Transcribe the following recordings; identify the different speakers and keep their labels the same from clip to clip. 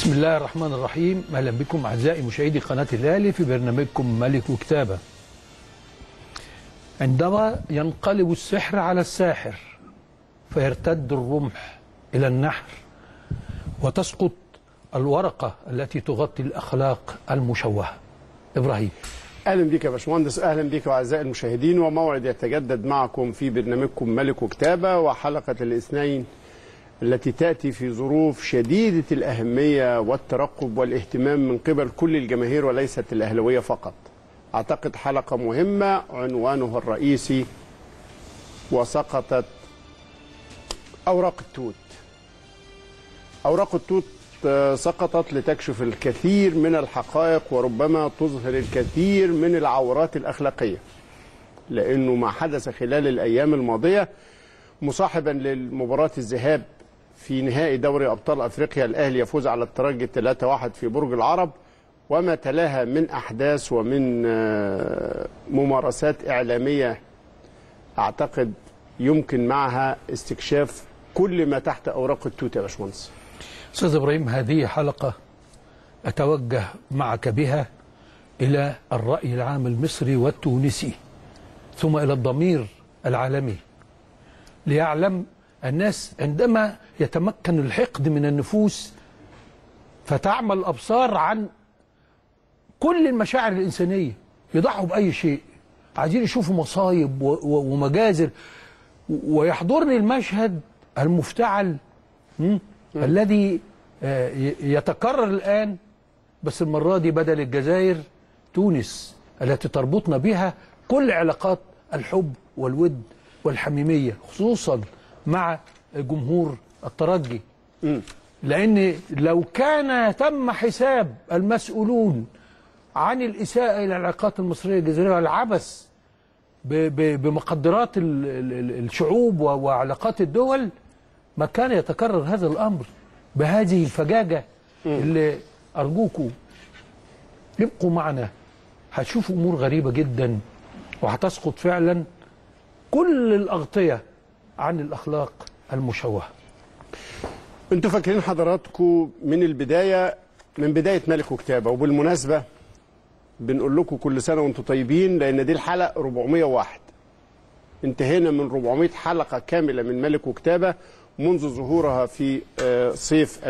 Speaker 1: بسم الله الرحمن الرحيم اهلا بكم اعزائي مشاهدي قناه الاهلي في برنامجكم ملك وكتابه عندما ينقلب السحر على الساحر فيرتد الرمح الى النحر وتسقط الورقه التي تغطي الاخلاق المشوهه ابراهيم
Speaker 2: اهلا بك يا باشمهندس اهلا بك اعزائي المشاهدين وموعد يتجدد معكم في برنامجكم ملك وكتابه وحلقه الاثنين التي تاتي في ظروف شديده الاهميه والترقب والاهتمام من قبل كل الجماهير وليست الاهلاويه فقط. اعتقد حلقه مهمه عنوانها الرئيسي وسقطت اوراق التوت. اوراق التوت سقطت لتكشف الكثير من الحقائق وربما تظهر الكثير من العورات الاخلاقيه. لانه ما حدث خلال الايام الماضيه مصاحبا للمباراه الذهاب في نهائي دوري ابطال افريقيا الاهلي يفوز على الترجي 3-1 في برج العرب وما تلاها من احداث ومن ممارسات اعلاميه اعتقد يمكن معها استكشاف كل ما تحت اوراق التوت يا باشمهندس.
Speaker 1: استاذ ابراهيم هذه حلقه اتوجه معك بها الى الراي العام المصري والتونسي ثم الى الضمير العالمي ليعلم الناس عندما يتمكن الحقد من النفوس فتعمل الابصار عن كل المشاعر الانسانيه يضحوا باي شيء عايزين يشوفوا مصايب ومجازر ويحضرني المشهد المفتعل الذي يتكرر الان بس المره دي بدل الجزائر تونس التي تربطنا بها كل علاقات الحب والود والحميميه خصوصا مع جمهور الترجي لان لو كان تم حساب المسؤولون عن الاساءه الى العلاقات المصريه الجزائريه والعبث بمقدرات الشعوب وعلاقات الدول ما كان يتكرر هذا الامر بهذه الفجاجه اللي ارجوكم ابقوا معنا هتشوفوا امور غريبه جدا وهتسقط فعلا كل الاغطيه عن الاخلاق المشوهه
Speaker 2: انتوا فاكرين حضراتكم من البدايه من بدايه ملك وكتابه وبالمناسبه بنقول لكم كل سنه وانتم طيبين لان دي الحلقه 401 انتهينا من 400 حلقه كامله من ملك وكتابه منذ ظهورها في صيف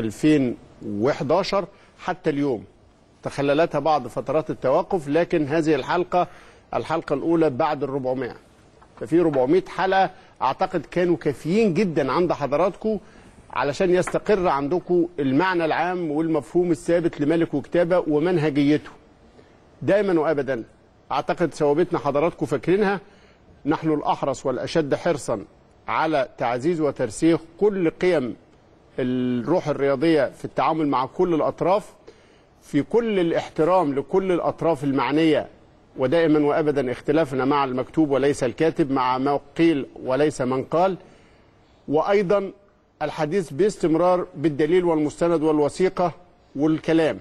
Speaker 2: 2011 حتى اليوم تخللتها بعض فترات التوقف لكن هذه الحلقه الحلقه الاولى بعد ال 400 ففي 400 حلقه اعتقد كانوا كافيين جدا عند حضراتكم علشان يستقر عندكم المعنى العام والمفهوم الثابت لملك وكتابه ومنهجيته. دائما وابدا اعتقد ثوابتنا حضراتكم فاكرينها نحن الاحرص والاشد حرصا على تعزيز وترسيخ كل قيم الروح الرياضيه في التعامل مع كل الاطراف في كل الاحترام لكل الاطراف المعنيه ودائما وابدا اختلافنا مع المكتوب وليس الكاتب مع ما قيل وليس من قال وايضا الحديث باستمرار بالدليل والمستند والوثيقه والكلام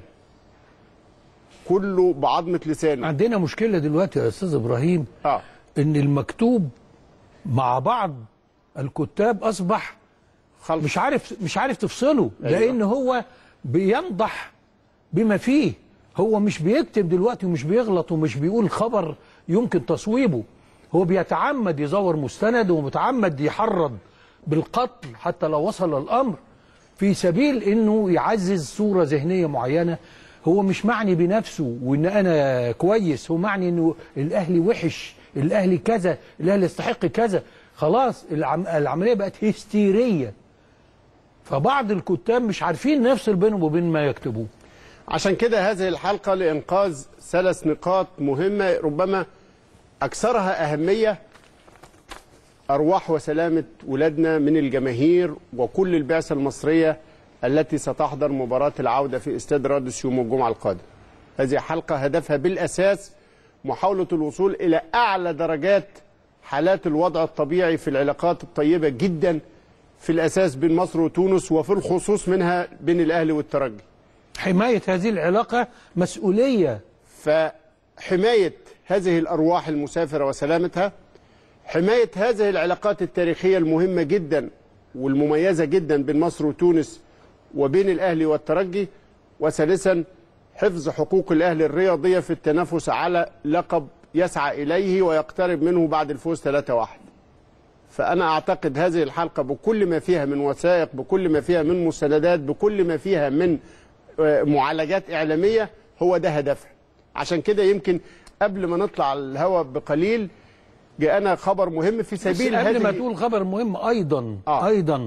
Speaker 2: كله بعظمه لسانه
Speaker 1: عندنا مشكله دلوقتي يا استاذ ابراهيم
Speaker 2: اه
Speaker 1: ان المكتوب مع بعض الكتاب اصبح
Speaker 2: خلص
Speaker 1: مش عارف مش عارف تفصله
Speaker 2: أيوة.
Speaker 1: لان هو بينضح بما فيه هو مش بيكتب دلوقتي ومش بيغلط ومش بيقول خبر يمكن تصويبه هو بيتعمد يزور مستند ومتعمد يحرض بالقتل حتى لو وصل الامر في سبيل انه يعزز صوره ذهنيه معينه هو مش معني بنفسه وان انا كويس هو معني انه الاهلي وحش الاهلي كذا الاهلي يستحق كذا خلاص العم... العمليه بقت هستيريه فبعض الكتاب مش عارفين نفصل بينهم وبين ما يكتبوه
Speaker 2: عشان كده هذه الحلقة لإنقاذ ثلاث نقاط مهمة ربما أكثرها أهمية أرواح وسلامة ولادنا من الجماهير وكل البعثة المصرية التي ستحضر مباراة العودة في استاد رادس يوم الجمعة القادم هذه حلقة هدفها بالأساس محاولة الوصول إلى أعلى درجات حالات الوضع الطبيعي في العلاقات الطيبة جدا في الأساس بين مصر وتونس وفي الخصوص منها بين الأهلي والترجي
Speaker 1: حمايه هذه العلاقه مسؤوليه
Speaker 2: فحماية هذه الأرواح المسافرة وسلامتها حماية هذه العلاقات التاريخية المهمة جدا والمميزة جدا بين مصر وتونس وبين الأهلي والترجي وثالثا حفظ حقوق الاهلي الرياضيه في التنافس على لقب يسعى اليه ويقترب منه بعد الفوز 3-1 فانا اعتقد هذه الحلقه بكل ما فيها من وثائق بكل ما فيها من مستندات بكل ما فيها من آه، معالجات اعلاميه هو ده هدفها عشان كده يمكن قبل ما نطلع على الهواء بقليل جاءنا خبر مهم في
Speaker 1: بس
Speaker 2: سبيل
Speaker 1: قبل ما
Speaker 2: هذه
Speaker 1: تقول خبر مهم ايضا
Speaker 2: آه.
Speaker 1: ايضا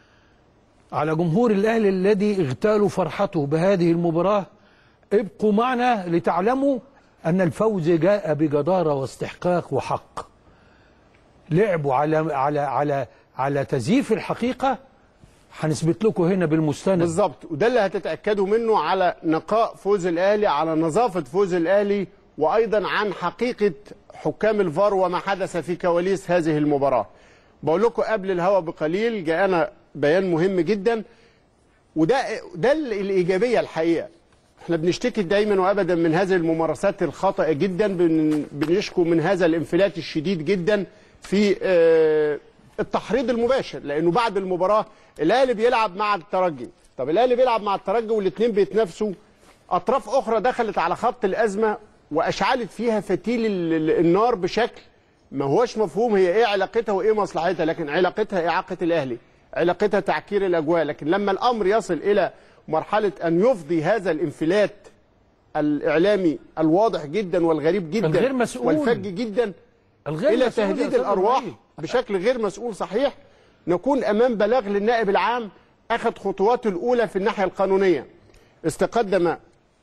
Speaker 1: على جمهور الاهلي الذي اغتالوا فرحته بهذه المباراه ابقوا معنا لتعلموا ان الفوز جاء بجداره واستحقاق وحق لعبوا على على على على تزييف الحقيقه هنثبت لكم هنا بالمستند
Speaker 2: بالظبط وده اللي هتتاكدوا منه على نقاء فوز الاهلي على نظافه فوز الاهلي وايضا عن حقيقه حكام الفار وما حدث في كواليس هذه المباراه بقول لكم قبل الهوا بقليل جاءنا بيان مهم جدا وده ده ال- الايجابيه الحقيقه احنا بنشتكي دايما وابدا من هذه الممارسات الخاطئه جدا بن- بنشكو من هذا الانفلات الشديد جدا في آه، التحريض المباشر لانه بعد المباراه الاهلي بيلعب مع الترجي طب الاهلي بيلعب مع الترجي والاثنين بيتنافسوا اطراف اخرى دخلت على خط الازمه واشعلت فيها فتيل ال- ال- النار بشكل ما هوش مفهوم هي ايه علاقتها وايه مصلحتها لكن علاقتها اعاقه الاهلي علاقتها تعكير الاجواء لكن لما الامر يصل الى مرحله ان يفضي هذا الانفلات الاعلامي الواضح جدا والغريب جدا
Speaker 1: الغير مسؤول.
Speaker 2: والفج جدا
Speaker 1: الغير
Speaker 2: الى
Speaker 1: مسؤول يا
Speaker 2: تهديد
Speaker 1: أستاذ
Speaker 2: الارواح
Speaker 1: إبراهيم.
Speaker 2: بشكل غير مسؤول صحيح نكون امام بلاغ للنائب العام اخذ خطواته الاولى في الناحيه القانونيه استقدم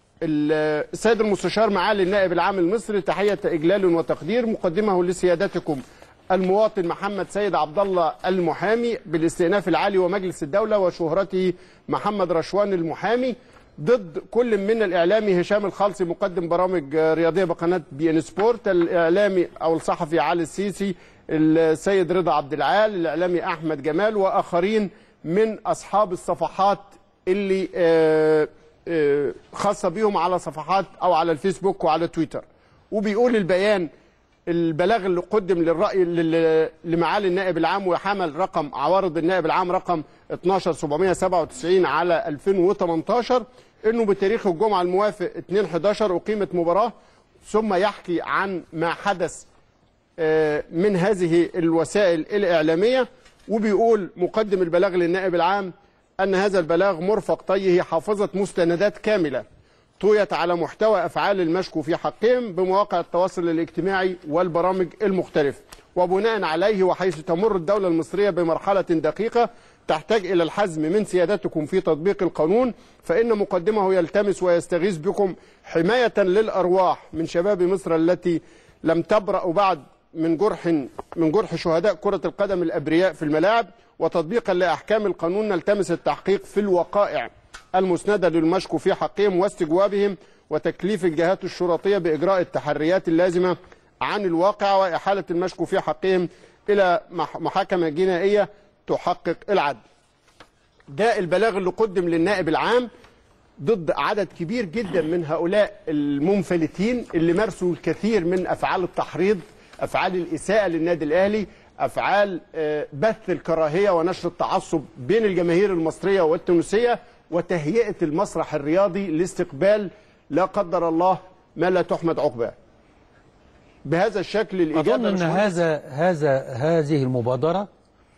Speaker 2: ال- السيد المستشار معالي النائب العام المصري تحيه اجلال وتقدير مقدمه لسيادتكم المواطن محمد سيد عبد الله المحامي بالاستئناف العالي ومجلس الدوله وشهرته محمد رشوان المحامي ضد كل من الاعلامي هشام الخالصي مقدم برامج رياضيه بقناه بي ان سبورت الاعلامي او الصحفي علي السيسي السيد رضا عبد العال الاعلامي احمد جمال واخرين من اصحاب الصفحات اللي آه، آه، خاصه بيهم على صفحات او على الفيسبوك وعلى تويتر وبيقول البيان البلاغ اللي قدم للرأي لل- لمعالي النائب العام وحمل رقم عوارض النائب العام رقم 12797 على 2018 انه بتاريخ الجمعه الموافق 2 11 اقيمت مباراه ثم يحكي عن ما حدث آه، من هذه الوسائل الإعلامية وبيقول مقدم البلاغ للنائب العام أن هذا البلاغ مرفق طيه حافظة مستندات كاملة طويت على محتوى أفعال المشكو في حقهم بمواقع التواصل الاجتماعي والبرامج المختلفة وبناء عليه وحيث تمر الدولة المصرية بمرحلة دقيقة تحتاج إلى الحزم من سيادتكم في تطبيق القانون فإن مقدمه يلتمس ويستغيث بكم حماية للأرواح من شباب مصر التي لم تبرأ بعد من جرح من جرح شهداء كرة القدم الأبرياء في الملاعب وتطبيقا لأحكام القانون نلتمس التحقيق في الوقائع المسندة للمشكو في حقهم واستجوابهم وتكليف الجهات الشرطية بإجراء التحريات اللازمة عن الواقع وإحالة المشكو في حقهم إلى مح- محاكمة جنائية تحقق العدل ده البلاغ اللي قدم للنائب العام ضد عدد كبير جدا من هؤلاء المنفلتين اللي مارسوا الكثير من افعال التحريض افعال الاساءه للنادي الاهلي افعال آه، بث الكراهيه ونشر التعصب بين الجماهير المصريه والتونسيه وتهيئه المسرح الرياضي لاستقبال لا قدر الله ما لا تحمد عقباه بهذا الشكل الاجابه
Speaker 1: أظن أن
Speaker 2: مش مهندس.
Speaker 1: هذا هذا هذه المبادرة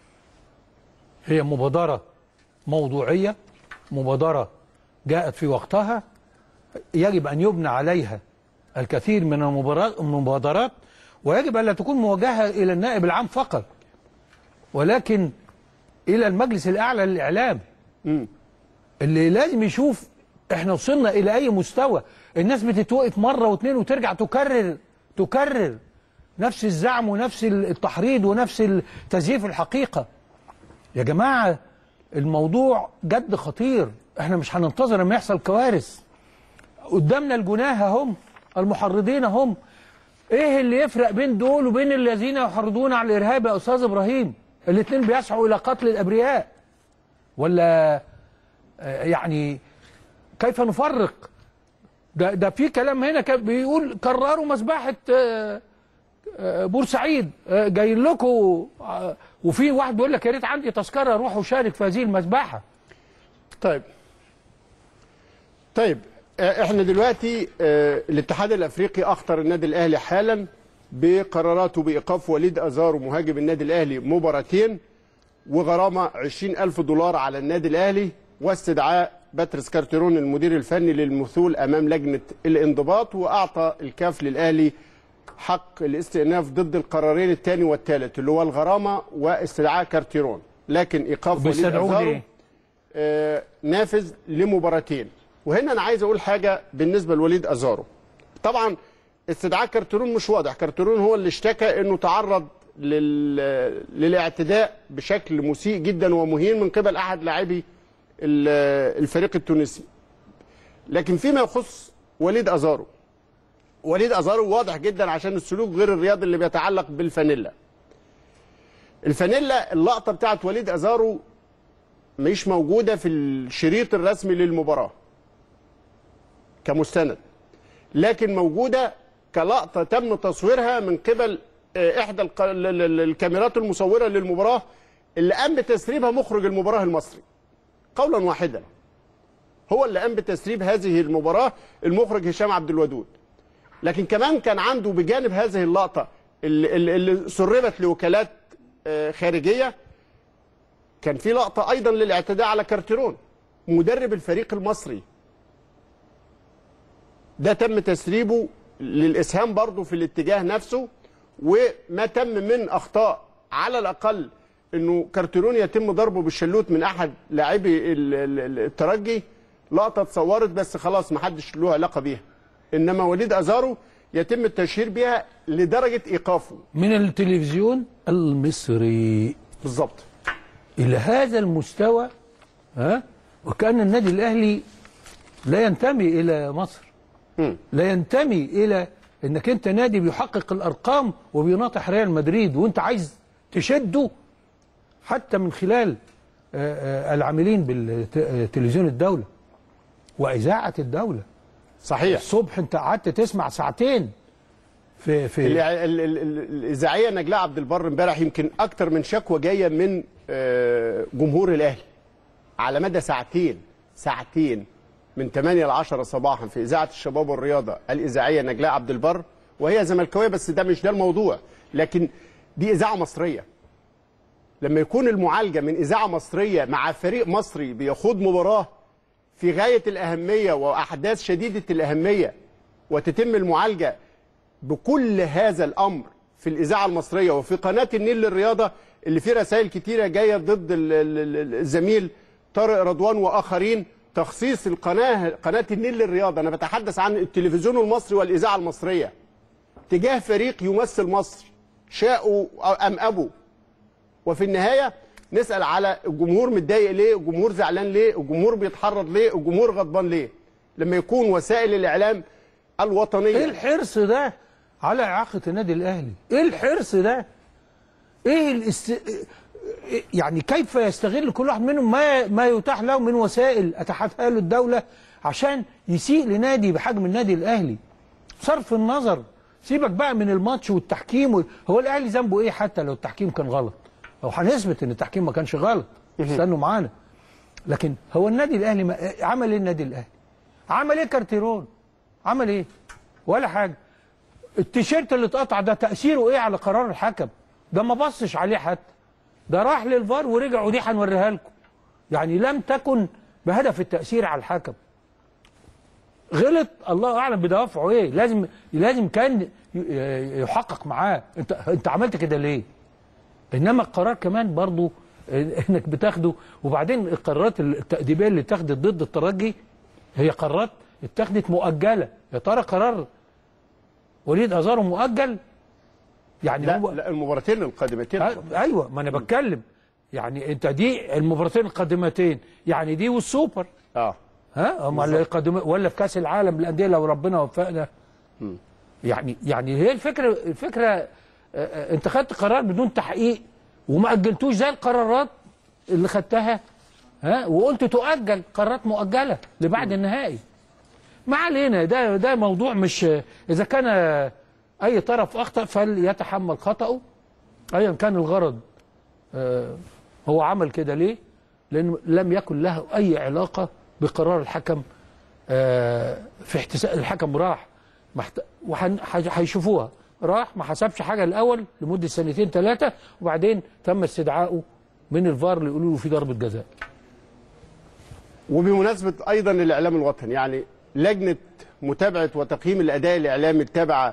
Speaker 1: هي مبادرة موضوعية مبادرة جاءت في وقتها يجب أن يبنى عليها الكثير من المبارات- المبادرات ويجب أن لا تكون موجهة إلى النائب العام فقط ولكن إلى المجلس الأعلى للإعلام اللي لازم يشوف احنا وصلنا الى اي مستوى الناس بتتوقف مره واثنين وترجع تكرر تكرر نفس الزعم ونفس التحريض ونفس تزييف الحقيقه يا جماعه الموضوع جد خطير احنا مش هننتظر لما يحصل كوارث قدامنا الجناه هم المحرضين هم ايه اللي يفرق بين دول وبين الذين يحرضون على الارهاب يا استاذ ابراهيم الاثنين بيسعوا الى قتل الابرياء ولا آه، يعني كيف نفرق ده ده في كلام هنا كان بيقول كرروا مذبحه آه، آه، بورسعيد آه، جايين لكم آه، وفي واحد بيقول لك يا ريت عندي تذكره اروح وشارك في هذه المذبحه
Speaker 2: طيب طيب آه، احنا دلوقتي آه، الاتحاد الافريقي اخطر النادي الاهلي حالا بقراراته بايقاف وليد ازارو مهاجم النادي الاهلي مباراتين وغرامه 20 الف دولار على النادي الاهلي واستدعاء باتريس كارتيرون المدير الفني للمثول امام لجنه الانضباط واعطى الكاف للاهلي حق الاستئناف ضد القرارين الثاني والثالث اللي هو الغرامه واستدعاء كارتيرون لكن ايقاف وليد
Speaker 1: بيستدعوه
Speaker 2: ازارو
Speaker 1: ليه؟
Speaker 2: آه، نافذ لمباراتين وهنا انا عايز اقول حاجه بالنسبه لوليد ازارو طبعا استدعاء كارترون مش واضح كارترون هو اللي اشتكى انه تعرض لل... للاعتداء بشكل مسيء جدا ومهين من قبل احد لاعبي ال- الفريق التونسي لكن فيما يخص وليد ازارو وليد ازارو واضح جدا عشان السلوك غير الرياضي اللي بيتعلق بالفانيلا الفانيلا اللقطه بتاعت وليد ازارو مش موجوده في الشريط الرسمي للمباراه كمستند لكن موجوده كلقطه تم تصويرها من قبل آه، احدى الق- ال- ال- ال- الكاميرات المصوره للمباراه اللي قام بتسريبها مخرج المباراه المصري قولا واحدا هو اللي قام بتسريب هذه المباراه المخرج هشام عبد الودود لكن كمان كان عنده بجانب هذه اللقطه اللي, اللي- اللي سربت لوكالات آه، خارجيه كان في لقطه ايضا للاعتداء على كارتيرون مدرب الفريق المصري ده تم تسريبه للاسهام برضه في الاتجاه نفسه وما تم من اخطاء على الاقل انه كارتيرون يتم ضربه بالشلوت من احد لاعبي ال- ال- ال- الترجي لقطه اتصورت بس خلاص ما حدش له علاقه بيها انما وليد ازارو يتم التشهير بيها لدرجه ايقافه
Speaker 1: من التلفزيون المصري
Speaker 2: بالظبط
Speaker 1: الى هذا المستوى ها وكان النادي الاهلي لا ينتمي الى مصر
Speaker 2: مم.
Speaker 1: لا ينتمي الى انك انت نادي بيحقق الارقام وبيناطح ريال مدريد وانت عايز تشده حتى من خلال آه، آه، العاملين بالتلفزيون الدوله واذاعه الدوله
Speaker 2: صحيح
Speaker 1: الصبح انت قعدت تسمع ساعتين في في
Speaker 2: ال- ال- ال- ال- الاذاعيه نجلاء عبد البر امبارح يمكن اكتر من شكوى جايه من آه، جمهور الاهلي على مدى ساعتين ساعتين من 8 ل 10 صباحا في اذاعه الشباب والرياضه الاذاعيه نجلاء عبد البر وهي زملكاويه بس ده مش ده الموضوع لكن دي اذاعه مصريه لما يكون المعالجه من اذاعه مصريه مع فريق مصري بيخوض مباراه في غايه الاهميه واحداث شديده الاهميه وتتم المعالجه بكل هذا الامر في الاذاعه المصريه وفي قناه النيل للرياضه اللي فيه رسائل كتيره جايه ضد ال- ال- ال- الزميل طارق رضوان واخرين تخصيص القناه قناه النيل للرياضه انا بتحدث عن التلفزيون المصري والاذاعه المصريه تجاه فريق يمثل مصر شاءوا ام ابوا وفي النهايه نسال على الجمهور متضايق ليه الجمهور زعلان ليه الجمهور بيتحرض ليه الجمهور غضبان ليه لما يكون وسائل الاعلام الوطنيه
Speaker 1: ايه الحرص ده على اعاقه النادي الاهلي ايه الحرص ده ايه الاست... إيه- يعني كيف يستغل كل واحد منهم ما ما يتاح له من وسائل اتاحتها له الدوله عشان يسيء لنادي بحجم النادي الاهلي صرف النظر سيبك بقى من الماتش والتحكيم و... هو الاهلي ذنبه ايه حتى لو التحكيم كان غلط لو هنثبت ان التحكيم ما كانش غلط استنوا معانا لكن هو النادي الاهلي ما... عمل ايه النادي الاهلي عمل ايه كارتيرون عمل ايه ولا حاجه التيشيرت اللي اتقطع ده تاثيره ايه على قرار الحكم ده ما بصش عليه حتى ده راح للفار ورجع ودي هنوريها لكم يعني لم تكن بهدف التاثير على الحكم غلط الله اعلم بدوافعه ايه لازم لازم كان ي- يحقق معاه انت انت عملت كده ليه انما القرار كمان برضو انك بتاخده وبعدين القرارات التأديبية اللي اتخذت ضد الترجي هي قرارات اتخذت مؤجلة يا ترى قرار وليد ازارو مؤجل يعني
Speaker 2: لا,
Speaker 1: هو
Speaker 2: لا المباراتين القادمتين
Speaker 1: أ- ايوه ما انا بتكلم يعني انت دي المباراتين القادمتين يعني دي والسوبر
Speaker 2: اه
Speaker 1: ها هم اللي قادم ولا في كاس العالم للانديه لو ربنا وفقنا يعني يعني هي الفكره الفكره آه، آه، انت خدت قرار بدون تحقيق وما اجلتوش زي القرارات اللي خدتها ها وقلت تؤجل قرارات مؤجله لبعد النهائي ما علينا ده ده موضوع مش اذا كان اي طرف اخطا فليتحمل خطاه ايا كان الغرض آه، هو عمل كده ليه؟ لأنه لم يكن له أي علاقة بقرار الحكم آه، في احتساب الحكم راح محت... وحن... هي- هيشوفوها راح ما حسبش حاجه الاول لمده سنتين ثلاثه وبعدين تم استدعائه من الفار اللي يقولوا له في ضربه جزاء
Speaker 2: وبمناسبة أيضا الإعلام الوطني يعني لجنة متابعة وتقييم الأداء الإعلامي التابعة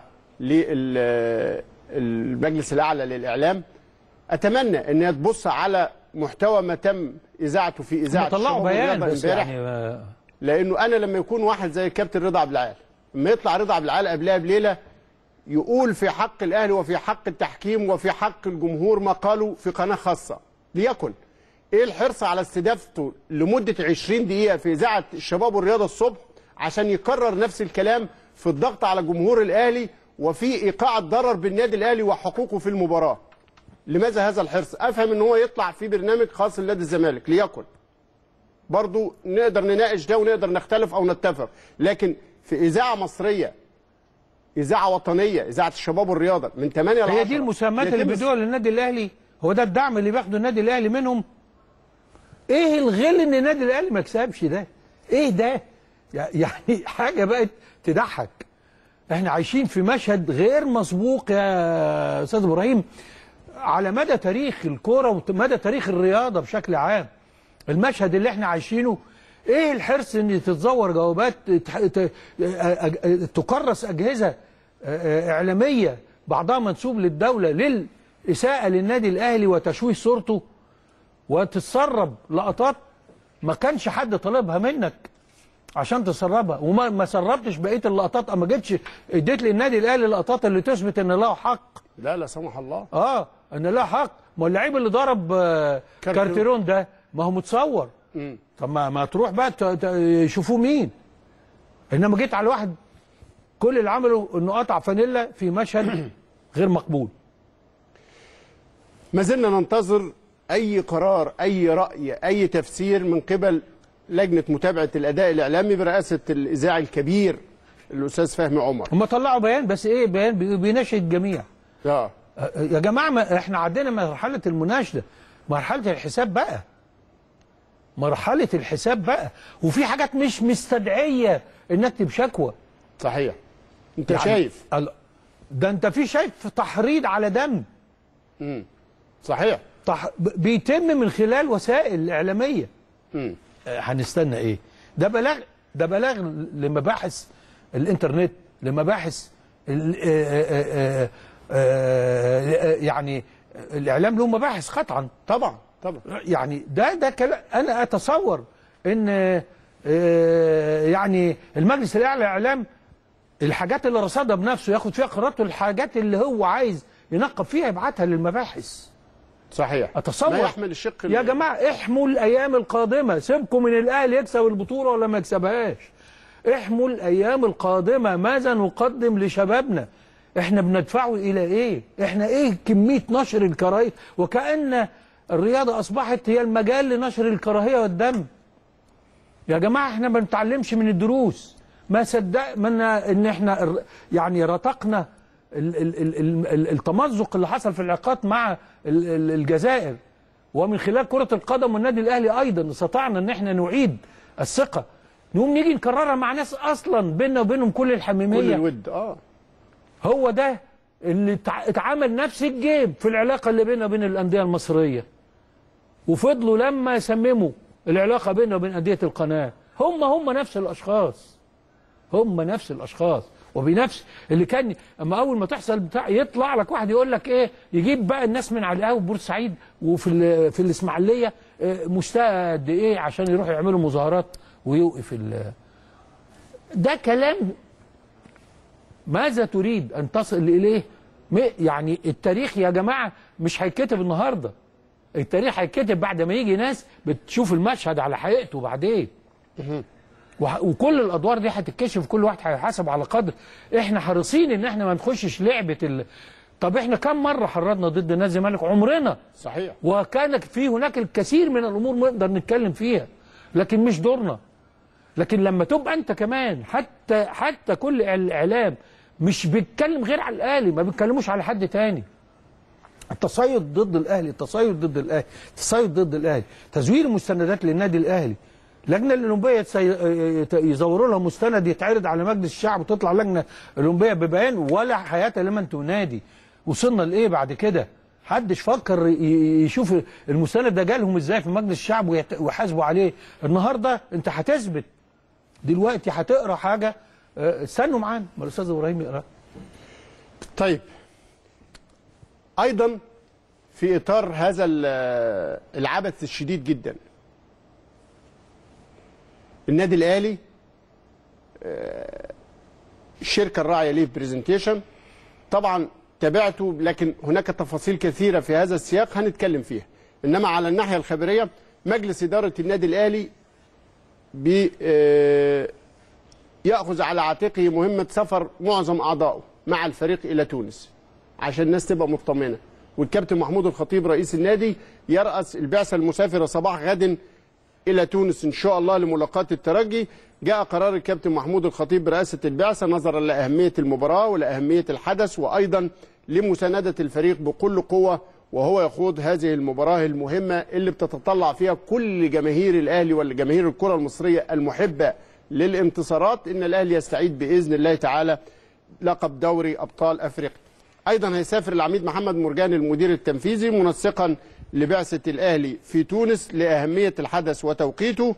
Speaker 2: للمجلس الأعلى للإعلام أتمنى أنها تبص على محتوى ما تم إذاعته في إذاعة
Speaker 1: طلعوا
Speaker 2: الشباب
Speaker 1: بيان
Speaker 2: والرياضة
Speaker 1: بس
Speaker 2: امبارح
Speaker 1: يعني آه،
Speaker 2: لانه انا لما يكون واحد زي الكابتن رضا عبد العال لما يطلع رضا عبد العال قبلها بليله يقول في حق الاهلي وفي حق التحكيم وفي حق الجمهور ما قالوا في قناه خاصه ليكن ايه الحرص على استضافته لمده 20 دقيقه في اذاعه الشباب والرياضه الصبح عشان يكرر نفس الكلام في الضغط على جمهور الاهلي وفي ايقاع الضرر بالنادي الاهلي وحقوقه في المباراه لماذا هذا الحرص افهم ان هو يطلع في برنامج خاص لنادي الزمالك ليكن برضو نقدر نناقش ده ونقدر نختلف او نتفق لكن في اذاعه مصريه اذاعه وطنيه اذاعه الشباب والرياضه من 8 ل 10
Speaker 1: هي دي المساهمات اللي
Speaker 2: يتم
Speaker 1: بيدوها للنادي الاهلي هو ده الدعم اللي بياخده النادي الاهلي منهم ايه الغل ان النادي الاهلي ما يكسبش ده ايه ده يعني حاجه بقت تضحك احنا عايشين في مشهد غير مسبوق يا استاذ ابراهيم على مدى تاريخ الكوره ومدى تاريخ الرياضه بشكل عام المشهد اللي احنا عايشينه ايه الحرص ان تتزور جوابات تح- ت- أج- تكرس اجهزه آه، اعلاميه بعضها منسوب للدوله للاساءه للنادي الاهلي وتشويه صورته وتتسرب لقطات ما كانش حد طالبها منك عشان تسربها وما ما سربتش بقيه اللقطات اما جيتش اديت للنادي الاهلي اللقطات اللي تثبت ان له حق
Speaker 2: لا لا سمح الله
Speaker 1: اه ان له حق ما هو اللعيب اللي ضرب آه،
Speaker 2: كارتيرون.
Speaker 1: كارتيرون ده ما هو متصور طب ما, ما تروح بقى ت- ت- يشوفوه مين انما جيت على واحد كل اللي عمله انه قطع فانيلا في مشهد غير مقبول
Speaker 2: ما زلنا ننتظر اي قرار اي راي اي تفسير من قبل لجنه متابعه الاداء الاعلامي برئاسه الاذاعي الكبير الاستاذ فهمي عمر
Speaker 1: هم طلعوا بيان بس ايه بيان بي- بيناشد الجميع
Speaker 2: اه
Speaker 1: آه، يا جماعه ما احنا عدينا مرحله المناشده مرحله الحساب بقى مرحله الحساب بقى وفي حاجات مش مستدعيه ان اكتب شكوى
Speaker 2: صحيح انت
Speaker 1: يعني
Speaker 2: شايف
Speaker 1: ال- ده انت في شايف تحريض على دم
Speaker 2: صحيح
Speaker 1: تح... ب- بيتم من خلال وسائل اعلاميه
Speaker 2: مم.
Speaker 1: آه، هنستنى ايه ده بلاغ ده بلاغ لمباحث الانترنت لمباحث ال... آه، آه، آه، آه، يعني الاعلام له مباحث قطعا
Speaker 2: طبعا طبعا
Speaker 1: يعني ده ده كلام انا اتصور ان آه، يعني المجلس الاعلى للاعلام الحاجات اللي رصدها بنفسه ياخد فيها قراراته الحاجات اللي هو عايز ينقب فيها يبعتها للمباحث
Speaker 2: صحيح
Speaker 1: اتصور
Speaker 2: لا يحمل الشق
Speaker 1: يا
Speaker 2: ال-
Speaker 1: جماعه احموا الايام القادمه سيبكم من الاهلي يكسب البطوله ولا ما يكسبهاش احموا الايام القادمه ماذا نقدم لشبابنا احنا بندفعه الى ايه احنا ايه كميه نشر الكراهيه وكان الرياضه اصبحت هي المجال لنشر الكراهيه والدم يا جماعه احنا ما بنتعلمش من الدروس ما صدقنا ان احنا الر- يعني رتقنا ال- ال- ال- ال- ال- التمزق اللي حصل في العلاقات مع ال- ال- الجزائر ومن خلال كرة القدم والنادي الأهلي أيضا استطعنا أن احنا نعيد الثقة نقوم نيجي نكررها مع ناس أصلا بيننا وبينهم كل
Speaker 2: كل
Speaker 1: الحميمية
Speaker 2: الود اه
Speaker 1: هو ده اللي تع- اتعمل نفس الجيب في العلاقة اللي بيننا وبين الأندية المصرية وفضلوا لما يسمموا العلاقة بيننا وبين أندية القناة هم هم نفس الأشخاص هم نفس الأشخاص وبنفس اللي كان اما اول ما تحصل بتاع يطلع لك واحد يقول لك ايه يجيب بقى الناس من على القهوه بورسعيد وفي ال- في الاسماعيليه آه، مشتاق قد ايه عشان يروحوا يعملوا مظاهرات ويوقف ال- ده كلام ماذا تريد ان تصل اليه م- يعني التاريخ يا جماعه مش هيتكتب النهارده التاريخ هيتكتب بعد ما يجي ناس بتشوف المشهد على حقيقته بعدين وح- وكل الادوار دي هتتكشف كل واحد هيحاسب على قدر احنا حريصين ان احنا ما نخشش لعبه ال... طب احنا كم مره حرضنا ضد نادي الزمالك عمرنا
Speaker 2: صحيح
Speaker 1: وكان في هناك الكثير من الامور نقدر نتكلم فيها لكن مش دورنا لكن لما تبقى انت كمان حتى حتى كل الاعلام مش بيتكلم غير على الاهلي ما بيتكلموش على حد تاني التصيد ضد الاهلي التصيد ضد الاهلي التصيد ضد الاهلي تزوير المستندات للنادي الاهلي اللجنه الاولمبيه تسي- يت- يزوروا لها مستند يتعرض على مجلس الشعب وتطلع لجنه الاولمبيه ببيان ولا حياه لمن تنادي وصلنا لايه بعد كده حدش فكر ي- يشوف المستند ده جالهم ازاي في مجلس الشعب ويت- ويحاسبوا عليه النهارده انت هتثبت دلوقتي هتقرا حاجه آه، استنوا معانا ما الاستاذ ابراهيم يقرا
Speaker 2: طيب ايضا في اطار هذا ال- العبث الشديد جدا النادي الاهلي آه، الشركه الراعيه ليه برزنتيشن طبعا تابعته لكن هناك تفاصيل كثيره في هذا السياق هنتكلم فيها انما على الناحيه الخبريه مجلس اداره النادي الاهلي بي آه، ياخذ على عاتقه مهمه سفر معظم اعضائه مع الفريق الى تونس عشان الناس تبقى مطمنه والكابتن محمود الخطيب رئيس النادي يراس البعثه المسافره صباح غد الى تونس ان شاء الله لملاقاه الترجي جاء قرار الكابتن محمود الخطيب برئاسه البعثه نظرا لاهميه المباراه ولاهميه الحدث وايضا لمسانده الفريق بكل قوه وهو يخوض هذه المباراه المهمه اللي بتتطلع فيها كل جماهير الاهلي والجماهير الكره المصريه المحبه للانتصارات ان الاهلي يستعيد باذن الله تعالى لقب دوري ابطال افريقيا. ايضا هيسافر العميد محمد مرجان المدير التنفيذي منسقا لبعثه الاهلي في تونس لاهميه الحدث وتوقيته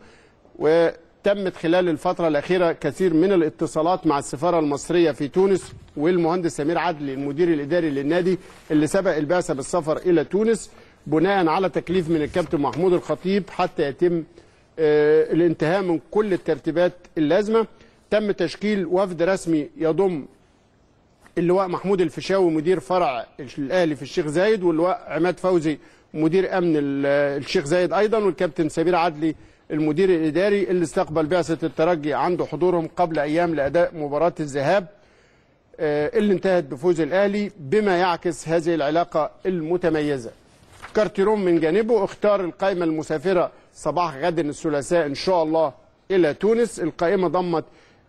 Speaker 2: وتمت خلال الفتره الاخيره كثير من الاتصالات مع السفاره المصريه في تونس والمهندس سمير عدلي المدير الاداري للنادي اللي سبق البعثه بالسفر الى تونس بناء على تكليف من الكابتن محمود الخطيب حتى يتم آه، الانتهاء من كل الترتيبات اللازمه تم تشكيل وفد رسمي يضم اللواء محمود الفيشاوي مدير فرع الاهلي في الشيخ زايد واللواء عماد فوزي مدير امن ال- الشيخ زايد ايضا والكابتن سمير عدلي المدير الاداري اللي استقبل بعثه الترجي عنده حضورهم قبل ايام لاداء مباراه الذهاب آه، اللي انتهت بفوز الاهلي بما يعكس هذه العلاقه المتميزه. كارتيرون من جانبه اختار القائمه المسافره صباح غد الثلاثاء ان شاء الله الى تونس، القائمه ضمت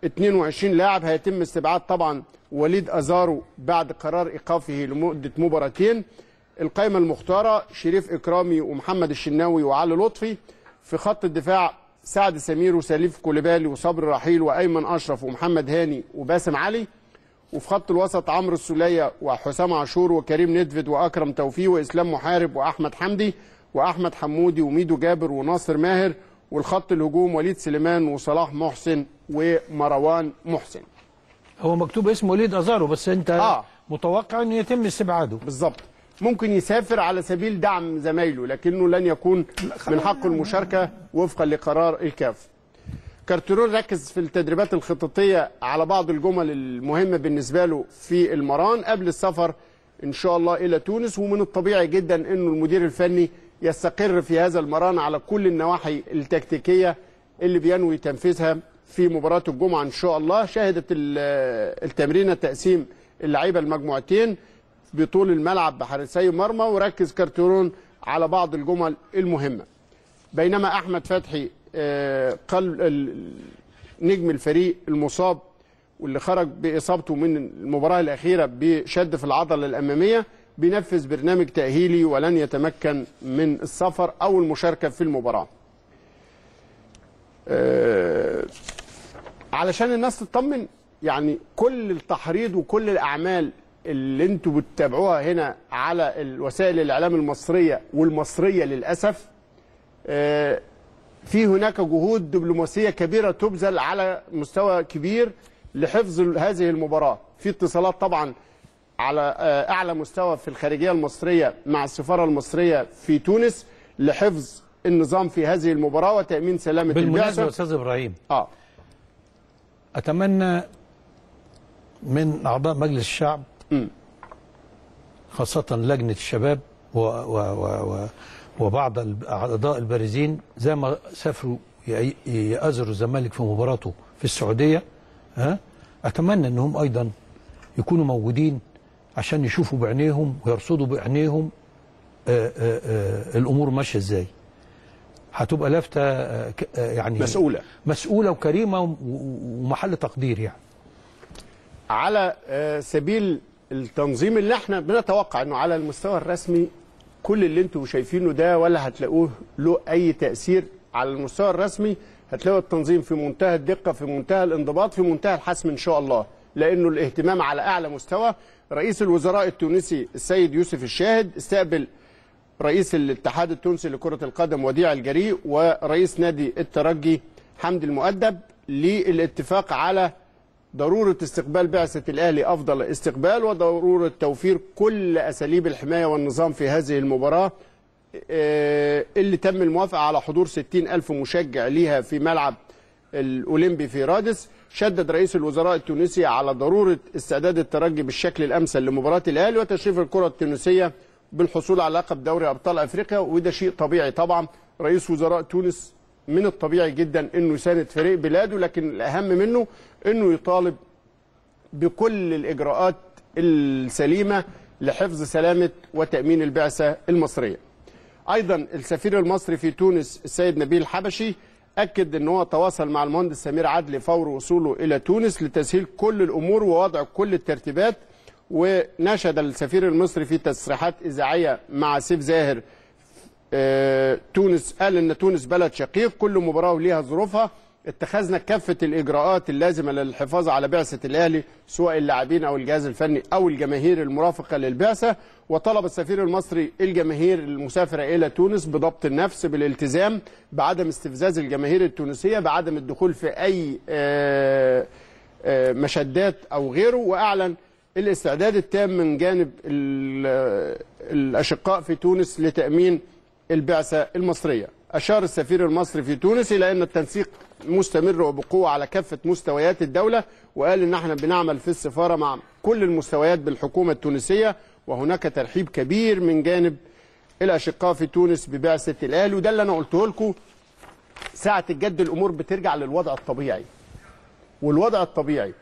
Speaker 2: 22 لاعب هيتم استبعاد طبعا وليد ازارو بعد قرار ايقافه لمده مباراتين. القائمه المختاره شريف اكرامي ومحمد الشناوي وعلي لطفي في خط الدفاع سعد سمير وسليف كوليبالي وصبري رحيل وايمن اشرف ومحمد هاني وباسم علي وفي خط الوسط عمرو السولية وحسام عاشور وكريم ندفد واكرم توفيق واسلام محارب واحمد حمدي واحمد حمودي وميدو جابر وناصر ماهر والخط الهجوم وليد سليمان وصلاح محسن ومروان محسن
Speaker 1: هو مكتوب اسمه وليد ازارو بس انت
Speaker 2: آه.
Speaker 1: متوقع انه يتم استبعاده
Speaker 2: بالظبط ممكن يسافر على سبيل دعم زمايله لكنه لن يكون من حقه المشاركه وفقا لقرار الكاف كارترون ركز في التدريبات الخططيه على بعض الجمل المهمه بالنسبه له في المران قبل السفر ان شاء الله الى تونس ومن الطبيعي جدا انه المدير الفني يستقر في هذا المران على كل النواحي التكتيكيه اللي بينوي تنفيذها في مباراه الجمعه ان شاء الله شهدت ال- التمرينه تقسيم اللعيبه المجموعتين بطول الملعب بحارسي مرمى وركز كارترون على بعض الجمل المهمه بينما احمد فتحي آه، قلب ال- نجم الفريق المصاب واللي خرج باصابته من المباراه الاخيره بشد في العضله الاماميه بينفذ برنامج تاهيلي ولن يتمكن من السفر او المشاركه في المباراه. آه، علشان الناس تطمن يعني كل التحريض وكل الاعمال اللي انتوا بتتابعوها هنا على الوسائل الاعلام المصريه والمصريه للاسف آه، في هناك جهود دبلوماسيه كبيره تبذل على مستوى كبير لحفظ هذه المباراه في اتصالات طبعا على آه، اعلى مستوى في الخارجيه المصريه مع السفاره المصريه في تونس لحفظ النظام في هذه المباراه وتامين سلامه
Speaker 1: بالمناسبه يا
Speaker 2: البعثه
Speaker 1: استاذ ابراهيم
Speaker 2: اه
Speaker 1: اتمنى من اعضاء مجلس الشعب
Speaker 2: مم.
Speaker 1: خاصه لجنه الشباب و و و و وبعض الب- اعضاء البارزين زي ما سافروا ي- يأزروا الزمالك في مباراته في السعوديه ها اتمنى انهم ايضا يكونوا موجودين عشان يشوفوا بعينيهم ويرصدوا بعينيهم آه، آه، آه، الامور ماشيه ازاي هتبقى لافته آه، ك- آه، يعني
Speaker 2: مسؤوله
Speaker 1: مسؤوله وكريمه و- و- ومحل تقدير يعني
Speaker 2: على آه، سبيل التنظيم اللي احنا بنتوقع انه على المستوى الرسمي كل اللي انتوا شايفينه ده ولا هتلاقوه له اي تاثير على المستوى الرسمي هتلاقوا التنظيم في منتهى الدقه في منتهى الانضباط في منتهى الحسم ان شاء الله لانه الاهتمام على اعلى مستوى رئيس الوزراء التونسي السيد يوسف الشاهد استقبل رئيس الاتحاد التونسي لكرة القدم وديع الجريء ورئيس نادي الترجي حمدي المؤدب للاتفاق على ضرورة استقبال بعثة الأهلي أفضل استقبال وضرورة توفير كل أساليب الحماية والنظام في هذه المباراة آه، اللي تم الموافقة على حضور 60 ألف مشجع ليها في ملعب الأولمبي في رادس شدد رئيس الوزراء التونسي على ضرورة استعداد الترجي بالشكل الأمثل لمباراة الأهلي وتشريف الكرة التونسية بالحصول على لقب دوري أبطال أفريقيا وده شيء طبيعي طبعا رئيس وزراء تونس من الطبيعي جدا انه يساند فريق بلاده لكن الاهم منه انه يطالب بكل الاجراءات السليمه لحفظ سلامه وتامين البعثه المصريه. ايضا السفير المصري في تونس السيد نبيل حبشي اكد ان هو تواصل مع المهندس سمير عدلي فور وصوله الى تونس لتسهيل كل الامور ووضع كل الترتيبات ونشد السفير المصري في تصريحات اذاعيه مع سيف زاهر آه، تونس قال ان تونس بلد شقيق كل مباراه وليها ظروفها اتخذنا كافه الاجراءات اللازمه للحفاظ على بعثه الاهلي سواء اللاعبين او الجهاز الفني او الجماهير المرافقه للبعثه وطلب السفير المصري الجماهير المسافره الى تونس بضبط النفس بالالتزام بعدم استفزاز الجماهير التونسيه بعدم الدخول في اي آه، آه، مشدات او غيره واعلن الاستعداد التام من جانب ال- الاشقاء في تونس لتامين البعثه المصريه. اشار السفير المصري في تونس الى ان التنسيق مستمر وبقوه على كافه مستويات الدوله وقال ان احنا بنعمل في السفاره مع كل المستويات بالحكومه التونسيه وهناك ترحيب كبير من جانب الاشقاء في تونس ببعثه الاهلي وده اللي انا قلته لكم ساعه الجد الامور بترجع للوضع الطبيعي. والوضع الطبيعي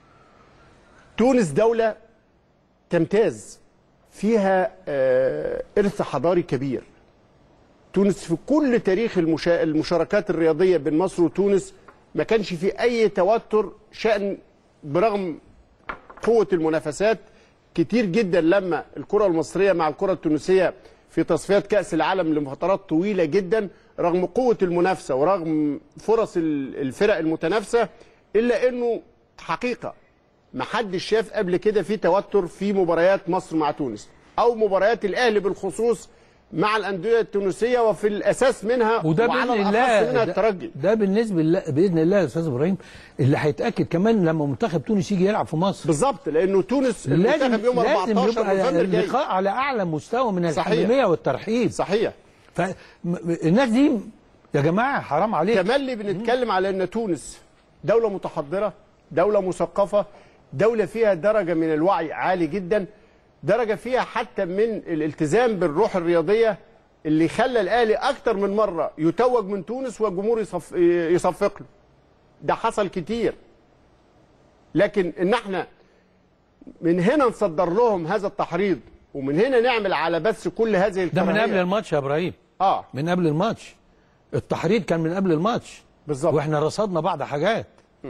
Speaker 2: تونس دولة تمتاز فيها آه، إرث حضاري كبير تونس في كل تاريخ المشا... المشاركات الرياضية بين مصر وتونس ما كانش في أي توتر شأن برغم قوة المنافسات كتير جدا لما الكرة المصرية مع الكرة التونسية في تصفيات كأس العالم لفترات طويلة جدا رغم قوة المنافسة ورغم فرص ال- الفرق المتنافسة إلا أنه حقيقة ما حدش شاف قبل كده في توتر في مباريات مصر مع تونس أو مباريات الأهلي بالخصوص مع الأندية التونسية وفي الأساس منها
Speaker 1: وده
Speaker 2: وعلى
Speaker 1: باذن
Speaker 2: الأخص
Speaker 1: الله
Speaker 2: منها
Speaker 1: ده,
Speaker 2: الترجي
Speaker 1: ده بالنسبه لله باذن الله يا استاذ ابراهيم اللي هيتاكد كمان لما منتخب تونس يجي يلعب في مصر
Speaker 2: بالظبط لأنه تونس
Speaker 1: لازم
Speaker 2: المنتخب يوم
Speaker 1: لازم
Speaker 2: 14
Speaker 1: يبقى
Speaker 2: نوفمبر جاي
Speaker 1: اللقاء على اعلى مستوى من
Speaker 2: صحيح.
Speaker 1: الحميميه والترحيب
Speaker 2: صحيح
Speaker 1: فالناس دي يا جماعه حرام عليك
Speaker 2: تملي بنتكلم على ان تونس دوله متحضره دوله مثقفه دوله فيها درجه من الوعي عالي جدا درجه فيها حتى من الالتزام بالروح الرياضيه اللي خلى الاهلي اكتر من مره يتوج من تونس والجمهور يصف يصفق له ده حصل كتير لكن ان احنا من هنا نصدر لهم هذا التحريض ومن هنا نعمل على بث كل هذه
Speaker 1: ده من قبل
Speaker 2: الكراهيه
Speaker 1: الماتش يا ابراهيم
Speaker 2: اه
Speaker 1: من قبل الماتش التحريض كان من قبل الماتش
Speaker 2: بالظبط
Speaker 1: واحنا رصدنا بعض حاجات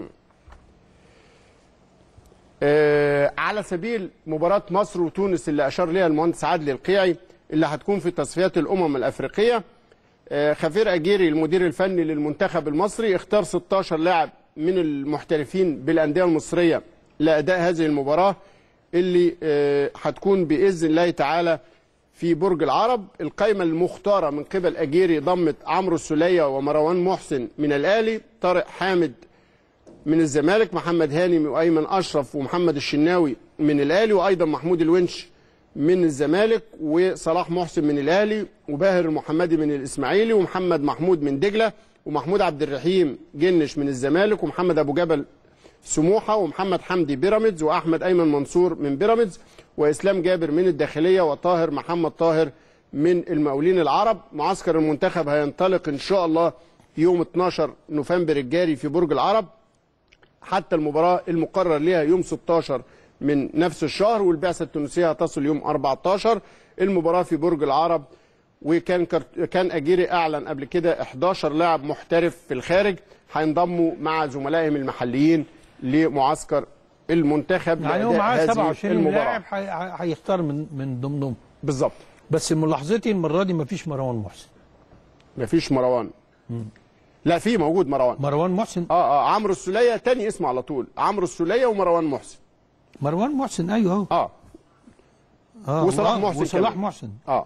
Speaker 2: آه، على سبيل مباراة مصر وتونس اللي أشار ليها المهندس عادل القيعي اللي هتكون في تصفيات الأمم الأفريقية آه، خفير أجيري المدير الفني للمنتخب المصري اختار 16 لاعب من المحترفين بالأندية المصرية لأداء هذه المباراة اللي آه، هتكون بإذن الله تعالى في برج العرب القائمة المختارة من قبل أجيري ضمت عمرو السولية ومروان محسن من الأهلي طارق حامد من الزمالك محمد هاني وايمن اشرف ومحمد الشناوي من الاهلي وايضا محمود الونش من الزمالك وصلاح محسن من الاهلي وباهر المحمدي من الاسماعيلي ومحمد محمود من دجله ومحمود عبد الرحيم جنش من الزمالك ومحمد ابو جبل سموحه ومحمد حمدي بيراميدز واحمد ايمن منصور من بيراميدز واسلام جابر من الداخليه وطاهر محمد طاهر من المقاولين العرب معسكر المنتخب هينطلق ان شاء الله يوم 12 نوفمبر الجاري في برج العرب حتى المباراة المقرر لها يوم 16 من نفس الشهر والبعثة التونسية هتصل يوم 14 المباراة في برج العرب وكان كرت... كان أجيري أعلن قبل كده 11 لاعب محترف في الخارج هينضموا مع زملائهم المحليين لمعسكر المنتخب
Speaker 1: يعني هو
Speaker 2: لأداء
Speaker 1: معاه
Speaker 2: هذه
Speaker 1: 27
Speaker 2: المباراة.
Speaker 1: لاعب هي- هي- هيختار من من ضمنهم
Speaker 2: بالظبط
Speaker 1: بس ملاحظتي المره دي مفيش مروان محسن
Speaker 2: مفيش مروان لا في موجود مروان
Speaker 1: مروان محسن
Speaker 2: اه اه عمرو السوليه تاني اسمه على طول عمرو السوليه ومروان محسن
Speaker 1: مروان محسن ايوه اهو
Speaker 2: اه
Speaker 1: اه
Speaker 2: وصلاح
Speaker 1: آه،
Speaker 2: محسن
Speaker 1: وصلاح
Speaker 2: كمان.
Speaker 1: محسن
Speaker 2: اه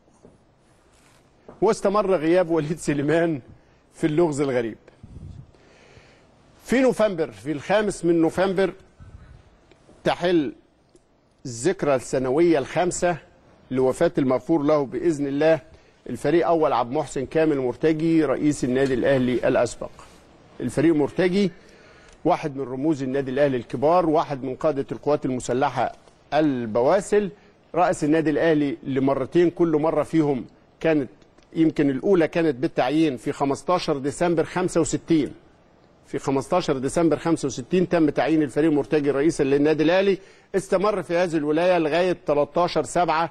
Speaker 2: واستمر غياب وليد سليمان في اللغز الغريب في نوفمبر في الخامس من نوفمبر تحل الذكرى السنوية الخامسة لوفاة المغفور له بإذن الله الفريق أول عبد محسن كامل مرتجي رئيس النادي الأهلي الأسبق الفريق مرتجي واحد من رموز النادي الأهلي الكبار واحد من قادة القوات المسلحة البواسل رأس النادي الأهلي لمرتين كل مرة فيهم كانت يمكن الأولى كانت بالتعيين في 15 ديسمبر 65 في 15 ديسمبر 65 تم تعيين الفريق مرتجي رئيسا للنادي الاهلي استمر في هذه الولايه لغايه 13 7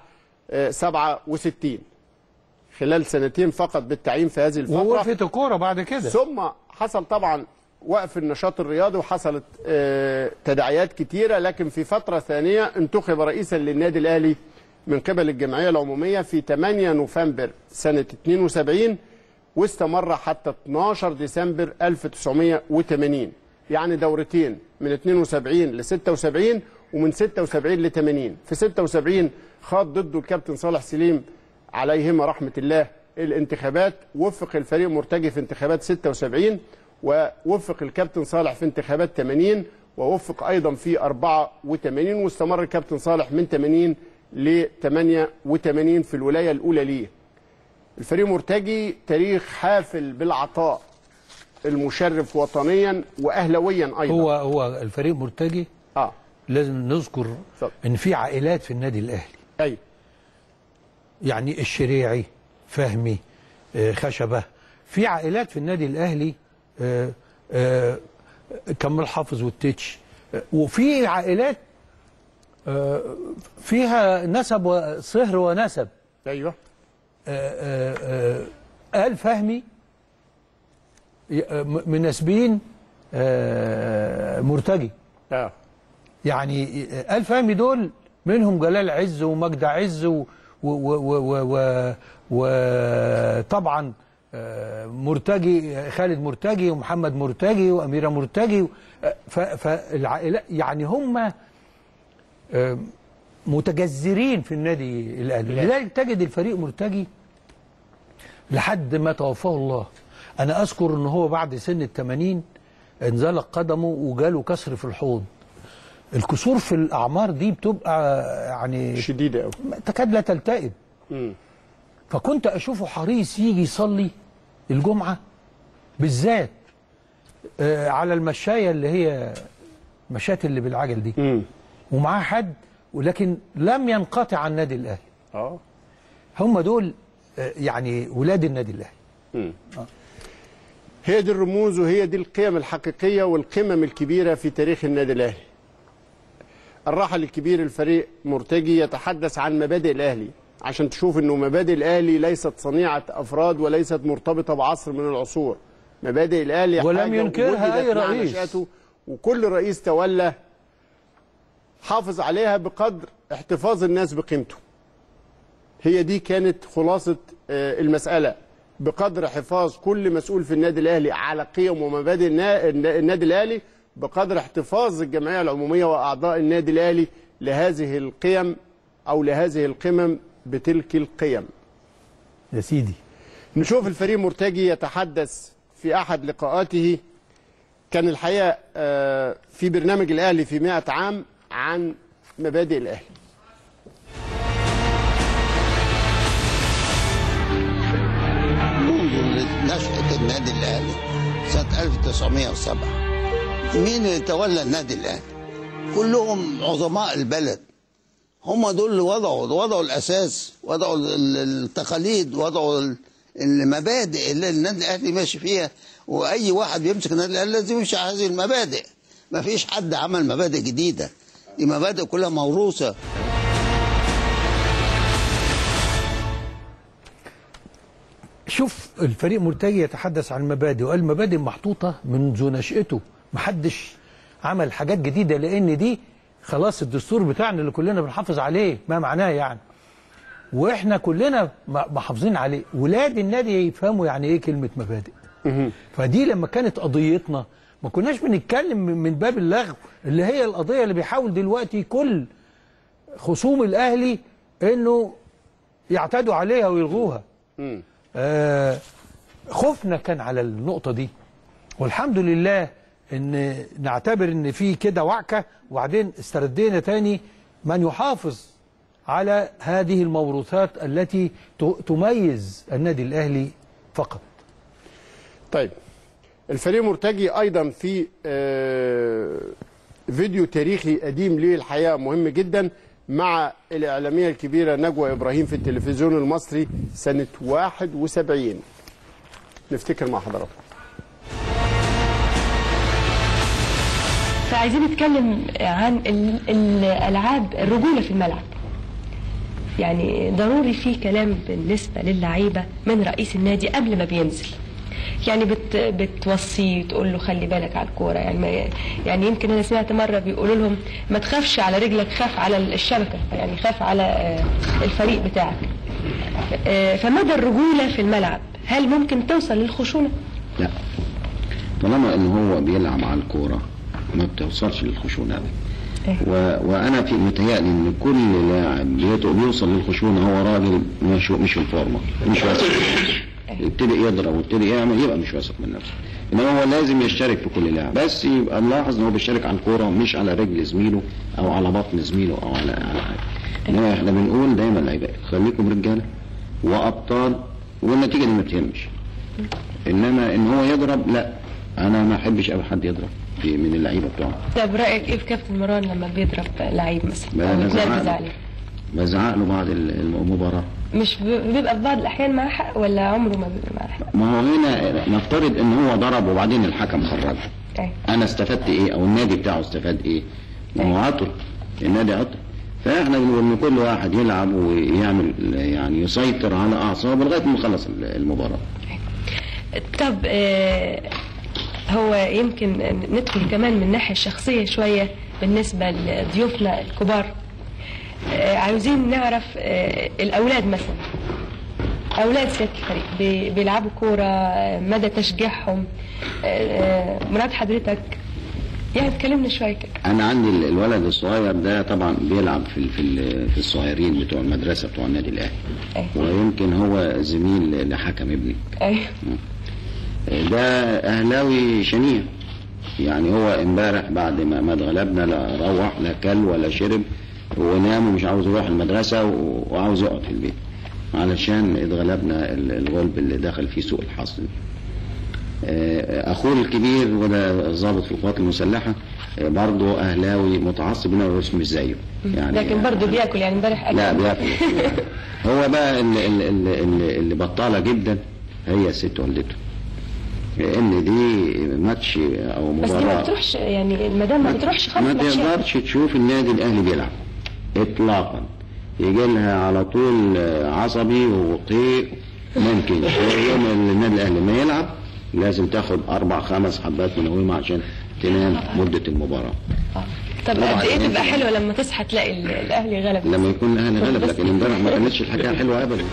Speaker 2: 67 خلال سنتين فقط بالتعيين في هذه الفتره
Speaker 1: ووقفت الكوره بعد كده
Speaker 2: ثم حصل طبعا وقف النشاط الرياضي وحصلت آه، تداعيات كتيره لكن في فتره ثانيه انتخب رئيسا للنادي الاهلي من قبل الجمعيه العموميه في 8 نوفمبر سنه 72 واستمر حتى 12 ديسمبر 1980 يعني دورتين من 72 ل 76 ومن 76 ل 80 في 76 خاض ضده الكابتن صالح سليم عليهما رحمه الله الانتخابات وفق الفريق مرتجي في انتخابات 76 ووفق الكابتن صالح في انتخابات 80 ووفق ايضا في 84 واستمر الكابتن صالح من 80 ل 88 في الولايه الاولى ليه الفريق مرتجي تاريخ حافل بالعطاء المشرف وطنيا واهلويا ايضا
Speaker 1: هو هو الفريق مرتجي
Speaker 2: اه
Speaker 1: لازم نذكر
Speaker 2: اتفضل.
Speaker 1: ان في عائلات في النادي الاهلي
Speaker 2: ايوه
Speaker 1: يعني الشريعي فهمي آه، خشبه في عائلات في النادي الاهلي آه، آه، كمال حافظ والتتش آه، وفي عائلات آه، فيها نسب وصهر ونسب
Speaker 2: ايوه
Speaker 1: آه، آه، آه، آل فهمي ي- آه، م- مناسبين آه، مرتجي
Speaker 2: اه
Speaker 1: يعني آه، آل فهمي دول منهم جلال عز ومجدة عز و- و- و- و- و- وطبعا آه، مرتجي خالد مرتجي ومحمد مرتجي وأميرة مرتجي آه، ف- فالعائلات يعني هم آه، متجذرين في النادي الاهلي لذلك تجد الفريق مرتجي لحد ما توفاه الله انا اذكر ان هو بعد سن ال 80 انزلق قدمه وجاله كسر في الحوض الكسور في الاعمار دي بتبقى يعني
Speaker 2: شديده قوي
Speaker 1: تكاد لا تلتئم
Speaker 2: مم.
Speaker 1: فكنت اشوفه حريص يجي يصلي الجمعه بالذات آه، على المشايه اللي هي مشاة اللي بالعجل دي
Speaker 2: امم
Speaker 1: ومعاه حد ولكن لم ينقطع عن النادي الاهلي
Speaker 2: اه
Speaker 1: هم دول آه، يعني ولاد النادي الاهلي
Speaker 2: مم. هي دي الرموز وهي دي القيم الحقيقيه والقمم الكبيره في تاريخ النادي الاهلي الراحل الكبير الفريق مرتجي يتحدث عن مبادئ الاهلي عشان تشوف انه مبادئ الاهلي ليست صنيعه افراد وليست مرتبطه بعصر من العصور مبادئ الاهلي
Speaker 1: ولم
Speaker 2: حاجة
Speaker 1: ينكرها
Speaker 2: وجدت
Speaker 1: أي
Speaker 2: مع
Speaker 1: رئيس.
Speaker 2: نشأته، وكل رئيس تولى حافظ عليها بقدر احتفاظ الناس بقيمته هي دي كانت خلاصة آه، المسألة بقدر حفاظ كل مسؤول في النادي الأهلي على قيم ومبادئ النا- النا- النادي الأهلي بقدر احتفاظ الجمعية العمومية وأعضاء النادي الأهلي لهذه القيم أو لهذه القمم بتلك القيم
Speaker 1: يا سيدي
Speaker 2: نشوف الفريق مرتجي يتحدث في أحد لقاءاته كان الحقيقة آه، في برنامج الأهلي في 100 عام عن مبادئ الأهلي
Speaker 3: منذ نشأة النادي الأهلي سنة 1907 مين اللي تولى النادي الأهلي؟ كلهم عظماء البلد هم دول اللي وضعوا وضعوا الأساس وضعوا ال- ال- التقاليد وضعوا ال- المبادئ اللي النادي الأهلي ماشي فيها وأي واحد بيمسك النادي الأهلي لازم يمشي على هذه المبادئ ما فيش حد عمل مبادئ جديدة دي مبادئ كلها موروثة
Speaker 1: شوف الفريق مرتجي يتحدث عن المبادئ وقال المبادئ محطوطة منذ نشأته محدش عمل حاجات جديدة لأن دي خلاص الدستور بتاعنا اللي كلنا بنحافظ عليه ما معناه يعني واحنا كلنا م- محافظين عليه ولاد النادي يفهموا يعني ايه كلمة مبادئ فدي لما كانت قضيتنا ما كناش بنتكلم من من باب اللغو اللي هي القضيه اللي بيحاول دلوقتي كل خصوم الاهلي انه يعتدوا عليها ويلغوها آه خوفنا كان على النقطه دي والحمد لله ان نعتبر ان في كده وعكه وبعدين استردينا تاني من يحافظ على هذه الموروثات التي ت- تميز النادي الاهلي فقط
Speaker 2: طيب الفريق مرتجي ايضا في آه، فيديو تاريخي قديم ليه الحقيقه مهم جدا مع الاعلاميه الكبيره نجوى ابراهيم في التلفزيون المصري سنه 71 نفتكر مع حضراتكم
Speaker 4: فعايزين نتكلم عن ال- الالعاب الرجوله في الملعب يعني ضروري في كلام بالنسبه للعيبه من رئيس النادي قبل ما بينزل يعني بت بتوصيه تقول له خلي بالك على الكوره يعني ما يعني يمكن انا سمعت مره بيقولوا لهم ما تخافش على رجلك خاف على الشبكه يعني خاف على آه، الفريق بتاعك آه، فمدى الرجوله في الملعب هل ممكن توصل للخشونه؟
Speaker 5: لا طالما ان هو بيلعب على الكوره ما بتوصلش للخشونه دي
Speaker 4: إيه.
Speaker 5: و... وانا في متهيألي ان كل لاعب بيت- بيوصل للخشونه هو راجل مش مش في الفورمه مش واثق من نفسه يبتدي يضرب ويبتدي يعمل يبقى مش واثق من نفسه انما هو لازم يشترك في كل لعب بس يبقى ملاحظ ان هو بيشترك على الكوره مش على رجل زميله او على بطن زميله او على على حاجه انما احنا بنقول دايما لعيبه خليكم رجاله وابطال والنتيجه دي ما بتهمش انما ان هو يضرب لا انا ما احبش ابدا حد يضرب في من اللعيبه بتوعه
Speaker 4: طب رايك ايه في كابتن مروان لما بيضرب لعيب مثلا
Speaker 5: بقى
Speaker 4: او
Speaker 5: أنا
Speaker 4: يتنرفز
Speaker 5: زعلان.
Speaker 4: عليه
Speaker 5: بزعق له بعد ال- المباراه
Speaker 4: مش ب- بيبقى في بعض الاحيان معاه حق ولا عمره ما بيبقى معاه حق
Speaker 5: ما هو هنا نفترض ان هو ضرب وبعدين الحكم خرجه
Speaker 4: أيوة.
Speaker 5: انا استفدت ايه او النادي بتاعه استفاد ايه ما هو عطل النادي عطل فاحنا بنقول ان كل واحد يلعب ويعمل يعني يسيطر على اعصابه لغايه ما يخلص المباراه
Speaker 4: طب آه هو يمكن ندخل كمان من الناحيه الشخصيه شويه بالنسبه لضيوفنا الكبار آه عاوزين نعرف آه الاولاد مثلا اولاد سياده الفريق بي- بيلعبوا كوره آه، مدى تشجيعهم آه، آه، مراد حضرتك يعني اتكلمنا شويه كده
Speaker 5: انا عندي ال- الولد الصغير ده طبعا بيلعب في ال- في ال- في الصغيرين بتوع المدرسه بتوع النادي الاهلي
Speaker 4: أيوة.
Speaker 5: ويمكن هو زميل لحكم ابني
Speaker 4: ايوه
Speaker 5: ده اهلاوي شنيع يعني هو امبارح بعد ما ما اتغلبنا لا روح لا كل ولا شرب ونام ومش عاوز يروح المدرسه و- وعاوز يقعد في البيت علشان اتغلبنا ال- الغلب اللي دخل فيه سوء الحظ آه، اخوه الكبير وده ضابط في القوات المسلحه آه، برضه اهلاوي متعصب انما بس مش زيه يعني
Speaker 4: لكن برضه بياكل يعني امبارح أكل.
Speaker 5: لا بياكل هو بقى اللي, اللي, اللي, اللي بطاله جدا هي ست والدته ان دي ماتش او
Speaker 4: بس دي ما
Speaker 5: مباراه
Speaker 4: بتروحش يعني المدام ما بتروحش خالص
Speaker 5: ما
Speaker 4: ماتشات.
Speaker 5: تقدرش تشوف النادي الاهلي بيلعب اطلاقا يجي لها على طول عصبي وقيء ممكن يوم النادي الاهلي ما يلعب لازم تاخد اربع خمس حبات منومه عشان تنام مده المباراه
Speaker 4: آه. طب
Speaker 5: طبعاً.
Speaker 4: قد ايه تبقى حلوه لما تصحى تلاقي ال- الاهلي غلب
Speaker 5: لما يكون الاهلي غلب لكن امبارح ما كانتش الحكايه حلوه ابدا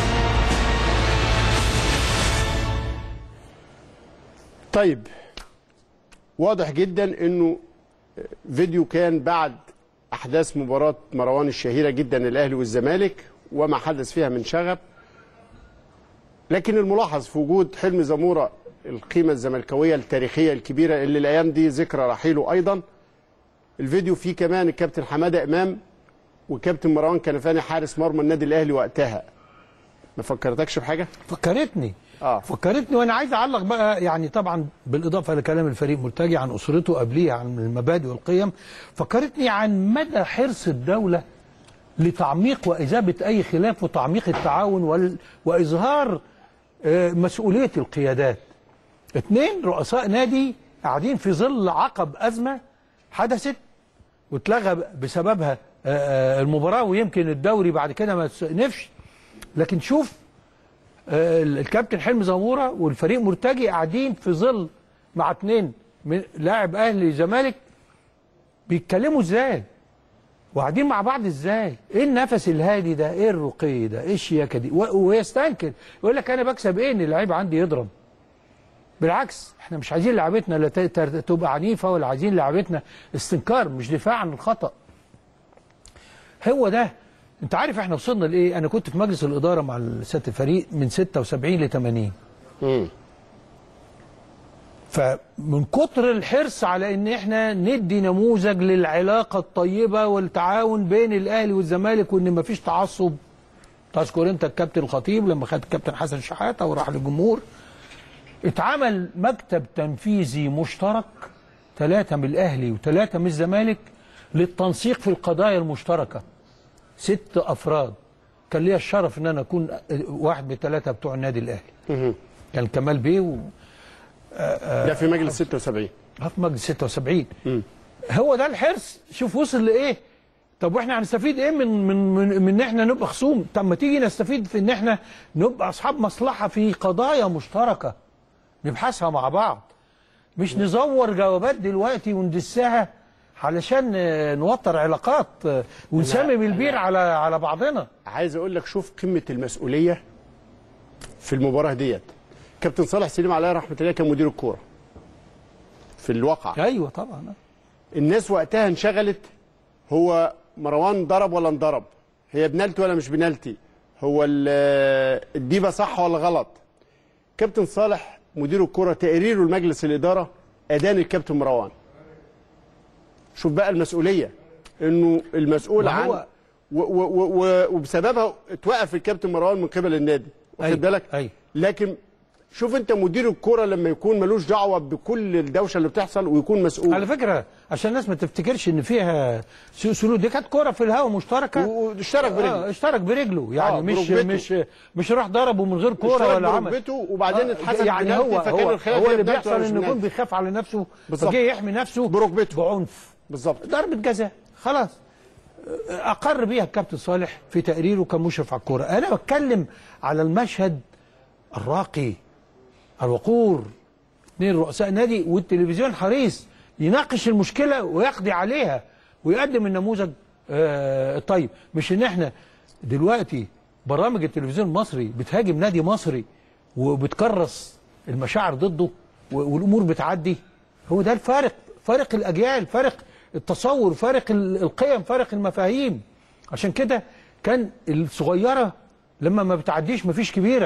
Speaker 2: طيب واضح جدا انه فيديو كان بعد احداث مباراه مروان الشهيره جدا الاهلي والزمالك وما حدث فيها من شغب لكن الملاحظ في وجود حلمي زموره القيمه الزملكاويه التاريخيه الكبيره اللي الايام دي ذكرى رحيله ايضا الفيديو فيه كمان الكابتن حماده امام وكابتن مروان كنفاني حارس مرمى النادي الاهلي وقتها ما فكرتكش بحاجه
Speaker 1: فكرتني
Speaker 2: آه.
Speaker 1: فكرتني وانا عايز اعلق بقى يعني طبعا بالاضافه لكلام الفريق مرتجي عن اسرته قبليه عن المبادئ والقيم فكرتني عن مدى حرص الدوله لتعميق واذابه اي خلاف وتعميق التعاون وال... واظهار آه، مسؤوليه القيادات اثنين رؤساء نادي قاعدين في ظل عقب ازمه حدثت واتلغى بسببها آه، آه، المباراه ويمكن الدوري بعد كده ما نفش لكن شوف آه، الكابتن حلمي زموره والفريق مرتجي قاعدين في ظل مع اتنين من لاعب اهلي زمالك بيتكلموا ازاي وقاعدين مع بعض ازاي ايه النفس الهادي ده ايه الرقي ده ايه الشياكه دي و- ويستنكر يقول لك انا بكسب ايه ان اللعيب عندي يضرب بالعكس احنا مش عايزين لعبتنا لا ت- ت- تبقى عنيفه ولا عايزين لعبتنا استنكار مش دفاع عن الخطا هو ده انت عارف احنا وصلنا لايه انا كنت في مجلس الاداره مع سياده الفريق من 76 ل 80
Speaker 2: مم.
Speaker 1: فمن كتر الحرص على ان احنا ندي نموذج للعلاقه الطيبه والتعاون بين الاهلي والزمالك وان مفيش تعصب تذكر انت الكابتن الخطيب لما خد الكابتن حسن شحاته وراح للجمهور اتعمل مكتب تنفيذي مشترك ثلاثه من الاهلي وثلاثه من الزمالك للتنسيق في القضايا المشتركه ست افراد كان ليا الشرف ان انا اكون واحد من الثلاثه بتوع النادي الاهلي كان كمال بيه و...
Speaker 2: ده في مجلس 76
Speaker 1: في مجلس 76 هو ده الحرص شوف وصل لايه طب واحنا هنستفيد ايه من من من, من ان احنا نبقى خصوم طب ما تيجي نستفيد في ان احنا نبقى اصحاب مصلحه في قضايا مشتركه نبحثها مع بعض مش نزور جوابات دلوقتي وندسها علشان آه، نوتر علاقات آه، ونسمم البير على على بعضنا
Speaker 2: عايز اقول لك شوف قمه المسؤوليه في المباراه ديت كابتن صالح سليم عليه رحمه الله كان مدير الكوره في الواقع
Speaker 1: ايوه طبعا
Speaker 2: الناس وقتها انشغلت هو مروان ضرب ولا انضرب هي بنالتي ولا مش بنالتي هو ال- الديبه صح ولا غلط كابتن صالح مدير الكرة تقريره لمجلس الإدارة أدان الكابتن مروان شوف بقى المسؤولية إنه المسؤول
Speaker 1: ما
Speaker 2: عن
Speaker 1: هو-
Speaker 2: و و و و وبسببها اتوقف الكابتن مروان من قبل النادي واخد
Speaker 1: أيوة،
Speaker 2: بالك
Speaker 1: أيوة.
Speaker 2: لكن شوف انت مدير الكرة لما يكون ملوش دعوة بكل الدوشة اللي بتحصل ويكون مسؤول
Speaker 1: على فكره عشان الناس ما تفتكرش ان فيها س- سلوك دي كانت كوره في الهواء مشتركه
Speaker 2: واشترك برجله
Speaker 1: آه اشترك برجله يعني
Speaker 2: آه،
Speaker 1: مش
Speaker 2: بركبته.
Speaker 1: مش مش راح ضربه من غير كوره
Speaker 2: اشترك
Speaker 1: ولا عمل
Speaker 2: بركبته وبعدين اتحسب
Speaker 1: يعني
Speaker 2: بنالتي
Speaker 1: هو
Speaker 2: فكان
Speaker 1: هو,
Speaker 2: الخلاف
Speaker 1: هو
Speaker 2: هي
Speaker 1: اللي
Speaker 2: بنالتي
Speaker 1: بيحصل
Speaker 2: ولا مش
Speaker 1: انه يكون
Speaker 2: بنالتي.
Speaker 1: بيخاف على نفسه
Speaker 2: بالظبط.
Speaker 1: فجه يحمي نفسه
Speaker 2: بركبته.
Speaker 1: بعنف
Speaker 2: بالظبط
Speaker 1: ضربه جزاء خلاص اقر بيها الكابتن صالح في تقريره كمشرف على الكوره انا بتكلم على المشهد الراقي الوقور اثنين رؤساء نادي والتلفزيون حريص يناقش المشكله ويقضي عليها ويقدم النموذج آه، الطيب مش ان احنا دلوقتي برامج التلفزيون المصري بتهاجم نادي مصري وبتكرس المشاعر ضده و- والامور بتعدي هو ده الفارق فارق الاجيال فارق التصور فارق ال- القيم فارق المفاهيم عشان كده كان الصغيره لما ما بتعديش مفيش كبيره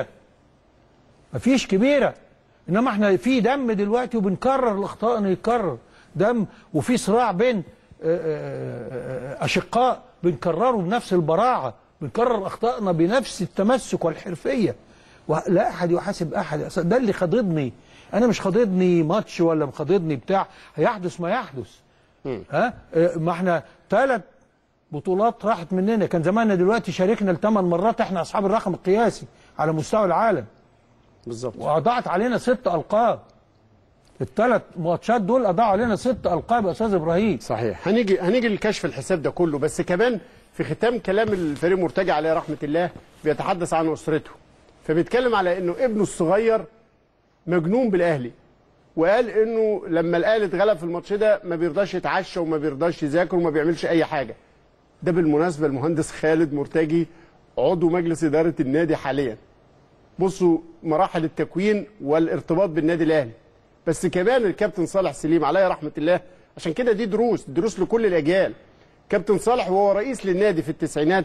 Speaker 1: مفيش كبيره انما احنا في دم دلوقتي وبنكرر الاخطاء انه يتكرر دم وفي صراع بين آه، آه، آه، اشقاء بنكرره بنفس البراعه بنكرر اخطائنا بنفس التمسك والحرفيه ولا احد يحاسب احد ده اللي خاضدني انا مش خاضدني ماتش ولا مخاضدني بتاع هيحدث ما يحدث ها آه، ما احنا ثلاث بطولات راحت مننا كان زماننا دلوقتي شاركنا لثمان مرات احنا اصحاب الرقم القياسي على مستوى العالم
Speaker 2: بالظبط
Speaker 1: واضاعت علينا ست القاب الثلاث ماتشات دول اضاعوا علينا ست القاب يا استاذ ابراهيم
Speaker 2: صحيح هنيجي هنيجي للكشف الحساب ده كله بس كمان في ختام كلام الفريق مرتجع عليه رحمه الله بيتحدث عن اسرته فبيتكلم على انه ابنه الصغير مجنون بالاهلي وقال انه لما الاهلي اتغلب في الماتش ده ما بيرضاش يتعشى وما بيرضاش يذاكر وما بيعملش اي حاجه ده بالمناسبه المهندس خالد مرتجي عضو مجلس اداره النادي حاليا بصوا مراحل التكوين والارتباط بالنادي الاهلي بس كمان الكابتن صالح سليم عليه رحمه الله عشان كده دي دروس دروس لكل الاجيال كابتن صالح وهو رئيس للنادي في التسعينات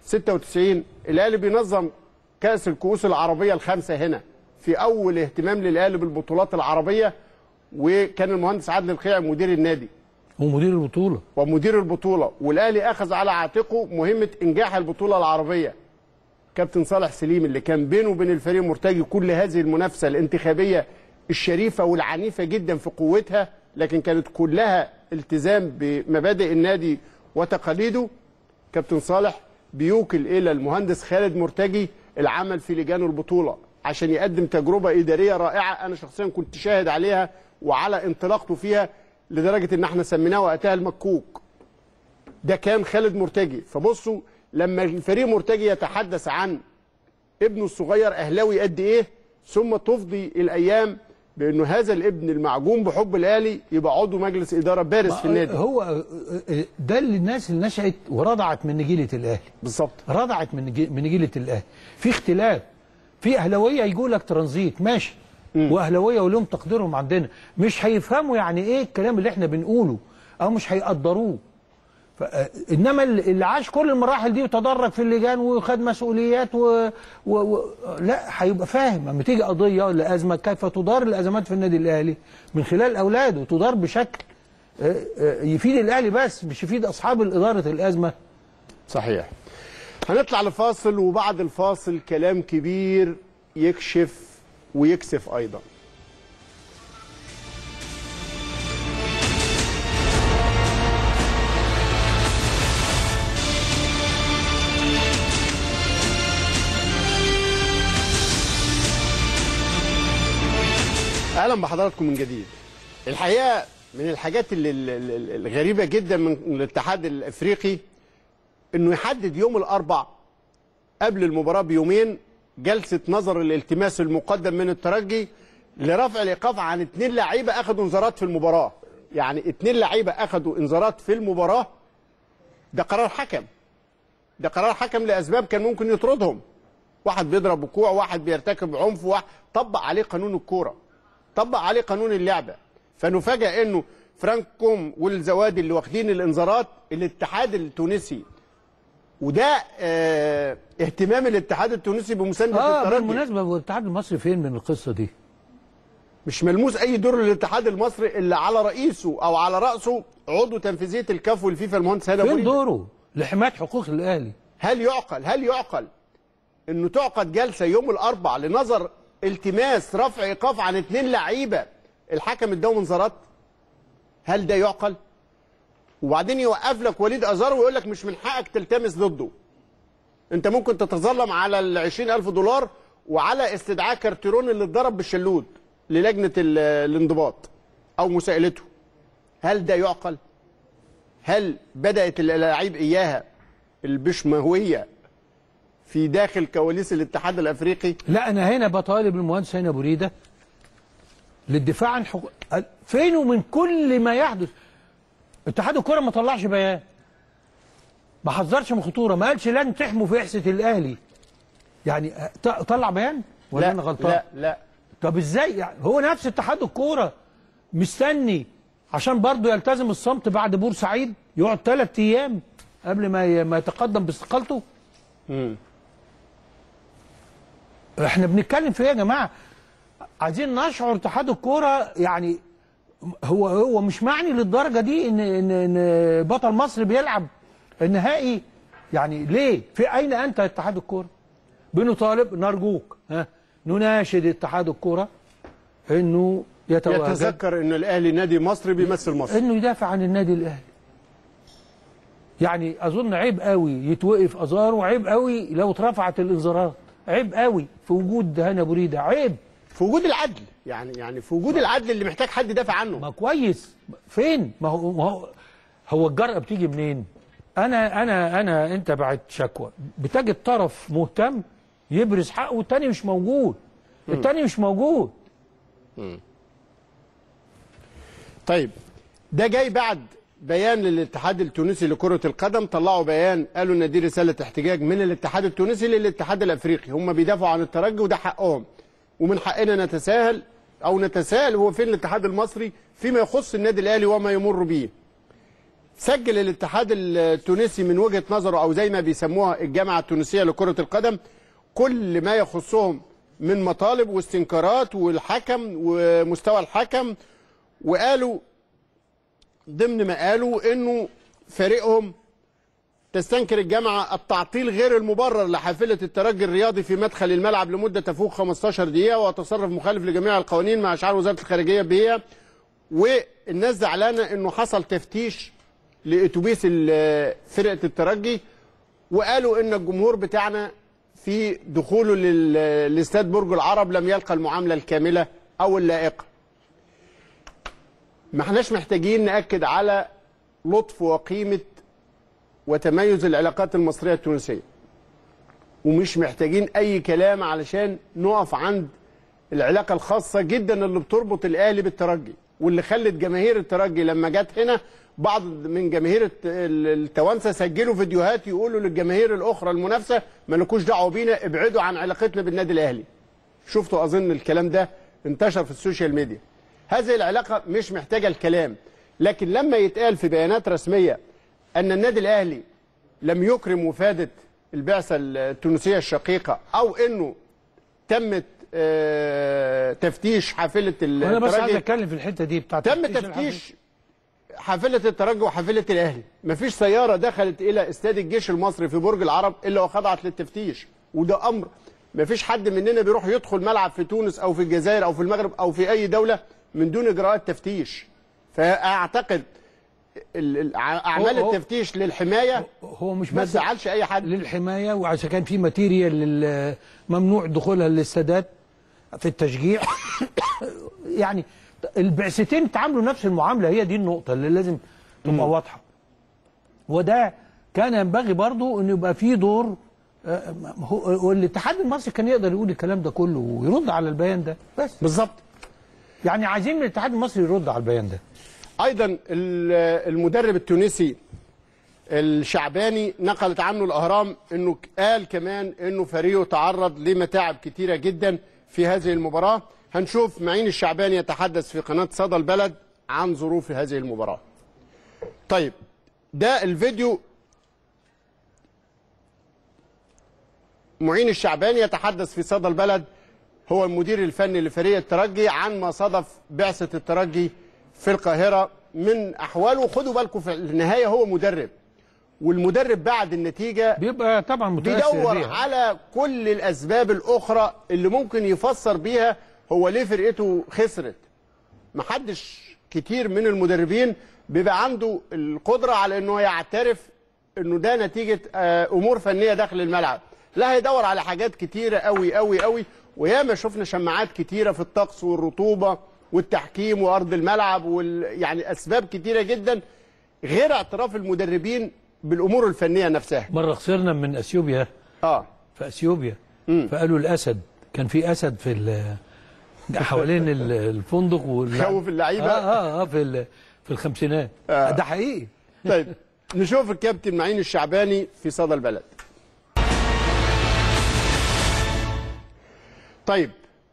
Speaker 2: 96 الاهلي بينظم كاس الكؤوس العربيه الخمسه هنا في اول اهتمام للاهلي بالبطولات العربيه وكان المهندس عادل الخيع مدير النادي
Speaker 1: ومدير البطوله
Speaker 2: ومدير البطوله والاهلي اخذ على عاتقه مهمه انجاح البطوله العربيه كابتن صالح سليم اللي كان بينه وبين الفريق مرتجي كل هذه المنافسه الانتخابيه الشريفه والعنيفه جدا في قوتها لكن كانت كلها التزام بمبادئ النادي وتقاليده كابتن صالح بيوكل الى المهندس خالد مرتجي العمل في لجان البطوله عشان يقدم تجربه اداريه رائعه انا شخصيا كنت شاهد عليها وعلى انطلاقته فيها لدرجه ان احنا سميناه وقتها المكوك ده كان خالد مرتجي فبصوا لما الفريق مرتجي يتحدث عن ابنه الصغير اهلاوي قد ايه ثم تفضي الايام بانه هذا الابن المعجون بحب الاهلي يبقى عضو مجلس اداره بارز في النادي
Speaker 1: هو ده اللي الناس اللي نشأت ورضعت من نجيلة الأهلي
Speaker 2: بالظبط
Speaker 1: رضعت من نجي- من نجيلة الأهلي في اختلاف في أهلاوية يقول لك ترانزيت ماشي واهلاويه ولهم تقديرهم عندنا مش هيفهموا يعني ايه الكلام اللي احنا بنقوله او مش هيقدروه ف... انما اللي عاش كل المراحل دي وتدرج في اللجان وخد مسؤوليات و... و... و... لا هيبقى فاهم لما تيجي قضيه ولا ازمه كيف تدار الازمات في النادي الاهلي من خلال اولاده تدار بشكل آه، آه، يفيد الاهلي بس مش يفيد اصحاب اداره الازمه
Speaker 2: صحيح هنطلع لفاصل وبعد الفاصل كلام كبير يكشف ويكسف ايضا اهلا بحضراتكم من جديد الحقيقه من الحاجات اللي اللي- اللي- الغريبه جدا من الاتحاد الافريقي انه يحدد يوم الاربع قبل المباراه بيومين جلسه نظر الالتماس المقدم من الترجي لرفع الايقاف عن اثنين لعيبه اخذوا انذارات في المباراه يعني اثنين لعيبه اخذوا انذارات في المباراه ده قرار حكم ده قرار حكم لاسباب كان ممكن يطردهم واحد بيضرب بكوع واحد بيرتكب عنف واحد طبق عليه قانون الكوره طبق عليه قانون اللعبه فنفاجئ انه فرانك كوم والزوادي اللي واخدين الانذارات الاتحاد التونسي وده اه اهتمام الاتحاد التونسي بمسانده
Speaker 1: اه
Speaker 2: الترجي
Speaker 1: بالمناسبه هو الاتحاد المصري فين من القصه دي؟
Speaker 2: مش ملموس اي دور للاتحاد المصري الا على رئيسه او على راسه عضو تنفيذيه الكاف والفيفا المهندس هذا
Speaker 1: فين دوره؟ لحمايه حقوق الاهلي
Speaker 2: هل يعقل هل يعقل انه تعقد جلسه يوم الاربع لنظر التماس رفع ايقاف عن اثنين لعيبه الحكم اداهم انذارات هل ده يعقل وبعدين يوقف لك وليد ازار ويقول لك مش من حقك تلتمس ضده انت ممكن تتظلم على ال 20000 دولار وعلى استدعاء كارتيرون اللي اتضرب بالشلوت للجنه ال- الانضباط او مساءلته هل ده يعقل هل بدات اللاعب اياها البشمهويه في داخل كواليس الاتحاد الافريقي
Speaker 1: لا انا هنا بطالب المهندس هنا بريده للدفاع عن حقوق فينه من كل ما يحدث اتحاد الكره ما طلعش بيان ما حذرش من خطوره ما قالش لن تحموا في حصه الاهلي يعني ط- طلع بيان ولا
Speaker 2: لا
Speaker 1: انا غلطان
Speaker 2: لا لا
Speaker 1: طب ازاي يعني هو نفس اتحاد الكوره مستني عشان برضه يلتزم الصمت بعد بورسعيد يقعد ثلاث ايام قبل ما ي- ما يتقدم باستقالته احنا بنتكلم في ايه يا جماعه عايزين نشعر اتحاد الكوره يعني هو هو مش معني للدرجه دي ان ان, إن بطل مصر بيلعب النهائي يعني ليه في اين انت يا اتحاد الكوره بنطالب نرجوك ها نناشد اتحاد الكوره انه يتواجد
Speaker 2: يتذكر ان الاهلي نادي مصري بيمثل مصر
Speaker 1: انه يدافع عن النادي الاهلي يعني اظن عيب قوي يتوقف ازار وعيب قوي لو اترفعت الانذارات عيب قوي في وجود هنا بريده عيب
Speaker 2: في وجود العدل يعني يعني في وجود العدل اللي محتاج حد يدافع عنه
Speaker 1: ما كويس فين ما هو ما هو هو الجرأة بتيجي منين انا انا انا انت بعت شكوى بتجد طرف مهتم يبرز حقه والتاني مش موجود التاني مش موجود
Speaker 2: طيب ده جاي بعد بيان للاتحاد التونسي لكرة القدم طلعوا بيان قالوا ان دي رسالة احتجاج من الاتحاد التونسي للاتحاد الافريقي هم بيدافعوا عن الترجي وده حقهم ومن حقنا نتساهل او نتساءل هو فين الاتحاد المصري فيما يخص النادي الاهلي وما يمر به سجل الاتحاد التونسي من وجهة نظره او زي ما بيسموها الجامعة التونسية لكرة القدم كل ما يخصهم من مطالب واستنكارات والحكم ومستوى الحكم وقالوا ضمن ما قالوا انه فريقهم تستنكر الجامعة التعطيل غير المبرر لحافلة الترجي الرياضي في مدخل الملعب لمدة تفوق 15 دقيقة وتصرف مخالف لجميع القوانين مع إشعار وزارة الخارجية بها والناس زعلانة انه حصل تفتيش لأتوبيس ال- فرقة الترجي وقالوا ان الجمهور بتاعنا في دخوله لل- لاستاد برج العرب لم يلقى المعاملة الكاملة أو اللائقة ما احناش محتاجين نأكد على لطف وقيمة وتميز العلاقات المصرية التونسية ومش محتاجين أي كلام علشان نقف عند العلاقة الخاصة جدا اللي بتربط الأهلي بالترجي واللي خلت جماهير الترجي لما جت هنا بعض من جماهير الت- ال- التوانسة سجلوا فيديوهات يقولوا للجماهير الأخرى المنافسة مالكوش دعوة بينا ابعدوا عن علاقتنا بالنادي الأهلي شفتوا أظن الكلام ده انتشر في السوشيال ميديا هذه العلاقه مش محتاجه الكلام لكن لما يتقال في بيانات رسميه ان النادي الاهلي لم يكرم وفاده البعثه التونسيه الشقيقه او انه تمت آه، تفتيش حافله
Speaker 1: انا بس عايز
Speaker 2: الترجي
Speaker 1: اتكلم في الحته دي بتاعت
Speaker 2: تم
Speaker 1: الحافل.
Speaker 2: تفتيش حافله الترجي وحافله الاهلي مفيش سياره دخلت الى استاد الجيش المصري في برج العرب الا وخضعت للتفتيش وده امر مفيش حد مننا بيروح يدخل ملعب في تونس او في الجزائر او في المغرب او في اي دوله من دون اجراءات تفتيش فاعتقد ال- ال- اعمال
Speaker 1: هو- هو-
Speaker 2: التفتيش للحمايه
Speaker 1: هو مش
Speaker 2: ما
Speaker 1: بس
Speaker 2: تزعلش اي حد
Speaker 1: للحمايه وعشان كان في ماتيريال لل- ممنوع دخولها للاستادات في التشجيع يعني البعثتين اتعاملوا نفس المعامله هي دي النقطه اللي لازم تبقى واضحه وده كان ينبغي برضو ان يبقى في دور آه، هو- والاتحاد المصري كان يقدر يقول الكلام ده كله ويرد على البيان ده بس
Speaker 2: بالظبط
Speaker 1: يعني عايزين من الاتحاد المصري يرد على البيان ده
Speaker 2: ايضا ال- المدرب التونسي الشعباني نقلت عنه الاهرام انه قال كمان انه فريقه تعرض لمتاعب كتيره جدا في هذه المباراه هنشوف معين الشعباني يتحدث في قناه صدى البلد عن ظروف هذه المباراه طيب ده الفيديو معين الشعباني يتحدث في صدى البلد هو المدير الفني لفريق الترجي عن ما صدف بعثة الترجي في القاهرة من أحواله خدوا بالكم في النهاية هو مدرب والمدرب بعد النتيجة
Speaker 1: بيبقى طبعا متاثر
Speaker 2: بيدور
Speaker 1: بيها.
Speaker 2: على كل الأسباب الأخرى اللي ممكن يفسر بيها هو ليه فرقته خسرت محدش كتير من المدربين بيبقى عنده القدرة على انه يعترف انه ده نتيجة آه، امور فنية داخل الملعب لا هيدور على حاجات كتيرة قوي قوي قوي وياما شفنا شماعات كتيرة في الطقس والرطوبة والتحكيم وارض الملعب وال... يعني اسباب كتيرة جدا غير اعتراف المدربين بالامور الفنية نفسها
Speaker 1: مره خسرنا من اثيوبيا
Speaker 2: اه
Speaker 1: في اثيوبيا فقالوا الاسد كان في اسد في ال- حوالين ال- الفندق وال-
Speaker 2: خوف اللعيبة.
Speaker 1: اه اه, آه في ال- في الخمسينات
Speaker 2: آه.
Speaker 1: ده حقيقي
Speaker 2: طيب نشوف الكابتن معين الشعباني في صدى البلد طيب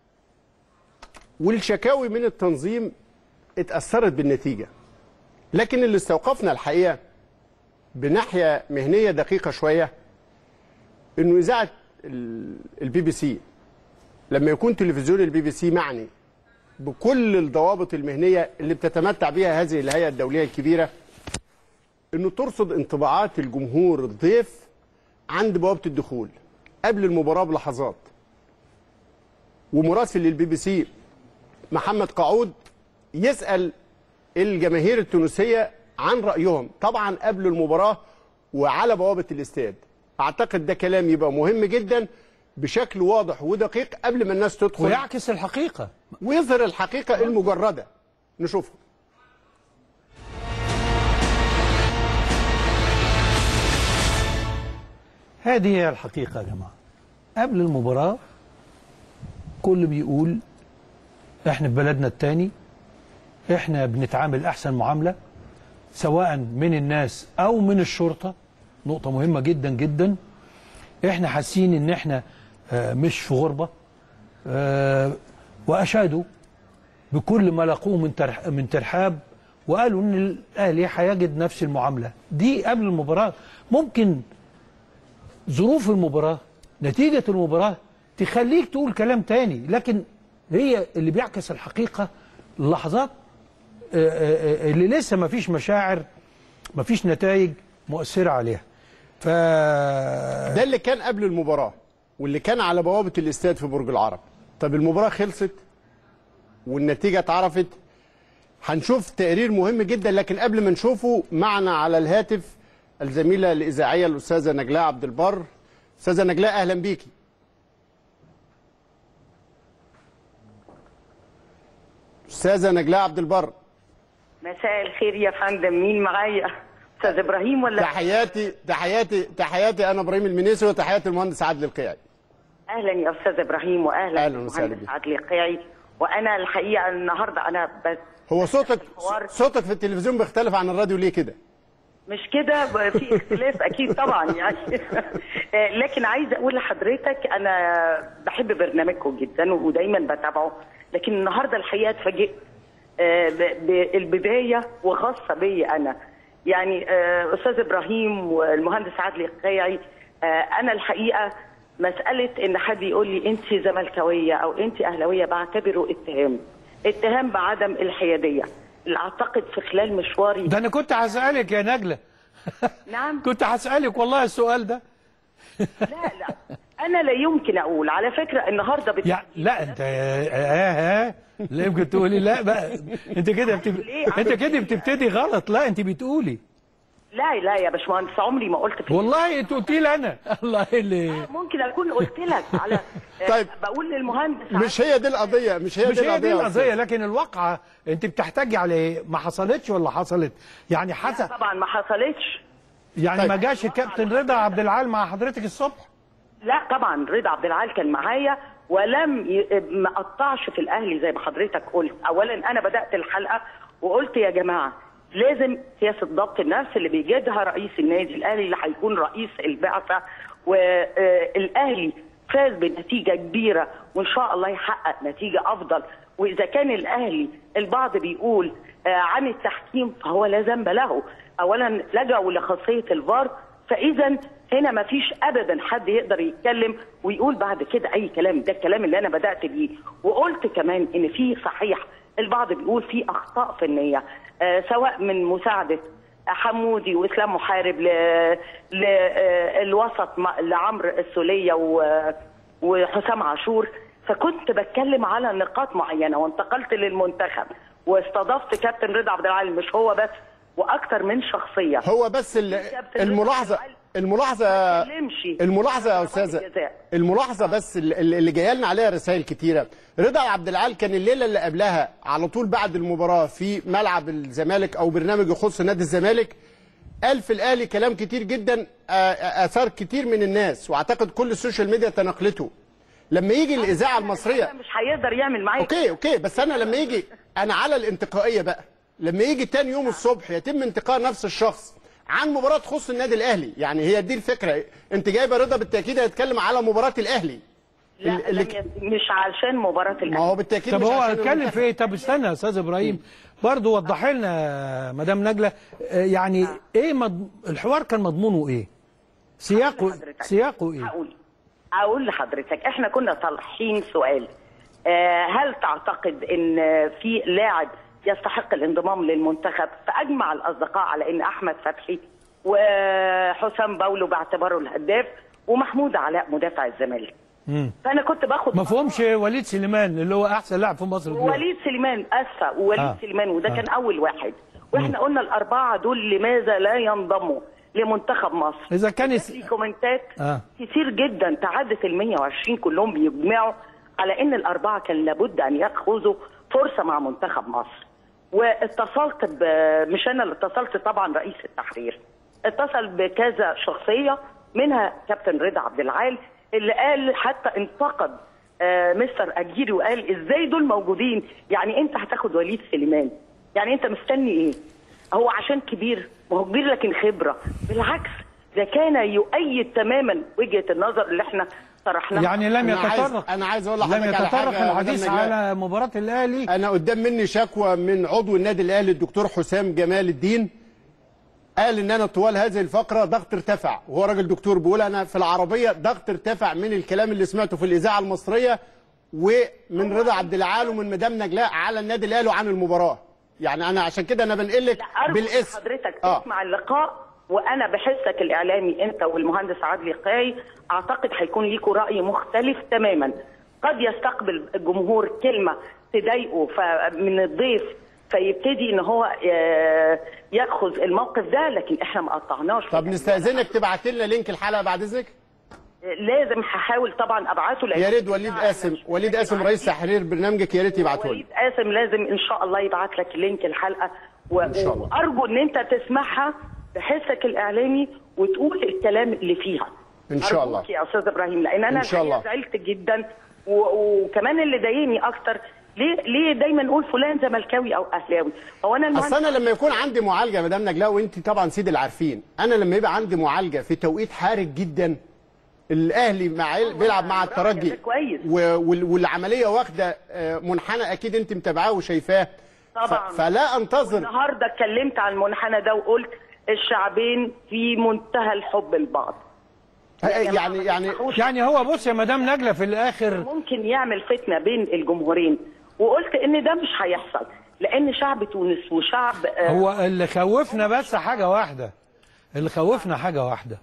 Speaker 2: والشكاوي من التنظيم اتأثرت بالنتيجة لكن اللي استوقفنا الحقيقة بناحية مهنية دقيقة شوية انه اذاعة ال- البي بي سي لما يكون تلفزيون البي بي سي معني بكل الضوابط المهنية اللي بتتمتع بها هذه الهيئة الدولية الكبيرة انه ترصد انطباعات الجمهور الضيف عند بوابه الدخول قبل المباراه بلحظات ومراسل للبي بي سي محمد قعود يسال الجماهير التونسيه عن رايهم طبعا قبل المباراه وعلى بوابه الاستاد اعتقد ده كلام يبقى مهم جدا بشكل واضح ودقيق قبل ما الناس تدخل
Speaker 1: ويعكس الحقيقه
Speaker 2: ويظهر الحقيقه المجرده نشوفها
Speaker 1: هذه هي الحقيقه يا جماعه قبل المباراه كل بيقول احنا في بلدنا التاني احنا بنتعامل احسن معامله سواء من الناس او من الشرطه نقطه مهمه جدا جدا احنا حاسين ان احنا آه، مش في غربه آه، واشادوا بكل ما لقوه من ترح من ترحاب وقالوا ان الاهلي هيجد نفس المعامله دي قبل المباراه ممكن ظروف المباراه نتيجه المباراه تخليك تقول كلام تاني لكن هي اللي بيعكس الحقيقه اللحظات آه، آه، آه، اللي لسه ما فيش مشاعر ما فيش نتائج مؤثره عليها ف
Speaker 2: ده اللي كان قبل المباراة واللي كان على بوابة الاستاد في برج العرب طب المباراة خلصت والنتيجة اتعرفت هنشوف تقرير مهم جدا لكن قبل ما نشوفه معنا على الهاتف الزميلة الإذاعية الأستاذة نجلاء عبد البر أستاذة نجلاء أهلا بيكي أستاذة نجلاء عبد البر
Speaker 6: مساء الخير يا فندم مين معايا استاذ ابراهيم ولا
Speaker 2: تحياتي تحياتي تحياتي أنا إبراهيم المنيسي وتحياتي المهندس عادل القيعي
Speaker 6: اهلا يا استاذ ابراهيم واهلا
Speaker 2: أهلاً وسهلاً
Speaker 6: بالمهندس
Speaker 2: بك.
Speaker 6: عادل القيعي وانا الحقيقه النهارده انا بس
Speaker 2: هو صوتك
Speaker 6: الحوار.
Speaker 2: صوتك في التلفزيون بيختلف عن الراديو ليه كده؟
Speaker 6: مش كده ب- في اختلاف اكيد طبعا يعني آه، لكن عايزه اقول لحضرتك انا بحب برنامجكم جدا ودايما بتابعه لكن النهارده الحقيقه اتفاجئت آه، ب- بالبدايه وخاصه بي انا يعني آه، استاذ ابراهيم والمهندس عادل القيعي آه، انا الحقيقه مساله ان حد يقول لي انت زملكاويه او انت اهلاويه بعتبره اتهام اتهام بعدم الحياديه اللي اعتقد في خلال مشواري
Speaker 1: ده انا كنت هسألك يا نجلة
Speaker 6: نعم
Speaker 1: كنت هسألك والله السؤال ده
Speaker 6: لا لا انا لا يمكن اقول على فكره النهارده بت...
Speaker 1: يعني لا انت اه اه لا يمكن تقولي لا بقى انت كده بتب...
Speaker 6: ليه؟
Speaker 1: انت كده بتبتدي غلط لا انت بتقولي
Speaker 6: لا لا يا باشمهندس عمري ما قلت في
Speaker 1: والله انت قلتي لي انا الله اللي
Speaker 6: ممكن اكون قلت لك على آه،
Speaker 2: طيب.
Speaker 6: بقول للمهندس
Speaker 2: مش هي دي القضيه مش هي
Speaker 1: مش
Speaker 2: دي
Speaker 1: هي دي
Speaker 2: القضيه يا
Speaker 1: القضيه لكن الواقعه انت بتحتاجي على ايه ما حصلتش ولا حصلت يعني
Speaker 6: لا،
Speaker 1: حسب
Speaker 6: طبعا ما حصلتش
Speaker 1: يعني
Speaker 2: طيب.
Speaker 1: ما جاش الكابتن رضا عبد العال مع حضرتك الصبح
Speaker 6: لا طبعا رضا عبد العال كان معايا ولم ي... ما قطعش في الاهلي زي ما حضرتك قلت اولا انا بدات الحلقه وقلت يا جماعه لازم سياسه ضبط النفس اللي بيجدها رئيس النادي الاهلي اللي هيكون رئيس البعثه والاهلي فاز بنتيجه كبيره وان شاء الله يحقق نتيجه افضل واذا كان الاهلي البعض بيقول آه، عن التحكيم فهو لا ذنب له اولا لجأوا لخاصيه الفار فاذا هنا ما فيش ابدا حد يقدر يتكلم ويقول بعد كده اي كلام ده الكلام اللي انا بدات بيه وقلت كمان ان في صحيح البعض بيقول في اخطاء فنيه آه سواء من مساعده حمودي واسلام محارب ل... ل... آه، الوسط م- لعمرو السوليه و... وحسام عاشور فكنت بتكلم على نقاط معينه وانتقلت للمنتخب واستضفت كابتن رضا عبد العال مش هو بس واكتر من شخصيه
Speaker 2: هو بس ال-
Speaker 6: كابتن
Speaker 2: الملاحظه
Speaker 6: رضا
Speaker 2: الملاحظه
Speaker 6: ما اتكلمش.
Speaker 2: الملاحظه يا
Speaker 6: ضربات
Speaker 2: استاذه
Speaker 6: الجزاء.
Speaker 2: الملاحظه بس ال- ال- اللي جايه لنا عليها رسائل كتيره رضا عبد العال كان الليله اللي قبلها على طول بعد المباراه في ملعب الزمالك او برنامج يخص نادي الزمالك قال في الاهلي كلام كتير جدا آه، آه، اثار كتير من الناس واعتقد كل السوشيال ميديا تناقلته لما يجي الاذاعه المصريه
Speaker 6: مش هيقدر يعمل معايا
Speaker 2: اوكي اوكي بس انا لما يجي انا على الانتقائيه بقى لما يجي تاني يوم الصبح يتم انتقاء نفس الشخص عن مباراه تخص النادي الاهلي يعني هي دي الفكره انت جايبه رضا بالتاكيد هيتكلم على مباراه الاهلي
Speaker 6: لا
Speaker 2: اللي-
Speaker 6: لم يت- مش علشان مباراه
Speaker 2: ما
Speaker 6: الاهلي
Speaker 2: هو بالتاكيد
Speaker 1: طب
Speaker 2: مش
Speaker 1: هو
Speaker 2: عشان
Speaker 1: اتكلم
Speaker 2: المنتخب.
Speaker 1: في ايه طب استنى يا استاذ ابراهيم برضه وضح لنا مدام نجله آه، يعني ايه مض... الحوار كان مضمونه ايه سياقه
Speaker 6: لحضرتك.
Speaker 1: سياقه ايه
Speaker 6: هقول اقول لحضرتك احنا كنا طالعين سؤال آه، هل تعتقد ان في لاعب يستحق الانضمام للمنتخب فاجمع الاصدقاء على ان احمد فتحي وحسام باولو باعتباره الهداف ومحمود علاء مدافع الزمالك فانا كنت باخد
Speaker 1: ما فهمش وليد سليمان اللي هو احسن لاعب في مصر دلوقتي
Speaker 6: وليد سليمان اسفه ووليد
Speaker 1: آه.
Speaker 6: آه. سليمان وده
Speaker 1: آه.
Speaker 6: آه. كان اول واحد واحنا قلنا الاربعه دول لماذا لا ينضموا لمنتخب مصر
Speaker 1: اذا كان يس...
Speaker 6: في كومنتات
Speaker 1: آه.
Speaker 6: آه. كتير جدا تعدت ال 120 كلهم بيجمعوا على ان الاربعه كان لابد ان ياخذوا فرصه مع منتخب مصر واتصلت ب... مش انا اللي اتصلت طبعا رئيس التحرير اتصل بكذا شخصيه منها كابتن رضا عبد العال اللي قال حتى انتقد آه مستر اجيري وقال ازاي دول موجودين يعني انت هتاخد وليد سليمان يعني انت مستني ايه هو عشان كبير ما هو كبير لكن خبره بالعكس ده كان يؤيد تماما وجهه النظر اللي احنا طرحناها
Speaker 1: يعني لم
Speaker 2: أنا عايز-
Speaker 1: يتطرق
Speaker 2: أنا عايز أقول
Speaker 1: لم
Speaker 2: لحضرتك على
Speaker 1: يتطرق
Speaker 2: حاجة يا
Speaker 1: الحديث
Speaker 2: مدام نجلاء.
Speaker 1: على مباراة الاهلي
Speaker 2: انا قدام مني شكوى من عضو النادي الاهلي الدكتور حسام جمال الدين قال ان انا طوال هذه الفقره ضغط ارتفع وهو راجل دكتور بيقول انا في العربيه ضغط ارتفع من الكلام اللي سمعته في الاذاعه المصريه ومن رضا عبد العال ومن مدام نجلاء على النادي الاهلي وعن المباراه يعني انا عشان كده انا بنقل لك
Speaker 6: لا ارجو
Speaker 2: بالاسم
Speaker 6: حضرتك
Speaker 2: اه
Speaker 6: تسمع اللقاء وانا بحسك الاعلامي انت والمهندس عادل قاي اعتقد هيكون ليكوا راي مختلف تماما قد يستقبل الجمهور كلمه تضايقه ف- من الضيف فيبتدي ان هو آه، ياخذ الموقف ده لكن احنا ما قطعناش
Speaker 2: طب نستاذنك تبعت لنا لينك الحلقه بعد اذنك
Speaker 6: لازم هحاول طبعا ابعته لأن
Speaker 2: يا ريت وليد قاسم وليد قاسم رئيس تحرير برنامجك يا ريت يبعته لي
Speaker 6: وليد قاسم لازم ان شاء الله يبعت لك لينك الحلقه و...
Speaker 2: إن شاء الله.
Speaker 6: وارجو ان انت تسمعها بحسك الاعلامي وتقول الكلام اللي فيها
Speaker 2: إن شاء الله.
Speaker 6: أرجوك يا استاذ ابراهيم لان انا
Speaker 2: إن شاء
Speaker 6: الحقيقة
Speaker 2: الله.
Speaker 6: زعلت جدا و... وكمان اللي ضايقني اكتر ليه ليه دايما نقول فلان زملكاوي او اهلاوي هو انا
Speaker 2: اصل
Speaker 6: المهندس
Speaker 2: انا لما يكون عندي معالجه يا مدام نجلاء وانت طبعا سيد العارفين انا لما يبقى عندي معالجه في توقيت حارج جدا الاهلي مع بيلعب مع
Speaker 6: ده
Speaker 2: الترجي
Speaker 6: كويس.
Speaker 2: و- وال- والعمليه واخده آه، منحنى اكيد انت متابعاه وشايفاه ف-
Speaker 6: طبعا.
Speaker 2: فلا انتظر
Speaker 6: النهارده اتكلمت عن المنحنى ده وقلت الشعبين في منتهى الحب لبعض
Speaker 2: يعني يعني
Speaker 1: يعني هو بص يا مدام نجله في الاخر
Speaker 6: ممكن يعمل فتنه بين الجمهورين وقلت ان ده مش هيحصل لان شعب تونس وشعب آه،
Speaker 1: هو اللي خوفنا بس حاجه واحده اللي خوفنا حاجه واحده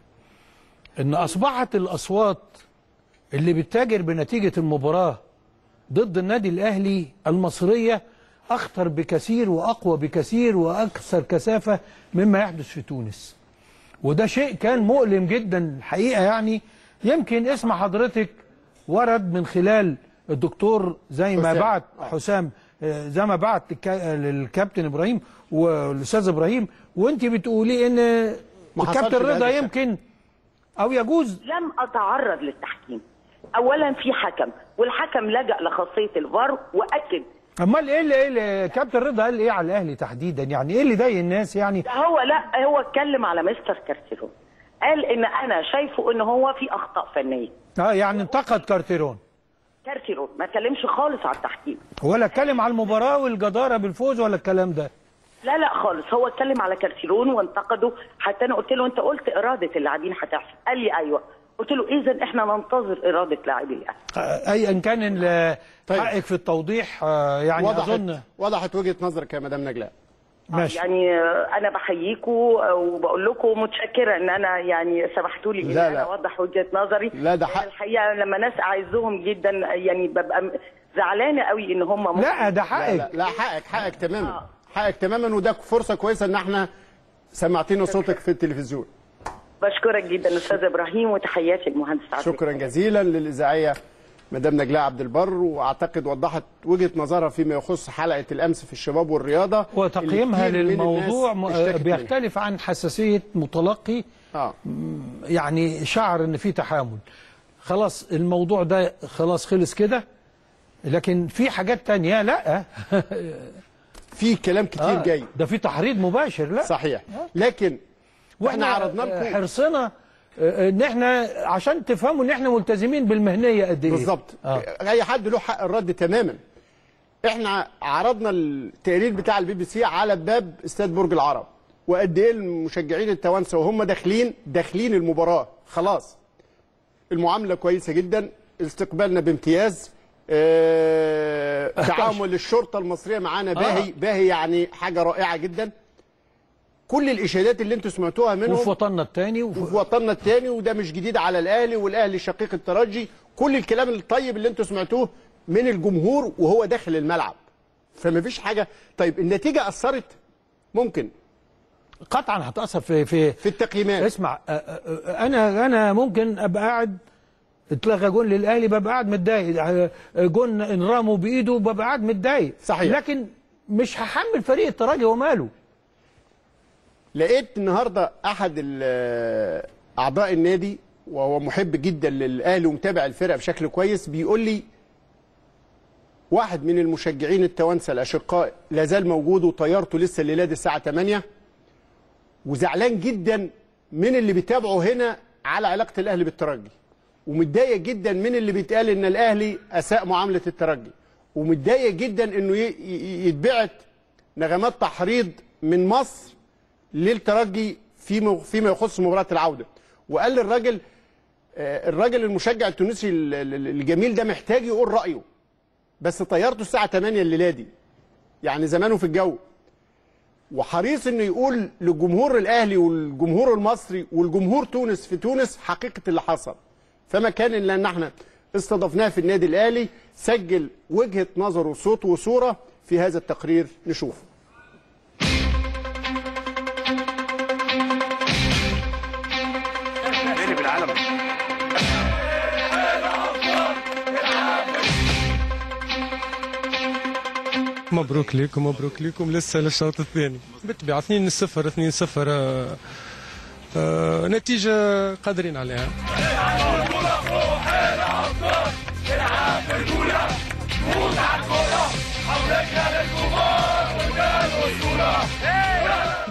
Speaker 1: ان اصبحت الاصوات اللي بتتاجر بنتيجه المباراه ضد النادي الاهلي المصريه اخطر بكثير واقوى بكثير واكثر كثافه مما يحدث في تونس وده شيء كان مؤلم جدا الحقيقه يعني يمكن اسم حضرتك ورد من خلال الدكتور زي ما
Speaker 2: حسام.
Speaker 1: بعت حسام آه، زي ما بعت للكا- للكابتن ابراهيم والاستاذ ابراهيم وانت بتقولي ان
Speaker 2: ما حصلش
Speaker 1: الكابتن
Speaker 2: بهذا
Speaker 1: رضا
Speaker 2: الشكل.
Speaker 1: يمكن او يجوز
Speaker 6: لم اتعرض للتحكيم اولا في حكم والحكم لجأ لخاصيه الفار واكد
Speaker 1: امال ايه اللي, إيه اللي كابتن رضا قال ايه على الاهلي تحديدا يعني ايه اللي ضايق الناس يعني
Speaker 6: ده هو لا هو اتكلم على مستر كارتيرون قال ان انا شايفه ان هو في اخطاء فنيه
Speaker 1: اه يعني انتقد كارتيرون
Speaker 6: كارتيرون ما اتكلمش خالص على التحكيم
Speaker 1: ولا اتكلم على المباراه والجداره بالفوز ولا الكلام ده
Speaker 6: لا لا خالص هو اتكلم على كارتيرون وانتقده حتى انا قلت له انت قلت اراده اللاعبين هتحصل قال لي ايوه قلت له اذا احنا ننتظر اراده لاعبي الاهلي
Speaker 1: آه، ايا كان ال-
Speaker 2: طيب.
Speaker 1: حقك في التوضيح آه، يعني
Speaker 2: وضحت
Speaker 1: اظن
Speaker 2: وضحت وجهه نظرك يا مدام نجلاء
Speaker 1: ماشي
Speaker 6: يعني آه، انا بحييكم وبقول لكم متشكره ان انا يعني سمحتوا لي ان
Speaker 2: لا،
Speaker 6: انا
Speaker 2: لا.
Speaker 6: اوضح وجهه نظري
Speaker 2: لا، ده
Speaker 6: لأن
Speaker 2: حق.
Speaker 6: الحقيقه لما ناس اعزهم جدا يعني ببقى م- زعلانه قوي ان هم ممكن-
Speaker 1: لا ده
Speaker 2: لا
Speaker 1: حقك
Speaker 2: لا, لا حقك حقك تماما
Speaker 6: آه.
Speaker 2: حقك تماما وده فرصه كويسه ان احنا سمعتينا صوتك في التلفزيون
Speaker 6: بشكرك جدا استاذ ابراهيم وتحياتي المهندس عبد
Speaker 2: شكرا جزيلا للاذاعيه مدام نجلاء عبد البر واعتقد وضحت وجهه نظرها فيما يخص حلقه الامس في الشباب والرياضه
Speaker 1: وتقييمها
Speaker 2: اللي كتير من
Speaker 1: للموضوع
Speaker 2: الناس
Speaker 1: م-
Speaker 2: اشتكت منها.
Speaker 1: بيختلف عن حساسيه متلقي
Speaker 2: اه
Speaker 1: يعني شعر ان في تحامل خلاص الموضوع ده خلاص خلص كده لكن في حاجات تانية لا
Speaker 2: في كلام كتير
Speaker 1: آه،
Speaker 2: جاي
Speaker 1: ده في تحريض مباشر لا
Speaker 2: صحيح لكن احنا عرضنا لكم
Speaker 1: حرصنا آه، ان احنا عشان تفهموا ان احنا ملتزمين بالمهنيه قد ايه
Speaker 2: بالظبط
Speaker 1: آه.
Speaker 2: اي حد له حق الرد تماما احنا عرضنا التقرير بتاع البي بي سي على باب استاد برج العرب وقد ايه المشجعين التوانسه وهم داخلين داخلين المباراه خلاص المعامله كويسه جدا استقبالنا بامتياز اه تعامل الشرطه المصريه معانا باهي باهي يعني حاجه رائعه جدا كل الاشادات اللي انتم سمعتوها منهم
Speaker 1: وفي وطننا الثاني وفي
Speaker 2: وفي وطننا الثاني وده مش جديد على الاهلي والاهلي شقيق الترجي كل الكلام الطيب اللي انتم سمعتوه من الجمهور وهو داخل الملعب فما فيش حاجه طيب النتيجه اثرت ممكن
Speaker 1: قطعا هتاثر في في
Speaker 2: في التقييمات
Speaker 1: اسمع آه، آه، آه، انا انا ممكن ابقى قاعد اتلغى جون للاهلي ببقى قاعد متضايق آه، جون انراموا بايده ببقى قاعد متضايق
Speaker 2: صحيح.
Speaker 1: لكن مش هحمل فريق الترجي وماله
Speaker 2: لقيت النهارده احد ال- اعضاء النادي وهو محب جدا للاهلي ومتابع الفرقه بشكل كويس بيقول لي واحد من المشجعين التوانسه الاشقاء لا زال موجود وطيارته لسه الليله دي الساعه 8 وزعلان جدا من اللي بيتابعوا هنا على علاقه الاهلي بالترجي ومتضايق جدا من اللي بيتقال ان الاهلي اساء معامله الترجي ومتضايق جدا انه ي- ي- يتبعت نغمات تحريض من مصر للترجي في فيما يخص مباراه العوده وقال للراجل آه، الراجل المشجع التونسي ال- ال- الجميل ده محتاج يقول رايه بس طيارته الساعه 8 الليله دي يعني زمانه في الجو وحريص انه يقول للجمهور الاهلي والجمهور المصري والجمهور تونس في تونس حقيقه اللي حصل فما كان الا ان احنا استضفناه في النادي الاهلي سجل وجهه نظره وصوت وصوره في هذا التقرير نشوفه
Speaker 7: مبروك لكم مبروك لكم لسه للشوط الثاني بالطبيعة 2 0 2 0 آه، آه، نتيجة قادرين عليها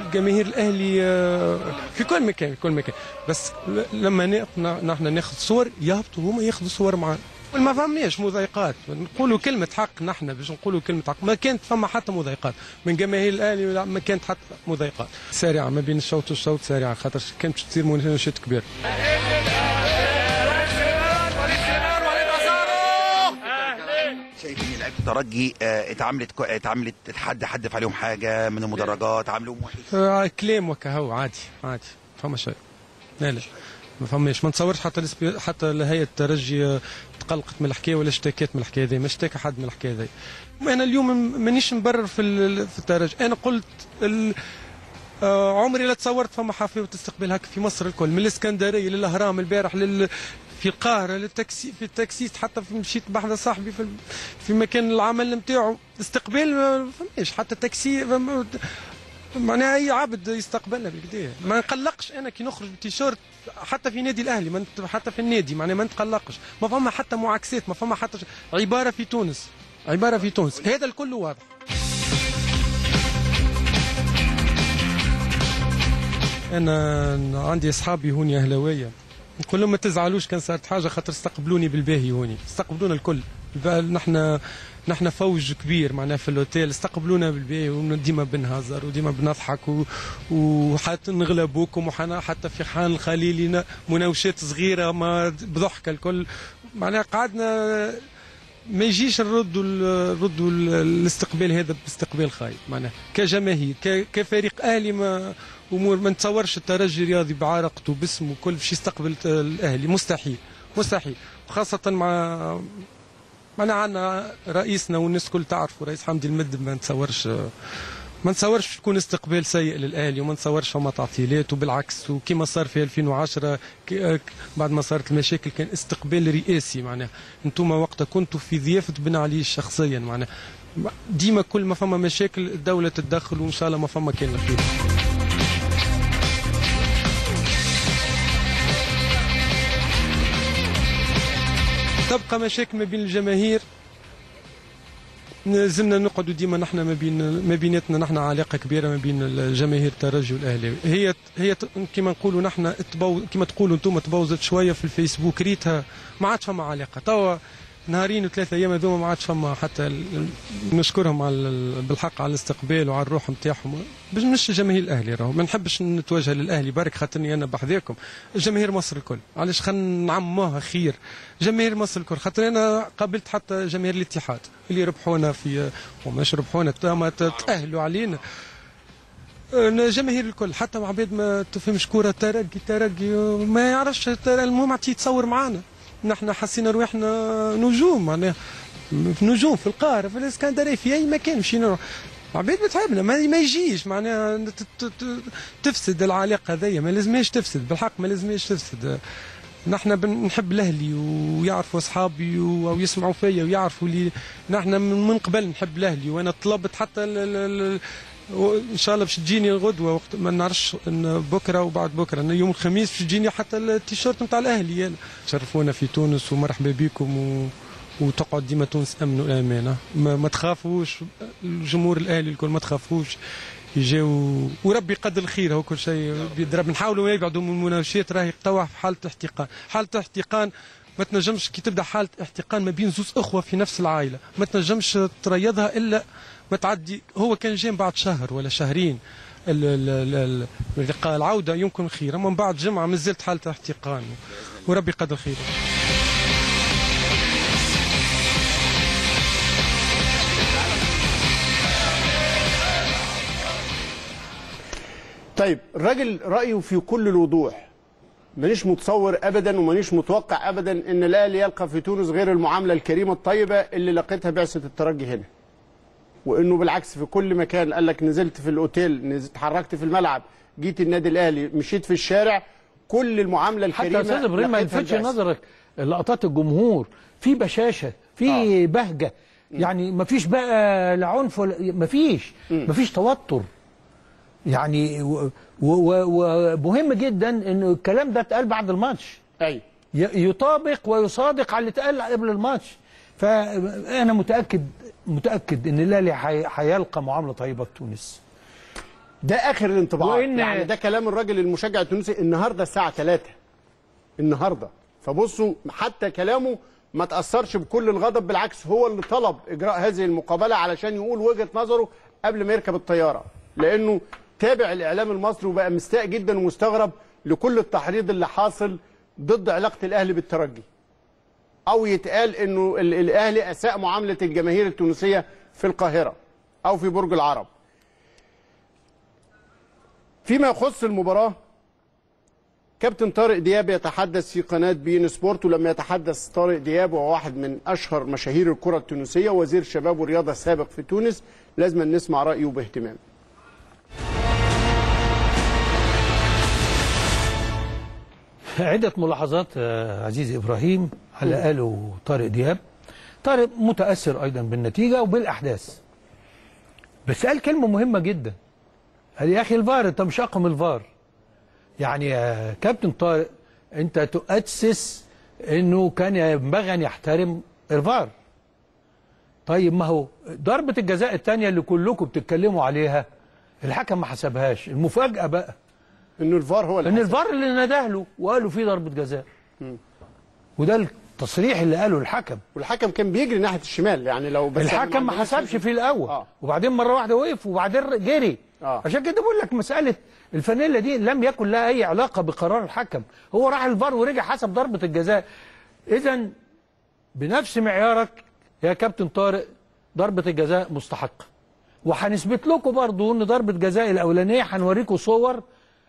Speaker 7: جماهير الاهلي آه، في كل مكان في كل مكان بس ل- لما نا- نحن ناخذ صور يهبطوا هما ياخذوا صور معنا ما فهمناش مضايقات نقولوا كلمة حق نحن باش نقولوا كلمة حق ما كانت فما حتى مضايقات من جماهير الاهلي ولا ما كانت حتى مضايقات سارعة ما بين الشوط والشوط سارعة خاطر كانت باش تصير منشط كبير
Speaker 8: شايف ان لعيبه الترجي آه، اتعاملت كو- اتعاملت حد حدف عليهم حاجه من المدرجات عاملوهم وحش
Speaker 7: آه، كلام وكا هو عادي عادي ما فما شيء لا لا ما فماش ما نتصورش حتى الاسبي... حتى هيئه الترجي آه، تقلقت من الحكايه ولا اشتكت من الحكايه ذي ما اشتكى حد من الحكايه ذي انا اليوم مانيش نبرر في ال... في الترجي انا قلت ال... آه عمري لا تصورت فما حافله استقبال هكا في مصر الكل من الاسكندريه للاهرام البارح لل في القاهره للتاكسي في التاكسيست حتى في مشيت بحذا صاحبي في في مكان العمل نتاعو استقبال ما فماش حتى تاكسي ما- معناها اي عبد يستقبلنا بالكدا ما نقلقش انا كي نخرج بتيشيرت حتى في نادي الاهلي ما نت- حتى في النادي معناها ما نتقلقش ما فما حتى معاكسات ما فما حتى ش- عباره في تونس عباره في تونس هذا الكل واضح انا عندي اصحابي هوني اهلاويه نقول لهم ما تزعلوش كان صارت حاجه خاطر استقبلوني بالباهي هوني استقبلونا الكل الب- نحن نحن فوج كبير معناها في الاوتيل استقبلونا بالباهي وديما بنهزر وديما بنضحك و- وحتى نغلبوكم وحنا حتى في حان الخليلي ن- مناوشات صغيره ما بضحكه الكل معناها قعدنا ما يجيش نردوا ال- نردوا ال- الاستقبال هذا باستقبال خايب معناها كجماهير ك- كفريق اهلي ما امور ما نتصورش الترجي الرياضي بعرقته باسمه كل باش يستقبل ت- الاهلي مستحيل مستحيل وخاصه مع معنا عندنا رئيسنا والناس الكل تعرفوا رئيس حمدي المدب ما نتصورش ما نتصورش يكون استقبال سيء للاهلي وما نتصورش فما تعطيلات وبالعكس وكما صار في 2010 ك- آه، بعد ما صارت المشاكل كان استقبال رئاسي معناها انتم وقتها كنتوا في ضيافه بن علي شخصيا معناها ديما كل ما فما مشاكل الدوله تتدخل وان شاء الله ما فما كان خير تبقى مشاكل ما بين الجماهير زلنا نقعدوا ديما نحن ما بين ما بيناتنا نحن علاقه كبيره ما بين الجماهير الترجي والاهلي هي هي كما نقولوا نحن تبو كما تقولوا انتم تبوظت شويه في الفيسبوك ريتها ما عادش فما علاقه توا نهارين وثلاثة ايام هذوما ما عادش فما حتى ال- نشكرهم على ال- بالحق على الاستقبال وعلى الروح نتاعهم باش مش جماهير الاهلي راهو ما نحبش نتوجه للاهلي برك خاطرني انا بحذاكم جماهير مصر الكل علاش خلينا نعموها خير جماهير مصر الكل خاطر انا قابلت حتى جماهير الاتحاد اللي ربحونا في وماش ربحونا ما تاهلوا علينا أنا جماهير الكل حتى مع عباد ما تفهمش كوره ترقي ترقي ما يعرفش ترى المهم عطيه يتصور معانا نحن حسينا رواحنا نجوم معناها نجوم في القاهره في الاسكندريه في اي مكان مشينا عباد بتحبنا ما, ما يجيش معناها ت- ت- ت- تفسد العلاقه هذيا ما لازمهاش تفسد بالحق ما لازمهاش تفسد نحن بن- نحب الاهلي ويعرفوا اصحابي و- او يسمعوا فيا ويعرفوا لي نحن من من قبل نحب الاهلي وانا طلبت حتى ال- ال- ال- وان شاء الله باش تجيني الغدوه وقت ما نعرفش ان بكره وبعد بكره إن يوم الخميس باش تجيني حتى التيشيرت نتاع الاهلي انا شرفونا في تونس ومرحبا بكم و... وتقعد ديما تونس امن وامان ما, ما تخافوش الجمهور الاهلي الكل ما تخافوش يجاو وربي يقدر الخير هو كل شيء بيضرب نحاولوا ما يبعدوا من المناوشات راهي توا في حاله احتقان حاله احتقان ما تنجمش كي تبدا حاله احتقان ما بين زوز اخوه في نفس العائله ما تنجمش تريضها الا ما تعدي هو كان جاي بعد شهر ولا شهرين ال- ال- ال- ال- اللقاء العوده يمكن خير اما من بعد جمعه ما زلت حاله احتقان وربي يقدر خير
Speaker 2: طيب الراجل رايه في كل الوضوح مانيش متصور ابدا ومانيش متوقع ابدا ان الاهلي يلقى في تونس غير المعامله الكريمه الطيبه اللي لقيتها بعثه الترجي هنا وانه بالعكس في كل مكان قال لك نزلت في الاوتيل نزلت اتحركت في الملعب جيت النادي الاهلي مشيت في الشارع كل المعامله الكريمه
Speaker 1: حتى استاذ ابراهيم ما
Speaker 2: لقيتها
Speaker 1: يلفتش
Speaker 2: البعثة.
Speaker 1: نظرك لقطات الجمهور في بشاشه في بهجه يعني ما فيش بقى لا عنف ولا ما فيش ما فيش توتر يعني و- و- و- ومهم جدا انه الكلام ده اتقال بعد الماتش
Speaker 2: ايوه
Speaker 1: ي- يطابق ويصادق على اللي اتقال قبل الماتش فانا متاكد متاكد ان الاهلي هي- هيلقى معامله طيبه في تونس
Speaker 2: ده اخر الانطباعات
Speaker 1: وإن-
Speaker 2: يعني ده كلام الراجل المشجع التونسي النهارده الساعه 3 النهارده فبصوا حتى كلامه ما تاثرش بكل الغضب بالعكس هو اللي طلب اجراء هذه المقابله علشان يقول وجهه نظره قبل ما يركب الطياره لانه تابع الاعلام المصري وبقى مستاء جدا ومستغرب لكل التحريض اللي حاصل ضد علاقه الاهلي بالترجي او يتقال انه ال- الاهلي اساء معامله الجماهير التونسيه في القاهره او في برج العرب فيما يخص المباراة كابتن طارق دياب يتحدث في قناة بين سبورت ولما يتحدث طارق دياب وهو واحد من أشهر مشاهير الكرة التونسية وزير الشباب والرياضة السابق في تونس لازم نسمع رأيه باهتمام
Speaker 1: عدة ملاحظات آه، عزيزي إبراهيم على قاله طارق دياب طارق متأثر أيضا بالنتيجة وبالأحداث بس قال كلمة مهمة جدا قال يا أخي الفار أنت مش أقم الفار يعني يا كابتن طارق أنت تؤسس أنه كان ينبغي أن يحترم الفار طيب ما هو ضربة الجزاء الثانية اللي كلكم بتتكلموا عليها الحكم ما حسبهاش المفاجأة بقى
Speaker 2: انه الفار هو اللي
Speaker 1: ان
Speaker 2: حسب.
Speaker 1: الفار اللي نداه له وقال له في ضربه جزاء وده التصريح اللي قاله الحكم
Speaker 2: والحكم كان بيجري ناحية الشمال يعني لو بس
Speaker 1: الحكم ما
Speaker 2: عندناش-
Speaker 1: حسبش في الاول
Speaker 2: آه.
Speaker 1: وبعدين مره واحده وقف وبعدين جري
Speaker 2: آه.
Speaker 1: عشان كده بقول لك مساله الفانيلا دي لم يكن لها اي علاقه بقرار الحكم هو راح الفار ورجع حسب ضربه الجزاء اذا بنفس معيارك يا كابتن طارق ضربه الجزاء مستحقه وهنثبت لكم برضو ان ضربه جزاء الاولانيه هنوريكم صور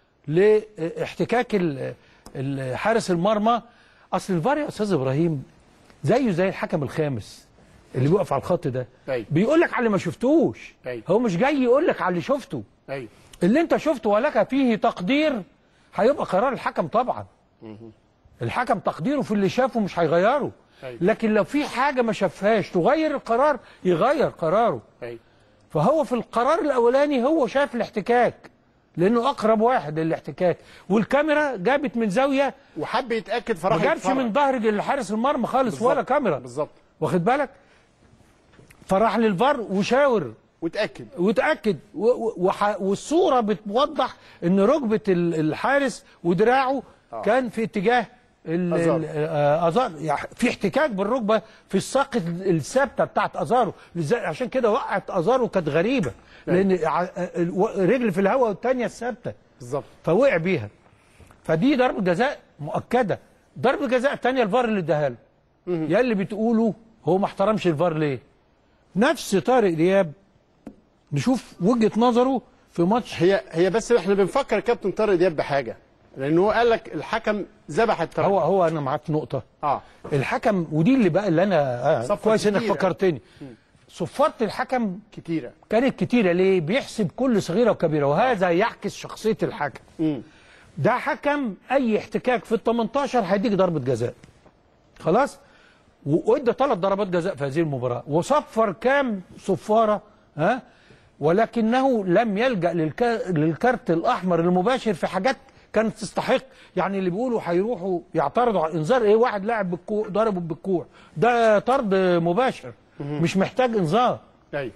Speaker 1: لاحتكاك ال- ال- حارس المرمى اصل الفار يا استاذ ابراهيم زيه زي الحكم الخامس اللي بيقف على الخط ده
Speaker 2: أيوة.
Speaker 1: بيقول لك على اللي ما شفتوش
Speaker 2: أيوة.
Speaker 1: هو مش جاي يقول لك على اللي شفته
Speaker 2: ايوه
Speaker 1: اللي انت شفته ولك فيه تقدير هيبقى قرار الحكم طبعا الحكم تقديره في اللي شافه مش هيغيره
Speaker 2: أيوة.
Speaker 1: لكن لو في حاجه ما شافهاش تغير القرار يغير قراره
Speaker 2: ايوه
Speaker 1: فهو في القرار الاولاني هو شاف الاحتكاك لانه اقرب واحد للاحتكاك والكاميرا جابت من زاويه
Speaker 2: وحب يتاكد
Speaker 1: ما
Speaker 2: فراح
Speaker 1: جابش
Speaker 2: يتفرج.
Speaker 1: من ظهر الحارس المرمى خالص
Speaker 2: بالظبط.
Speaker 1: ولا كاميرا
Speaker 2: بالظبط
Speaker 1: واخد بالك فراح للفار وشاور
Speaker 2: وتاكد
Speaker 1: وتاكد و- و- وح- والصوره بتوضح ان ركبه ال- الحارس ودراعه
Speaker 2: آه.
Speaker 1: كان في اتجاه ال-
Speaker 2: أزار.
Speaker 1: ال- آه، ازار يعني في احتكاك بالركبه في الساق ال- الثابته بتاعت ازارو لذا- عشان كده وقعت ازارو كانت غريبه لان ع- ال- و- رجل في الهواء والثانيه الثابته
Speaker 2: بالظبط
Speaker 1: فوقع بيها فدي ضربه جزاء مؤكده ضربه جزاء الثانيه الفار اللي اداها له يا اللي بتقولوا هو ما احترمش الفار ليه نفس طارق دياب نشوف وجهه نظره في ماتش
Speaker 2: هي هي بس احنا بنفكر كابتن طارق دياب بحاجه لان هو قال لك الحكم ذبح الترجي
Speaker 1: هو هو انا معاك في نقطه
Speaker 2: اه
Speaker 1: الحكم ودي اللي بقى اللي انا آه
Speaker 2: صفقة
Speaker 1: كويس انك
Speaker 2: كتيرة.
Speaker 1: فكرتني صفاره الحكم
Speaker 2: كتيره
Speaker 1: كانت كتيره ليه بيحسب كل صغيره وكبيره وهذا يعكس شخصيه الحكم
Speaker 2: مم.
Speaker 1: ده حكم اي احتكاك في ال 18 هيديك ضربه جزاء خلاص و- وادى ثلاث ضربات جزاء في هذه المباراه وصفر كام صفاره ها ولكنه لم يلجا للك... للكارت الاحمر المباشر في حاجات كانت تستحق يعني اللي بيقولوا هيروحوا يعترضوا على انذار ايه واحد لاعب بالكوع ضربه بالكوع ده طرد مباشر مش محتاج انذار
Speaker 2: ايوه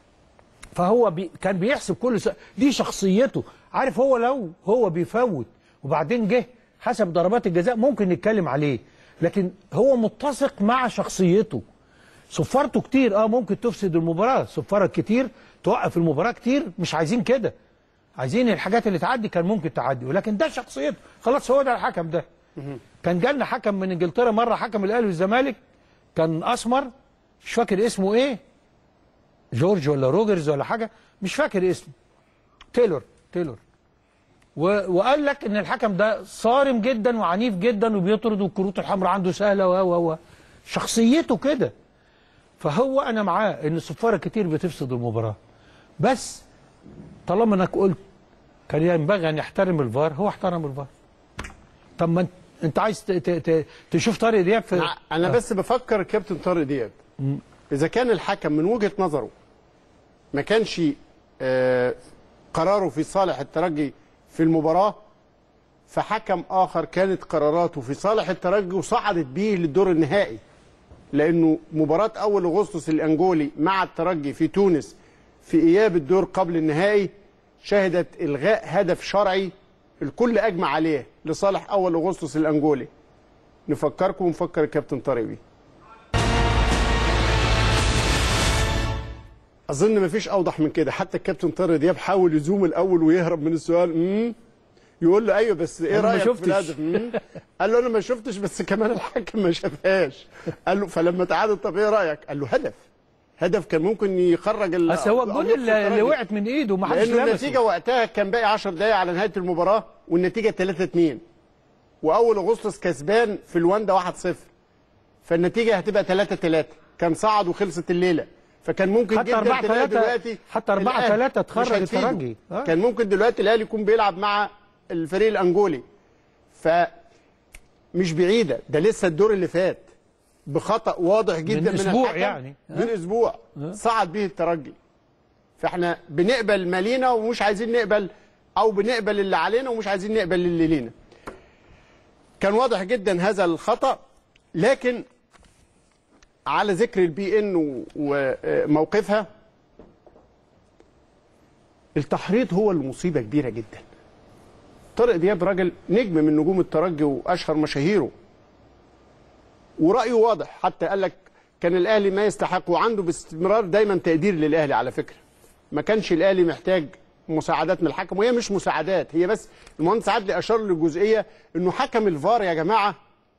Speaker 1: فهو بي كان بيحسب كل س... دي شخصيته عارف هو لو هو بيفوت وبعدين جه حسب ضربات الجزاء ممكن نتكلم عليه لكن هو متسق مع شخصيته صفارته كتير اه ممكن تفسد المباراه صفارك كتير توقف المباراه كتير مش عايزين كده عايزين الحاجات اللي تعدي كان ممكن تعدي ولكن ده شخصيته خلاص هو ده الحكم ده كان جالنا حكم من انجلترا مره حكم الاهلي والزمالك كان اسمر مش فاكر اسمه ايه جورج ولا روجرز ولا حاجه مش فاكر اسمه تايلور تايلور و... وقال لك ان الحكم ده صارم جدا وعنيف جدا وبيطرد والكروت الحمراء عنده سهله و و و شخصيته كده فهو انا معاه ان الصفاره كتير بتفسد المباراه بس طالما انك قلت كان ينبغي ان يحترم الفار هو احترم الفار طب ما انت, انت عايز ت... ت... ت... تشوف طارق دياب في
Speaker 2: انا بس بفكر كابتن طارق دياب اذا كان الحكم من وجهه نظره ما كانش آه، قراره في صالح الترجي في المباراه فحكم اخر كانت قراراته في صالح الترجي وصعدت بيه للدور النهائي لانه مباراه اول اغسطس الانجولي مع الترجي في تونس في اياب الدور قبل النهائي شهدت الغاء هدف شرعي الكل اجمع عليه لصالح اول اغسطس الانجولي نفكركم ونفكر الكابتن طارق بيه اظن مفيش اوضح من كده حتى الكابتن طارق دياب حاول يزوم الاول ويهرب من السؤال امم يقول له ايوه بس ايه
Speaker 1: أنا ما
Speaker 2: رايك
Speaker 1: شفتش.
Speaker 2: في الهدف مم. قال له انا ما شفتش بس كمان الحكم ما شافهاش قال له فلما تعادل طب ايه رايك قال له هدف هدف كان ممكن يخرج ال-
Speaker 1: بس هو
Speaker 2: أو
Speaker 1: الجول
Speaker 2: يخسر
Speaker 1: اللي, اللي
Speaker 2: الترجي.
Speaker 1: وقعت من ايده ما حدش
Speaker 2: لانه
Speaker 1: لمسه
Speaker 2: النتيجه وقتها كان باقي 10 دقائق على نهايه المباراه والنتيجه 3 2 واول اغسطس كسبان في الواندا 1 0 فالنتيجه هتبقى 3 3 كان صعد وخلصت الليله فكان ممكن
Speaker 1: حتى
Speaker 2: جدا
Speaker 1: 4
Speaker 2: تلاقي
Speaker 1: 3
Speaker 2: دلوقتي
Speaker 1: حتى 4
Speaker 2: الأهلي
Speaker 1: 3
Speaker 2: مش
Speaker 1: تخرج
Speaker 2: هتفيده.
Speaker 1: الترجي آه.
Speaker 2: كان ممكن دلوقتي الاهلي يكون بيلعب مع الفريق الانجولي ف مش بعيده ده لسه الدور اللي فات بخطا واضح جدا من,
Speaker 1: أسبوع
Speaker 2: الحكم
Speaker 1: يعني.
Speaker 2: من اسبوع صعد به الترجي فاحنا بنقبل ما لينا ومش عايزين نقبل او بنقبل اللي علينا ومش عايزين نقبل اللي لينا كان واضح جدا هذا الخطا لكن على ذكر البي ان وموقفها التحريض هو المصيبه كبيره جدا طارق دياب راجل نجم من نجوم الترجي واشهر مشاهيره ورايه واضح حتى قال لك كان الاهلي ما يستحق وعنده باستمرار دايما تقدير للاهلي على فكره ما كانش الاهلي محتاج مساعدات من الحكم وهي مش مساعدات هي بس المهندس عدلي اشار لجزئيه انه حكم الفار يا جماعه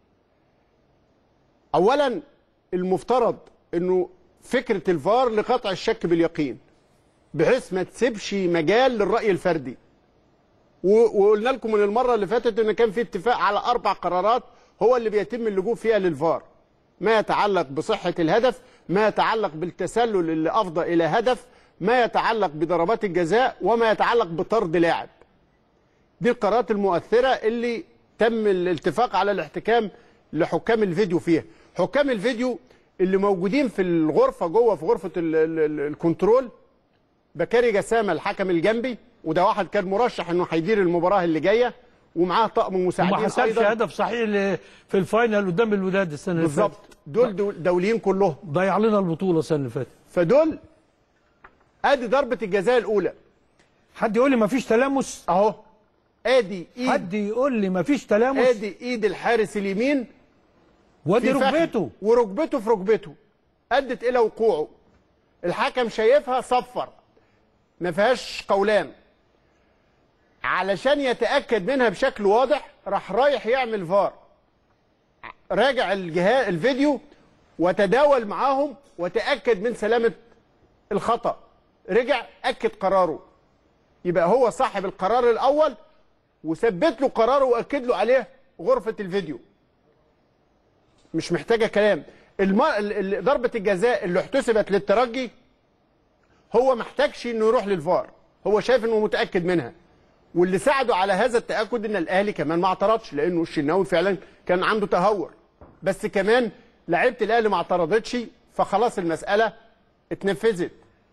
Speaker 2: اولا المفترض انه فكره الفار لقطع الشك باليقين بحيث ما تسيبش مجال للراي الفردي و- وقلنا لكم من المره اللي فاتت ان كان في اتفاق على اربع قرارات هو اللي بيتم اللجوء فيها للفار ما يتعلق بصحه الهدف ما يتعلق بالتسلل اللي افضى الى هدف ما يتعلق بضربات الجزاء وما يتعلق بطرد لاعب دي القرارات المؤثره اللي تم الاتفاق على الاحتكام لحكام الفيديو فيها حكام الفيديو اللي موجودين في الغرفه جوه في غرفه ال ال ال الكنترول بكاري جسامه الحكم الجنبي وده واحد كان مرشح انه هيدير المباراه اللي جايه ومعاه طقم
Speaker 1: وما
Speaker 2: مساعدين
Speaker 1: حسبش
Speaker 2: ايضا
Speaker 1: هدف صحيح ل- في الفاينل قدام الوداد السنه اللي
Speaker 2: بالظبط
Speaker 1: فاتت
Speaker 2: دول دول- دوليين كلهم
Speaker 1: ضيع لنا البطوله السنه اللي فاتت
Speaker 2: فدول ادي ضربه الجزاء الاولى
Speaker 1: حد يقول لي ما فيش تلامس
Speaker 2: اهو ادي ايد
Speaker 1: حد يقول لي ما فيش تلامس
Speaker 2: ادي ايد الحارس اليمين
Speaker 1: وادي
Speaker 2: في فخذ
Speaker 1: ركبته
Speaker 2: وركبته في ركبته ادت الى وقوعه الحكم شايفها صفر ما فيهاش قولان علشان يتاكد منها بشكل واضح راح رايح يعمل فار راجع الجهاز الفيديو وتداول معاهم وتاكد من سلامه الخطا رجع اكد قراره يبقى هو صاحب القرار الاول وثبت له قراره واكد له عليه غرفه الفيديو مش محتاجه كلام الم... ال- ال- ضربه الجزاء اللي احتسبت للترجي هو محتاجش انه يروح للفار هو شايف انه متاكد منها واللي ساعده على هذا التاكد ان الاهلي كمان ما اعترضش لانه الشناوي فعلا كان عنده تهور بس كمان لعيبه الاهلي ما اعترضتش فخلاص المساله اتنفذت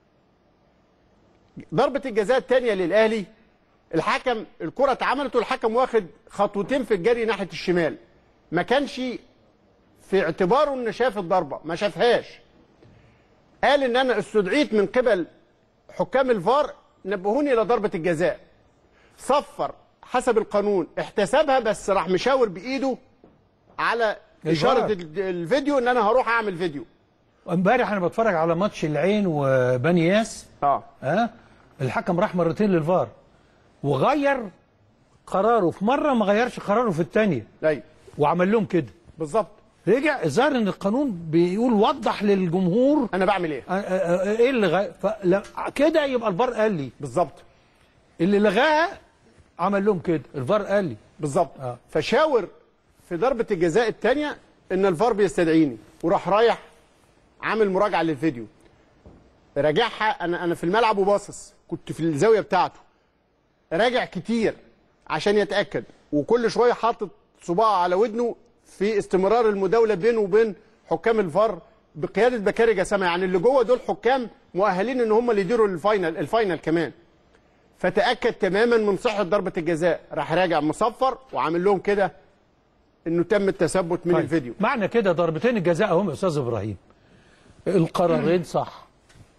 Speaker 2: ضربه الجزاء الثانيه للاهلي الحكم الكره اتعملت والحكم واخد خطوتين في الجري ناحيه الشمال ما كانش في اعتباره انه شاف الضربه ما شافهاش قال ان انا استدعيت من قبل حكام الفار نبهوني الى ضربه الجزاء صفر حسب القانون احتسبها بس راح مشاور بايده على اشاره
Speaker 1: الفار.
Speaker 2: ال- الفيديو ان انا هروح اعمل فيديو
Speaker 1: امبارح انا بتفرج على ماتش العين وبني ياس
Speaker 2: اه
Speaker 1: ها الحكم راح مرتين للفار وغير قراره في مره ما غيرش قراره في الثانيه
Speaker 2: ايوه
Speaker 1: وعمل لهم كده
Speaker 2: بالظبط
Speaker 1: رجع الظاهر ان القانون بيقول وضح للجمهور
Speaker 2: انا بعمل ايه
Speaker 1: آه، آه، آه، ايه اللي غير فلا- كده يبقى الفار قال لي
Speaker 2: بالظبط
Speaker 1: اللي لغاها عمل لهم كده الفار قال لي
Speaker 2: بالظبط
Speaker 1: آه.
Speaker 2: فشاور في ضربه الجزاء الثانيه ان الفار بيستدعيني وراح رايح عامل مراجعه للفيديو راجعها انا انا في الملعب وباصص كنت في الزاويه بتاعته راجع كتير عشان يتاكد وكل شويه حاطط صباعه على ودنه في استمرار المداوله بينه وبين حكام الفار بقياده بكاري جسامه يعني اللي جوه دول حكام مؤهلين ان هم اللي يديروا الفاينل الفاينل كمان فتاكد تماما من صحه ضربه الجزاء راح راجع مصفر وعامل لهم كده انه تم التثبت من
Speaker 1: طيب،
Speaker 2: الفيديو
Speaker 1: معنى كده ضربتين الجزاء هم يا استاذ ابراهيم القرارين صح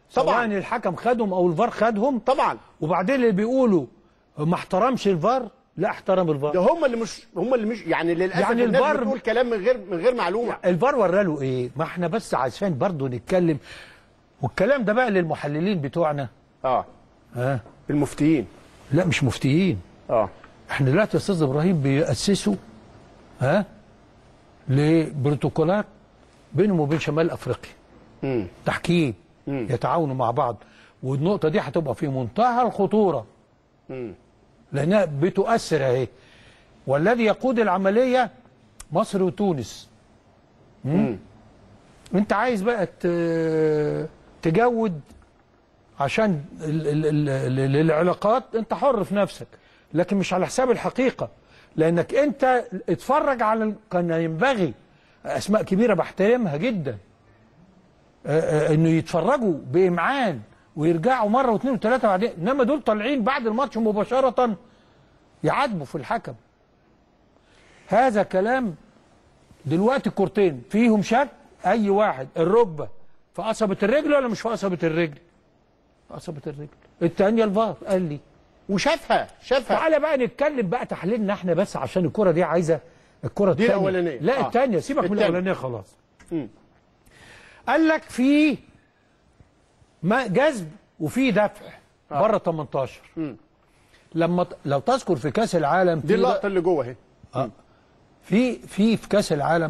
Speaker 2: طبعاً.
Speaker 1: سواء الحكم خدهم او الفار خدهم
Speaker 2: طبعا
Speaker 1: وبعدين اللي بيقولوا ما احترمش الفار لا احترم
Speaker 2: ده
Speaker 1: الفار
Speaker 2: هم اللي مش هم اللي مش يعني للاسف
Speaker 1: يعني
Speaker 2: الناس
Speaker 1: الفار-
Speaker 2: بتقول كلام من غير من غير معلومه
Speaker 1: الفار ورى له ايه ما احنا بس عشان برضه نتكلم والكلام ده بقى للمحللين بتوعنا
Speaker 2: اه
Speaker 1: ها
Speaker 2: المفتيين
Speaker 1: لا مش مفتيين
Speaker 2: اه
Speaker 1: احنا دلوقتي يا استاذ ابراهيم بيأسسوا ها لبروتوكولات بينهم وبين شمال افريقيا
Speaker 2: امم
Speaker 1: تحكيم يتعاونوا مع بعض والنقطه دي هتبقى في منتهى الخطوره
Speaker 2: امم
Speaker 1: لانها بتؤثر اهي والذي يقود العمليه مصر وتونس مم. انت عايز بقى ت- تجود عشان ال ال ال ال العلاقات انت حر في نفسك لكن مش على حساب الحقيقه لانك انت اتفرج على ال- كان ينبغي اسماء كبيره بحترمها جدا آه، آه، انه يتفرجوا بامعان ويرجعوا مره واثنين وثلاثه بعدين انما دول طالعين بعد الماتش مباشره يعاتبوا في الحكم هذا كلام دلوقتي كورتين فيهم شك اي واحد الركبه في قصبه الرجل ولا مش في قصبه الرجل في قصبه الرجل الثانيه الفار قال لي
Speaker 2: وشافها شافها
Speaker 1: تعالى بقى نتكلم بقى تحليلنا احنا بس عشان الكره دي عايزه الكره
Speaker 2: دي
Speaker 1: الثانيه
Speaker 2: الأولانية.
Speaker 1: لا
Speaker 2: آه.
Speaker 1: الثانيه سيبك من
Speaker 2: التانية.
Speaker 1: الاولانيه خلاص
Speaker 2: مم.
Speaker 1: قال لك في ما جذب وفي دفع
Speaker 2: آه.
Speaker 1: بره 18
Speaker 2: مم.
Speaker 1: لما ت- لو تذكر في كاس العالم
Speaker 2: دي
Speaker 1: في
Speaker 2: اللقطه اللي جوه اهي
Speaker 1: في في في كاس العالم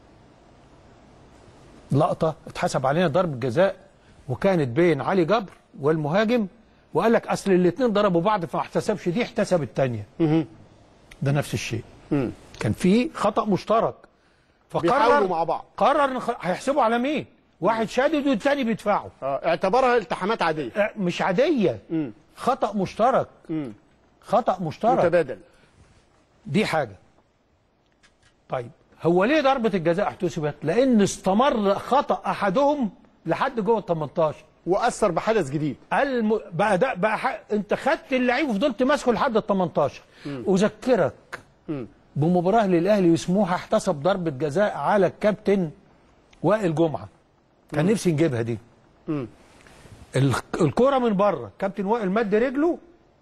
Speaker 1: لقطه اتحسب علينا ضربه جزاء وكانت بين علي جبر والمهاجم وقال لك اصل الاثنين ضربوا بعض فما احتسبش دي احتسب الثانيه ده نفس الشيء
Speaker 2: مم.
Speaker 1: كان في خطا مشترك
Speaker 2: بيحاولوا مع بعض.
Speaker 1: قرر إن خ- هيحسبوا على مين واحد شادد والثاني بيدفعه
Speaker 2: اه اعتبرها التحامات عاديه
Speaker 1: اه، مش عاديه
Speaker 2: مم.
Speaker 1: خطا مشترك
Speaker 2: مم.
Speaker 1: خطا مشترك
Speaker 2: متبادل
Speaker 1: دي حاجة طيب هو ليه ضربة الجزاء احتسبت؟ لأن استمر خطأ أحدهم لحد جوه ال 18
Speaker 2: واثر بحدث جديد
Speaker 1: الم... بقى ده بقى ح... أنت خدت اللعيب وفضلت ماسكه لحد ال 18 أذكرك
Speaker 2: مم.
Speaker 1: بمباراة للأهلي وسموحة احتسب ضربة جزاء على الكابتن وائل جمعة كان نفسي نجيبها دي
Speaker 2: مم.
Speaker 1: ال- الكرة من بره كابتن وائل مد رجله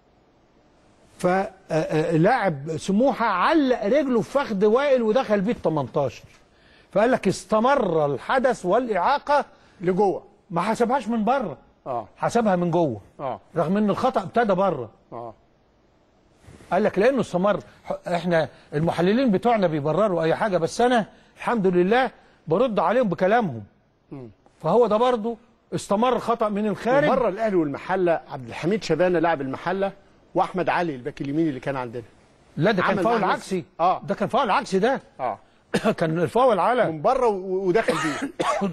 Speaker 1: فلاعب سموحه علق رجله في فخذ وائل ودخل بيه ال 18 فقال لك استمر الحدث والاعاقه
Speaker 2: لجوه
Speaker 1: ما حسبهاش من بره
Speaker 2: اه
Speaker 1: حسبها من جوه
Speaker 2: اه
Speaker 1: رغم ان الخطا ابتدى بره
Speaker 2: اه
Speaker 1: قال لك لانه استمر ح- احنا المحللين بتوعنا بيبرروا اي حاجه بس انا الحمد لله برد عليهم بكلامهم فهو ده برضه استمر خطا من الخارج
Speaker 2: مره الاهلي والمحله عبد الحميد شبانه لاعب المحله واحمد علي الباك اليمين اللي كان عندنا
Speaker 1: لا ده كان
Speaker 2: عمل
Speaker 1: فاول
Speaker 2: معاه
Speaker 1: عكسي
Speaker 2: آه.
Speaker 1: ده كان فاول عكسي ده
Speaker 2: اه
Speaker 1: كان الفاول على
Speaker 2: من بره و- ودخل بيه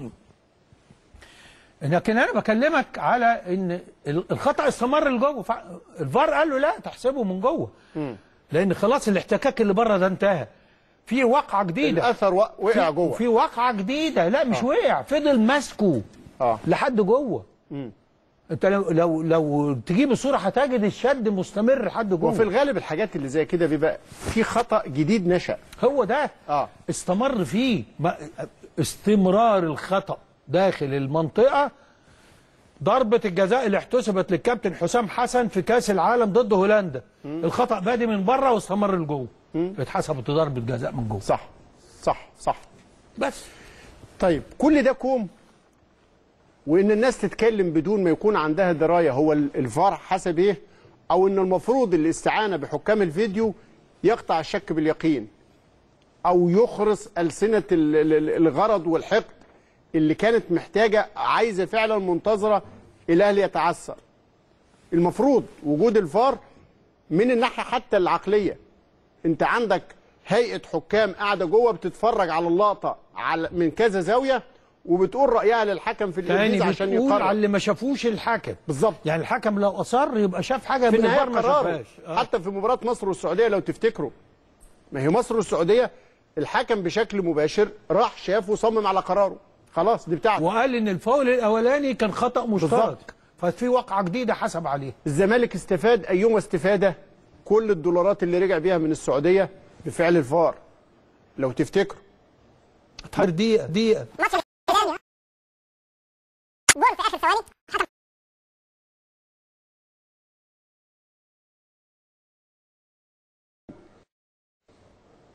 Speaker 1: لكن انا بكلمك على ان ال- الخطا استمر لجوه فع- الفار قال له لا تحسبه من جوه لان خلاص الاحتكاك اللي بره ده انتهى في وقعه جديده
Speaker 2: الاثر و- وقع جوه
Speaker 1: في وقعه جديده لا مش
Speaker 2: آه.
Speaker 1: وقع فضل ماسكه
Speaker 2: اه
Speaker 1: لحد جوه
Speaker 2: مم.
Speaker 1: انت لو لو لو تجيب الصوره هتجد الشد مستمر لحد جوه
Speaker 2: وفي الغالب الحاجات اللي زي كده بيبقى في خطا جديد نشا
Speaker 1: هو ده
Speaker 2: اه
Speaker 1: استمر فيه ما استمرار الخطأ داخل المنطقة ضربة الجزاء اللي احتسبت للكابتن حسام حسن في كأس العالم ضد هولندا الخطأ بادي من بره واستمر لجوه اتحسبت ضربة جزاء من جوه
Speaker 2: صح صح صح
Speaker 1: بس
Speaker 2: طيب كل ده كوم وان الناس تتكلم بدون ما يكون عندها درايه هو ال- الفار حسب ايه او ان المفروض الاستعانه بحكام الفيديو يقطع الشك باليقين او يخرس السنه ال- ال- ال- الغرض والحقد اللي كانت محتاجه عايزه فعلا منتظره الاهلي يتعثر المفروض وجود الفار من الناحيه حتى العقليه انت عندك هيئه حكام قاعده جوه بتتفرج على اللقطه على من كذا زاويه وبتقول رايها للحكم في
Speaker 1: تاني
Speaker 2: الانجليزي عشان
Speaker 1: بتقول على
Speaker 2: يقرر
Speaker 1: اللي ما شافوش الحكم
Speaker 2: بالظبط
Speaker 1: يعني الحكم لو أصر يبقى شاف حاجة
Speaker 2: في
Speaker 1: من
Speaker 2: النهايه
Speaker 1: الفار ما
Speaker 2: قراره
Speaker 1: شافهاش آه.
Speaker 2: حتى في مباراه مصر والسعوديه لو تفتكروا ما هي مصر والسعوديه الحكم بشكل مباشر راح شاف وصمم على قراره خلاص دي بتاعته
Speaker 1: وقال ان الفاول الاولاني كان خطأ مشترك
Speaker 2: بالظبط.
Speaker 1: ففي وقعة جديدة حسب عليه
Speaker 2: الزمالك استفاد ايما استفاده كل الدولارات اللي رجع بيها من السعوديه بفعل الفار لو تفتكروا
Speaker 1: دقيقة دقيقة
Speaker 9: ماتش الهلال جول في اخر ثواني حكم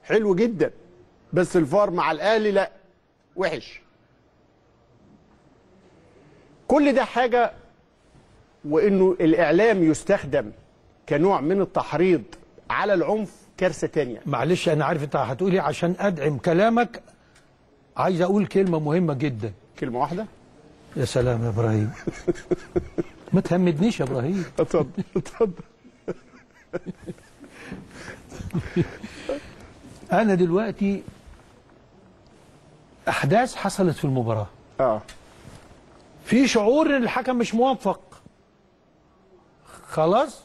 Speaker 2: حلو جدا بس الفار مع الاهلي لا وحش كل ده حاجه وانه الاعلام يستخدم كنوع من التحريض على العنف كارثه تانية
Speaker 1: معلش انا عارف انت هتقولي عشان ادعم كلامك عايز اقول كلمه مهمه جدا
Speaker 2: كلمه واحده
Speaker 1: يا سلام يا ابراهيم ما تهمدنيش يا ابراهيم
Speaker 2: اتفضل اتفضل
Speaker 1: انا دلوقتي احداث حصلت في المباراه
Speaker 2: اه
Speaker 1: في شعور ان الحكم مش موفق خلاص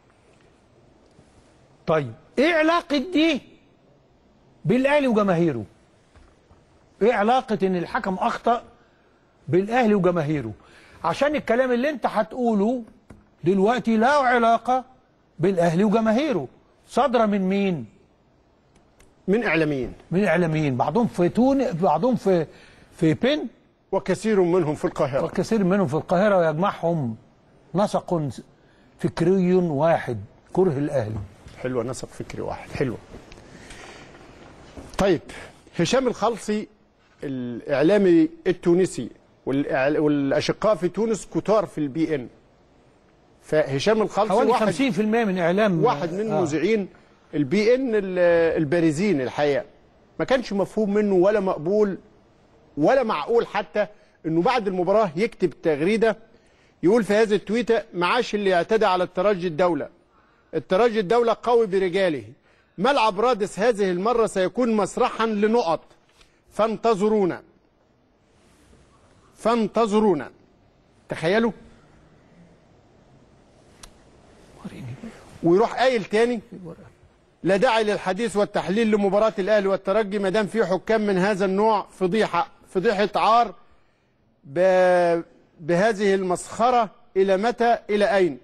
Speaker 1: طيب ايه علاقه دي بالاهلي وجماهيره ايه علاقه ان الحكم اخطا بالاهلي وجماهيره عشان الكلام اللي انت هتقوله دلوقتي له علاقه بالاهلي وجماهيره صادره من مين
Speaker 2: من اعلاميين
Speaker 1: من الاعلاميين بعضهم في تون بعضهم في في بن
Speaker 2: وكثير منهم في القاهره
Speaker 1: وكثير منهم في القاهرة ويجمعهم نسق فكري واحد كره الأهلي
Speaker 2: حلوه نسق فكري واحد حلوه طيب هشام الخلصي الاعلامي التونسي والإعل- والاشقاء في تونس كتار في البي ان فهشام الخلصي
Speaker 1: حوالي
Speaker 2: واحد
Speaker 1: 50% من إعلام
Speaker 2: واحد من
Speaker 1: آه.
Speaker 2: مذيعين البي ان ال- البارزين الحقيقه ما كانش مفهوم منه ولا مقبول ولا معقول حتى انه بعد المباراه يكتب تغريده يقول في هذه التويته معاش اللي يعتدى على الترجي الدوله الترجي الدوله قوي برجاله ملعب رادس هذه المره سيكون مسرحا لنقط فانتظرونا فانتظرونا تخيلوا ويروح قايل تاني لا داعي للحديث والتحليل لمباراة الأهلي والترجي ما دام في حكام من هذا النوع فضيحة فضيحة عار ب... بهذه المسخرة إلى متى إلى أين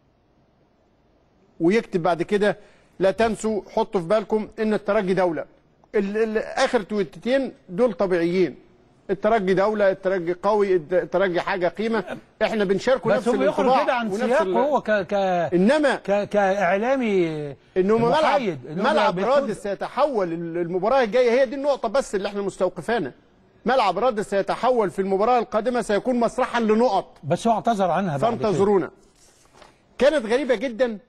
Speaker 2: ويكتب بعد كده لا تنسوا حطوا في بالكم إن الترجي دولة ال... ال... آخر تويتتين دول طبيعيين الترجي دولة الترجي قوي الترجي حاجة قيمة احنا بنشاركه
Speaker 1: بس
Speaker 2: نفس
Speaker 1: هو بيخرج
Speaker 2: الانطباع
Speaker 1: كده عن
Speaker 2: ونفس
Speaker 1: سياقه
Speaker 2: ال-
Speaker 1: هو ك ك
Speaker 2: انما
Speaker 1: ك كإعلامي
Speaker 2: انه ملعب
Speaker 1: محايد إن هو
Speaker 2: ملعب
Speaker 1: بيخرج-
Speaker 2: رادس سيتحول المباراه الجايه هي دي النقطه بس اللي احنا مستوقفانا ملعب رادس سيتحول في المباراه القادمه سيكون مسرحا لنقط
Speaker 1: بس هو اعتذر عنها بعد كده.
Speaker 2: فانتظرونا كانت غريبه جدا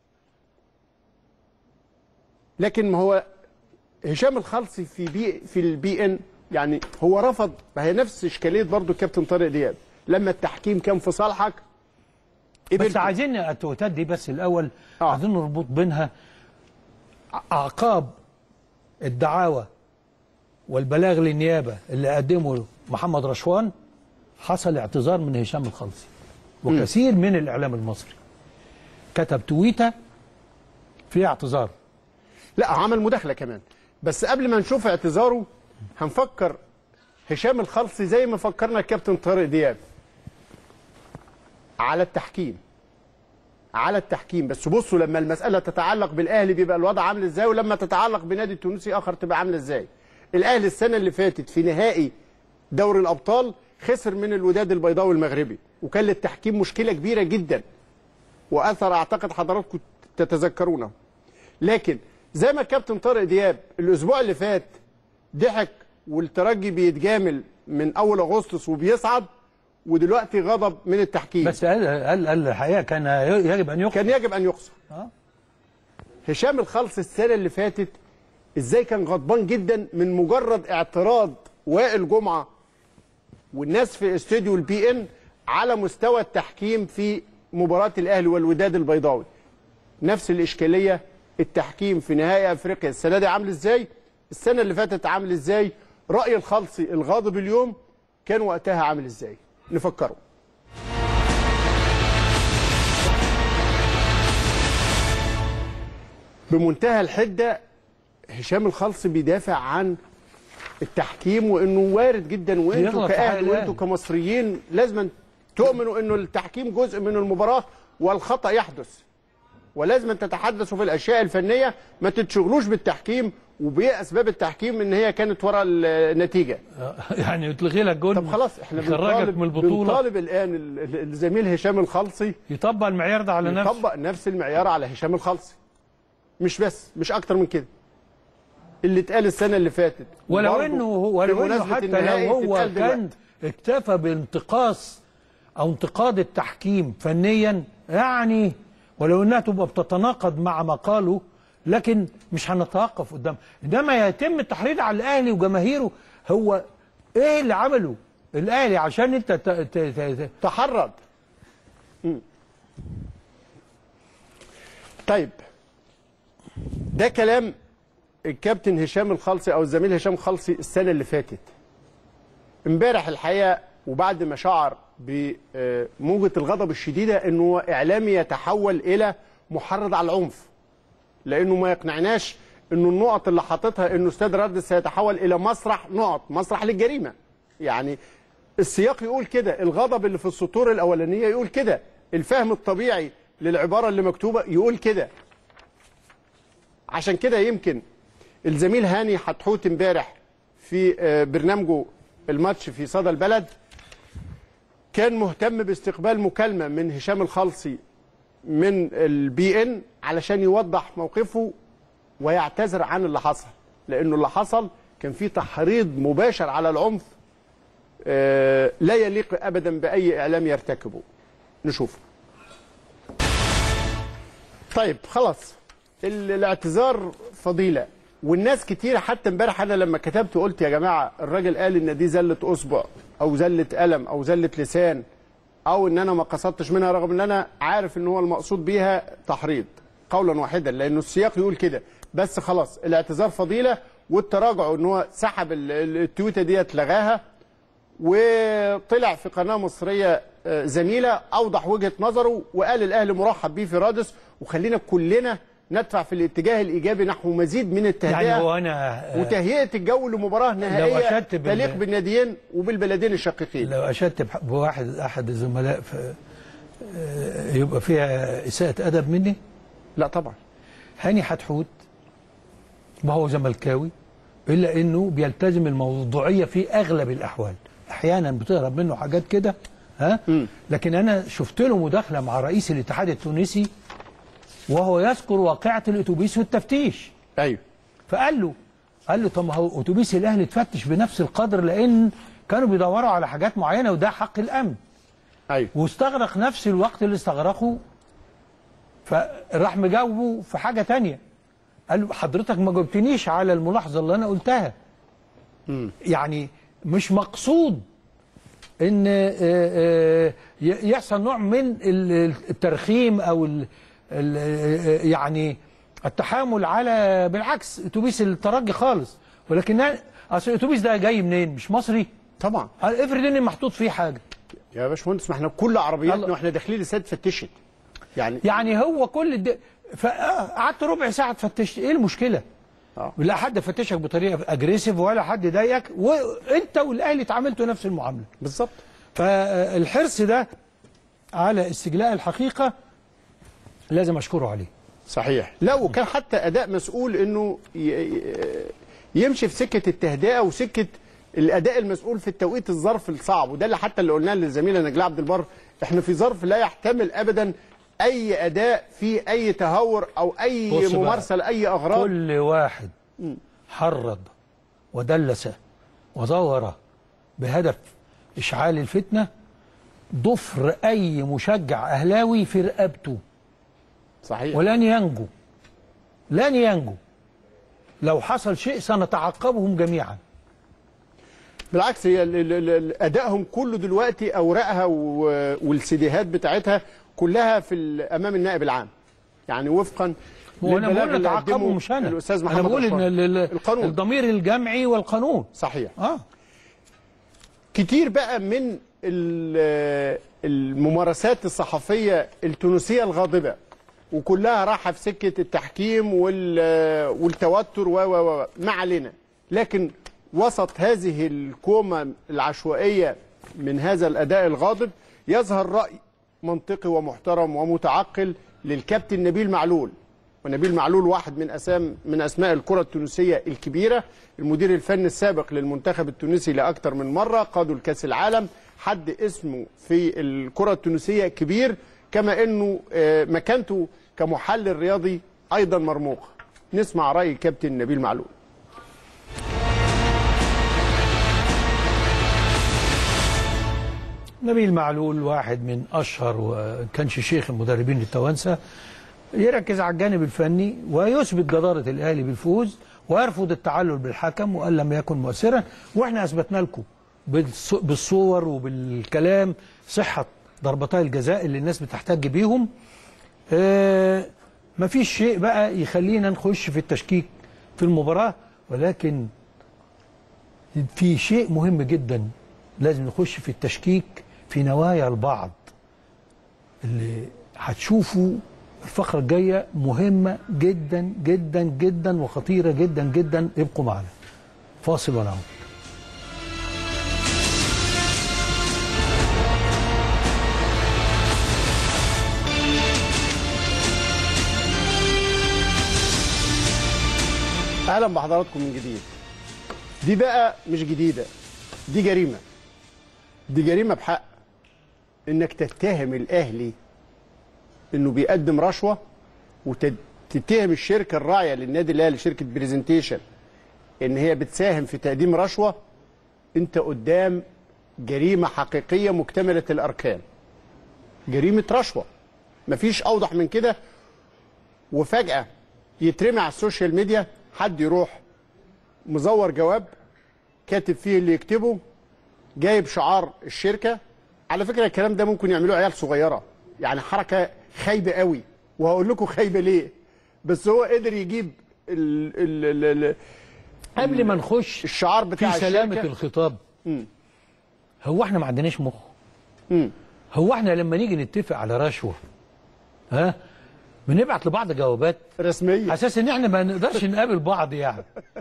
Speaker 2: لكن ما هو هشام الخلصي في بي في البي ان يعني هو رفض ما هي نفس اشكاليه برضو الكابتن طارق دياب لما التحكيم كان في صالحك
Speaker 1: بس
Speaker 2: قبلت.
Speaker 1: عايزين التوتات دي بس الأول
Speaker 2: آه.
Speaker 1: عايزين نربط بينها أعقاب الدعاوى والبلاغ للنيابة اللي قدمه محمد رشوان حصل اعتذار من هشام الخلصي وكثير من الإعلام المصري كتب تويتة فيها اعتذار
Speaker 2: لا عمل مداخله كمان بس قبل ما نشوف اعتذاره هنفكر هشام الخلصي زي ما فكرنا الكابتن طارق دياب على التحكيم على التحكيم بس بصوا لما المساله تتعلق بالاهلي بيبقى الوضع عامل ازاي ولما تتعلق بنادي تونسي اخر تبقى عامله ازاي الاهلي السنه اللي فاتت في نهائي دوري الابطال خسر من الوداد البيضاوي المغربي وكان للتحكيم مشكله كبيره جدا واثر اعتقد حضراتكم تتذكرونه لكن زي ما الكابتن طارق دياب الاسبوع اللي فات ضحك والترجي بيتجامل من اول اغسطس وبيصعد ودلوقتي غضب من التحكيم
Speaker 1: بس قال قال قال الحقيقة كان يجب أن يقف
Speaker 2: كان يجب ان يقصر
Speaker 1: آه.
Speaker 2: هشام الخلص السنه اللي فاتت ازاي كان غضبان جدا من مجرد اعتراض وائل جمعه والناس في استوديو البي ان على مستوى التحكيم في مباراه الاهلي والوداد البيضاوي نفس الاشكاليه التحكيم في نهائي افريقيا السنه دي عامل ازاي السنه اللي فاتت عامل ازاي راي الخلصي الغاضب اليوم كان وقتها عامل ازاي نفكره بمنتهى الحده هشام الخلصي بيدافع عن التحكيم وانه وارد جدا وانتوا
Speaker 1: بيغلط في حق
Speaker 2: كاهل
Speaker 1: الأهلي.
Speaker 2: وانتوا كمصريين لازم تؤمنوا انه التحكيم جزء من المباراه والخطا يحدث ولازم تتحدثوا في الاشياء الفنيه ما تتشغلوش بالتحكيم وباسباب التحكيم ان هي كانت وراء النتيجه
Speaker 1: يعني يتلغي لك جول
Speaker 2: طب خلاص احنا
Speaker 1: يخرجك
Speaker 2: بنطالب
Speaker 1: من البطولة
Speaker 2: بنطالب الان ال- ال- الزميل هشام الخلصي
Speaker 1: يطبق المعيار ده على نفسه
Speaker 2: يطبق نفس المعيار على هشام الخلصي مش بس مش اكتر من كده اللي اتقال السنه اللي فاتت
Speaker 1: ولو
Speaker 2: وبرضه
Speaker 1: انه هو ولو انه
Speaker 2: بمناسبة
Speaker 1: حتى
Speaker 2: النهائي
Speaker 1: لو هو
Speaker 2: تتقال دلوقتي.
Speaker 1: كان اكتفى بانتقاص او انتقاد التحكيم فنيا يعني ولو انها تبقى بتتناقض مع ما قاله لكن مش هنتوقف قدام انما يتم التحريض على الاهلي وجماهيره هو ايه اللي عمله الاهلي عشان انت ت... ت... ت... ت...
Speaker 2: تحرض مم. طيب ده كلام الكابتن هشام الخلصي او الزميل هشام الخلصي السنه اللي فاتت امبارح الحقيقه وبعد ما شعر بموجه الغضب الشديده انه اعلامي يتحول الى محرض على العنف لانه ما يقنعناش انه النقط اللي حاططها انه استاد رادس سيتحول الى مسرح نقط مسرح للجريمه يعني السياق يقول كده الغضب اللي في السطور الاولانيه يقول كده الفهم الطبيعي للعباره اللي مكتوبه يقول كده عشان كده يمكن الزميل هاني حتحوت امبارح في آه، برنامجه الماتش في صدى البلد كان مهتم باستقبال مكالمه من هشام الخلصي من البي ان علشان يوضح موقفه ويعتذر عن اللي حصل لانه اللي حصل كان فيه تحريض مباشر على العنف آه، لا يليق ابدا باي اعلام يرتكبه نشوف طيب خلاص ال- الاعتذار فضيله والناس كتير حتى امبارح انا لما كتبت قلت يا جماعه الراجل قال ان دي زله اصبع او زله قلم او زله لسان او ان انا ما قصدتش منها رغم ان انا عارف ان هو المقصود بيها تحريض قولا واحدا لانه السياق يقول كده بس خلاص الاعتذار فضيله والتراجع ان هو سحب ال- ال- التويته ديت لغاها وطلع في قناه مصريه آه، زميله اوضح وجهه نظره وقال الاهلي مرحب بيه في رادس وخلينا كلنا ندفع في الاتجاه الايجابي نحو مزيد من التهدئه
Speaker 1: يعني هو انا آه،
Speaker 2: وتهيئه الجو لمباراه نهائيه
Speaker 1: أشدت بال-
Speaker 2: تليق بالناديين وبالبلدين الشقيقين
Speaker 1: لو اشدت بح- بواحد احد الزملاء في آه، يبقى فيها اساءه ادب مني
Speaker 2: لا طبعا
Speaker 1: هاني حتحوت ما هو زملكاوي الا انه بيلتزم الموضوعيه في اغلب الاحوال احيانا بتهرب منه حاجات كده ها لكن انا شفت له مداخله مع رئيس الاتحاد التونسي وهو يذكر واقعه الاتوبيس والتفتيش
Speaker 2: ايوه
Speaker 1: فقال له قال له طب ما هو اتوبيس الاهلي اتفتش بنفس القدر لان كانوا بيدوروا على حاجات معينه وده حق الامن
Speaker 2: ايوه
Speaker 1: واستغرق نفس الوقت اللي استغرقه فراح مجاوبه في حاجه تانية قال له حضرتك ما جاوبتنيش على الملاحظه اللي انا قلتها يعني مش مقصود ان آه، آه، ي- يحصل نوع من ال- الترخيم او ال ال يعني التحامل على بالعكس اتوبيس الترجي خالص ولكن اصل الاتوبيس ده جاي منين مش مصري
Speaker 2: طبعا
Speaker 1: افرض ان محطوط فيه حاجه
Speaker 2: يا باشمهندس ما احنا كل عربياتنا
Speaker 1: يلا.
Speaker 2: واحنا داخلين الاستاد فتشت يعني
Speaker 1: يعني هو كل الد... فقعدت ربع ساعه تفتش ايه المشكله؟
Speaker 2: آه.
Speaker 1: لا حد فتشك بطريقه اجريسيف ولا حد ضايقك وانت والاهلي اتعاملتوا نفس المعامله
Speaker 2: بالظبط
Speaker 1: فالحرص ده على استجلاء الحقيقه لازم اشكره عليه
Speaker 2: صحيح لا وكان حتى اداء مسؤول انه ي- ي- يمشي في سكه التهدئه وسكه الاداء المسؤول في التوقيت الظرف الصعب وده اللي حتى اللي قلناه للزميله نجلاء عبد البر احنا في ظرف لا يحتمل ابدا اي اداء فيه اي تهور او اي
Speaker 1: بص بقى.
Speaker 2: ممارسه لاي اغراض
Speaker 1: كل واحد حرض ودلس وزور بهدف اشعال الفتنه ضفر اي مشجع اهلاوي في رقبته
Speaker 2: صحيح
Speaker 1: ولن ينجو لن ينجو لو حصل شيء سنتعقبهم جميعا
Speaker 2: بالعكس هي ال- ال- ال- ادائهم كله دلوقتي اوراقها و- والسيديهات بتاعتها كلها في ال- امام النائب العام يعني وفقا
Speaker 1: هو انا
Speaker 2: للبلاغ
Speaker 1: بقول
Speaker 2: اللي
Speaker 1: نتعاقبه
Speaker 2: قدمه
Speaker 1: مش انا
Speaker 2: الاستاذ
Speaker 1: انا
Speaker 2: محمد
Speaker 1: بقول ان
Speaker 2: رشوان.
Speaker 1: ال- ال-
Speaker 2: القانون
Speaker 1: الضمير الجمعي والقانون
Speaker 2: صحيح
Speaker 1: اه
Speaker 2: كتير بقى من ال- الممارسات الصحفيه التونسيه الغاضبه وكلها رايحه في سكه التحكيم وال- والتوتر و و و ما علينا لكن وسط هذه الكومه العشوائيه من هذا الاداء الغاضب يظهر راي منطقي ومحترم ومتعقل للكابتن نبيل معلول ونبيل معلول واحد من اسام من اسماء الكره التونسيه الكبيره المدير الفني السابق للمنتخب التونسي لاكثر من مره قادوا لكاس العالم حد اسمه في الكره التونسيه كبير كما انه آه، مكانته كمحلل رياضي ايضا مرموقه نسمع راي الكابتن نبيل معلول
Speaker 1: نبيل معلول واحد من اشهر وكانش شيخ المدربين التوانسه يركز على الجانب الفني ويثبت جداره الاهلي بالفوز ويرفض التعلل بالحكم وان لم يكن مؤثرا واحنا اثبتنا لكم بالص- بالصور وبالكلام صحه ضربتي الجزاء اللي الناس بتحتج بيهم آه مفيش شيء بقى يخلينا نخش في التشكيك في المباراه ولكن في شيء مهم جدا لازم نخش في التشكيك في نوايا البعض اللي هتشوفوا الفقرة الجاية مهمة جدا جدا جدا وخطيرة جدا جدا ابقوا معنا فاصل ونعود
Speaker 2: اهلا بحضراتكم من جديد دي بقى مش جديده دي جريمه دي جريمه بحق انك تتهم الاهلي انه بيقدم رشوه وتتهم الشركه الراعيه للنادي الاهلي شركه بريزنتيشن ان هي بتساهم في تقديم رشوه انت قدام جريمه حقيقيه مكتمله الاركان جريمه رشوه مفيش اوضح من كده وفجاه يترمي على السوشيال ميديا حد يروح مزور جواب كاتب فيه اللي يكتبه جايب شعار الشركه على فكره الكلام ده ممكن يعملوه عيال صغيره يعني حركه خايبه قوي وهقول لكم خايبه ليه بس هو قدر يجيب ال ال ال ال
Speaker 1: قبل ما نخش
Speaker 2: الشعار
Speaker 1: في
Speaker 2: بتاع
Speaker 1: سلامة
Speaker 2: الشركة.
Speaker 1: الخطاب
Speaker 2: مم.
Speaker 1: هو احنا ما عندناش مخ
Speaker 2: مم.
Speaker 1: هو احنا لما نيجي نتفق على رشوة ها بنبعت لبعض جوابات
Speaker 2: رسميه
Speaker 1: على اساس ان احنا ما نقدرش نقابل بعض يعني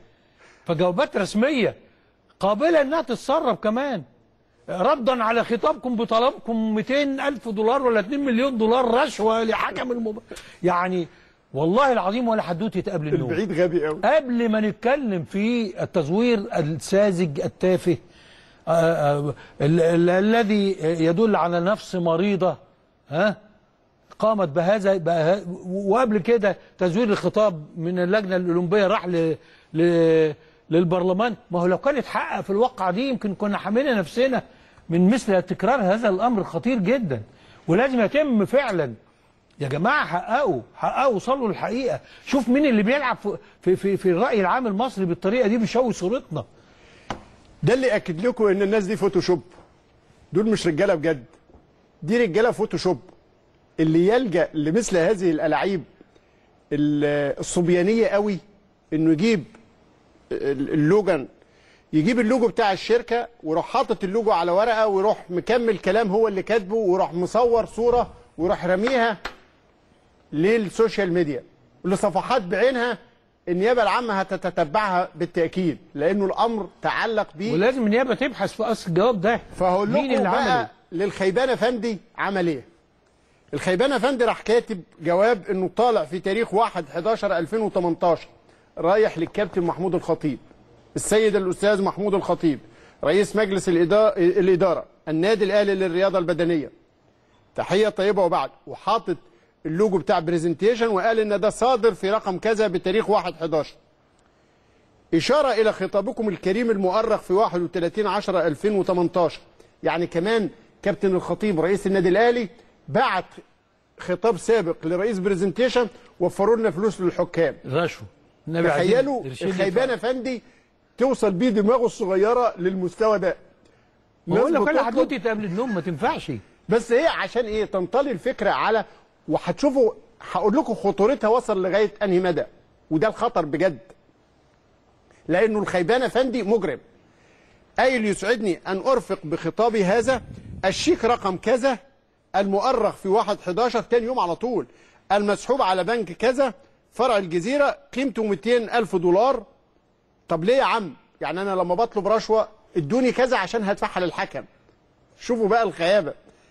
Speaker 1: فجوابات رسميه قابله انها تتسرب كمان ردا على خطابكم بطلبكم 200 الف دولار ولا 2 مليون دولار رشوه لحكم المب... يعني والله العظيم ولا حدوته قبل النوم
Speaker 2: البعيد غبي قوي
Speaker 1: قبل ما نتكلم في التزوير الساذج التافه آه، آه، ال- ال- الذي يدل على نفس مريضة ها قامت بهذا بها- وقبل كده تزوير الخطاب من اللجنة الأولمبية راح ل... ل... للبرلمان ما هو لو كان اتحقق في الواقعة دي يمكن كنا حاملين نفسنا من مثل تكرار هذا الأمر خطير جدا ولازم يتم فعلا يا جماعه حققوا حققوا وصلوا للحقيقه شوف مين اللي بيلعب في في في, في الراي العام المصري بالطريقه دي بيشوه صورتنا
Speaker 2: ده اللي اكد لكم ان الناس دي فوتوشوب دول مش رجاله بجد دي رجاله فوتوشوب اللي يلجا لمثل هذه الالعاب ال- الصبيانيه قوي انه يجيب ال- اللوجن يجيب اللوجو بتاع الشركه ويروح حاطط اللوجو على ورقه ويروح مكمل كلام هو اللي كاتبه ويروح مصور صوره ويروح راميها للسوشيال ميديا لصفحات بعينها النيابه العامه هتتتبعها بالتاكيد لانه الامر تعلق بيه
Speaker 1: ولازم النيابه تبحث في اصل الجواب ده
Speaker 2: فهقول
Speaker 1: مين
Speaker 2: لكم
Speaker 1: اللي
Speaker 2: بقى
Speaker 1: عمله
Speaker 2: للخيبان افندي عمل ايه الخيبان افندي راح كاتب جواب انه طالع في تاريخ 1 11 2018 رايح للكابتن محمود الخطيب السيد الاستاذ محمود الخطيب رئيس مجلس الإدا- الاداره النادي الاهلي للرياضه البدنيه تحيه طيبه وبعد وحاطط اللوجو بتاع برزنتيشن وقال ان ده صادر في رقم كذا بتاريخ 1 11 إشارة إلى خطابكم الكريم المؤرخ في 31 10 2018 يعني كمان كابتن الخطيب رئيس النادي الأهلي بعت خطاب سابق لرئيس برزنتيشن وفروا لنا فلوس للحكام
Speaker 1: رشوه النبي عايزين
Speaker 2: تخيلوا
Speaker 1: قرشين
Speaker 2: الخيبان افندي توصل بيه دماغه الصغيره للمستوى ده
Speaker 1: ما هو
Speaker 2: ناس
Speaker 1: لو كان
Speaker 2: بتطلب-
Speaker 1: حدوتي قبل النوم ما تنفعش
Speaker 2: بس هي عشان ايه تنطلي الفكره على وهتشوفوا هقول لكم خطورتها وصل لغايه انهي مدى وده الخطر بجد لانه الخيبان افندي مجرم قايل يسعدني ان ارفق بخطابي هذا الشيك رقم كذا المؤرخ في 1 11 تاني يوم على طول المسحوب على بنك كذا فرع الجزيره قيمته 200 الف دولار طب ليه يا عم يعني انا لما بطلب رشوه ادوني كذا عشان هدفعها للحكم شوفوا بقى الخيابه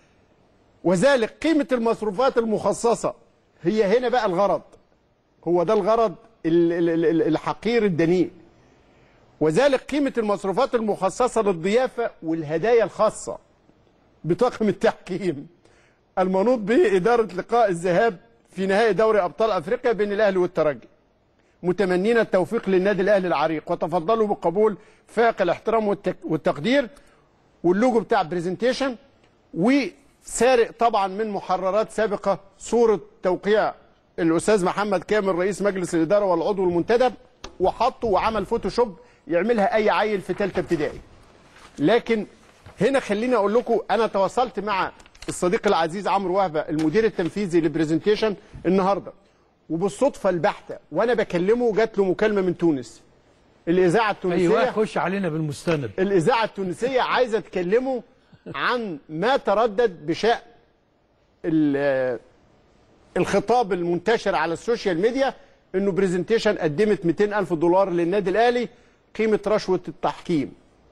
Speaker 2: وذلك قيمة المصروفات المخصصة هي هنا بقى الغرض هو ده الغرض ال- ال- ال- الحقير الدنيء وذلك قيمة المصروفات المخصصة للضيافة والهدايا الخاصة بطاقم التحكيم المنوط به إدارة لقاء الذهاب في نهائي دوري أبطال أفريقيا بين الأهلي والترجي متمنين التوفيق للنادي الأهلي العريق وتفضلوا بقبول فائق الاحترام والتك- والتقدير واللوجو بتاع برزنتيشن وسارق طبعا من محررات سابقه صوره توقيع الاستاذ محمد كامل رئيس مجلس الاداره والعضو المنتدب وحطه وعمل فوتوشوب يعملها اي عيل في ثالثه ابتدائي لكن هنا خليني اقول لكم انا تواصلت مع الصديق العزيز عمرو وهبه المدير التنفيذي لبرزنتيشن النهارده وبالصدفه البحته وانا بكلمه جات له مكالمه من تونس الاذاعه التونسيه
Speaker 1: ايوه خش علينا بالمستند
Speaker 2: الاذاعه التونسيه عايزه تكلمه عن ما تردد بشان ال- الخطاب المنتشر على السوشيال ميديا انه برزنتيشن قدمت 200 الف دولار للنادي الاهلي قيمه رشوه التحكيم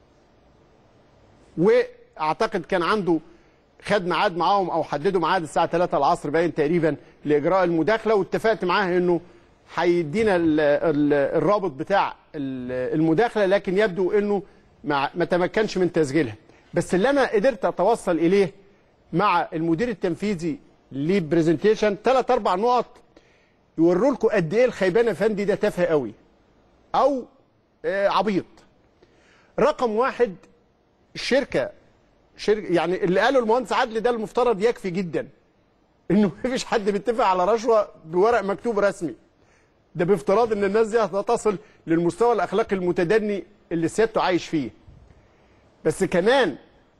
Speaker 2: واعتقد كان عنده خد ميعاد معاهم او حددوا ميعاد الساعه 3 العصر باين تقريبا لاجراء المداخله واتفقت معاه انه هيدينا ال- ال- الرابط بتاع ال- المداخله لكن يبدو انه ما ما تمكنش من تسجيلها بس اللي انا قدرت اتوصل اليه مع المدير التنفيذي لبرزنتيشن ثلاث اربع نقط يوروا لكم قد ايه الخيبان افندي ده تافه قوي او آه، عبيط رقم واحد الشركه شركة يعني اللي قاله المهندس عدلي ده المفترض يكفي جدا انه مفيش حد بيتفق على رشوه بورق مكتوب رسمي ده بافتراض ان الناس دي هتصل للمستوى الاخلاقي المتدني اللي سيادته عايش فيه بس كمان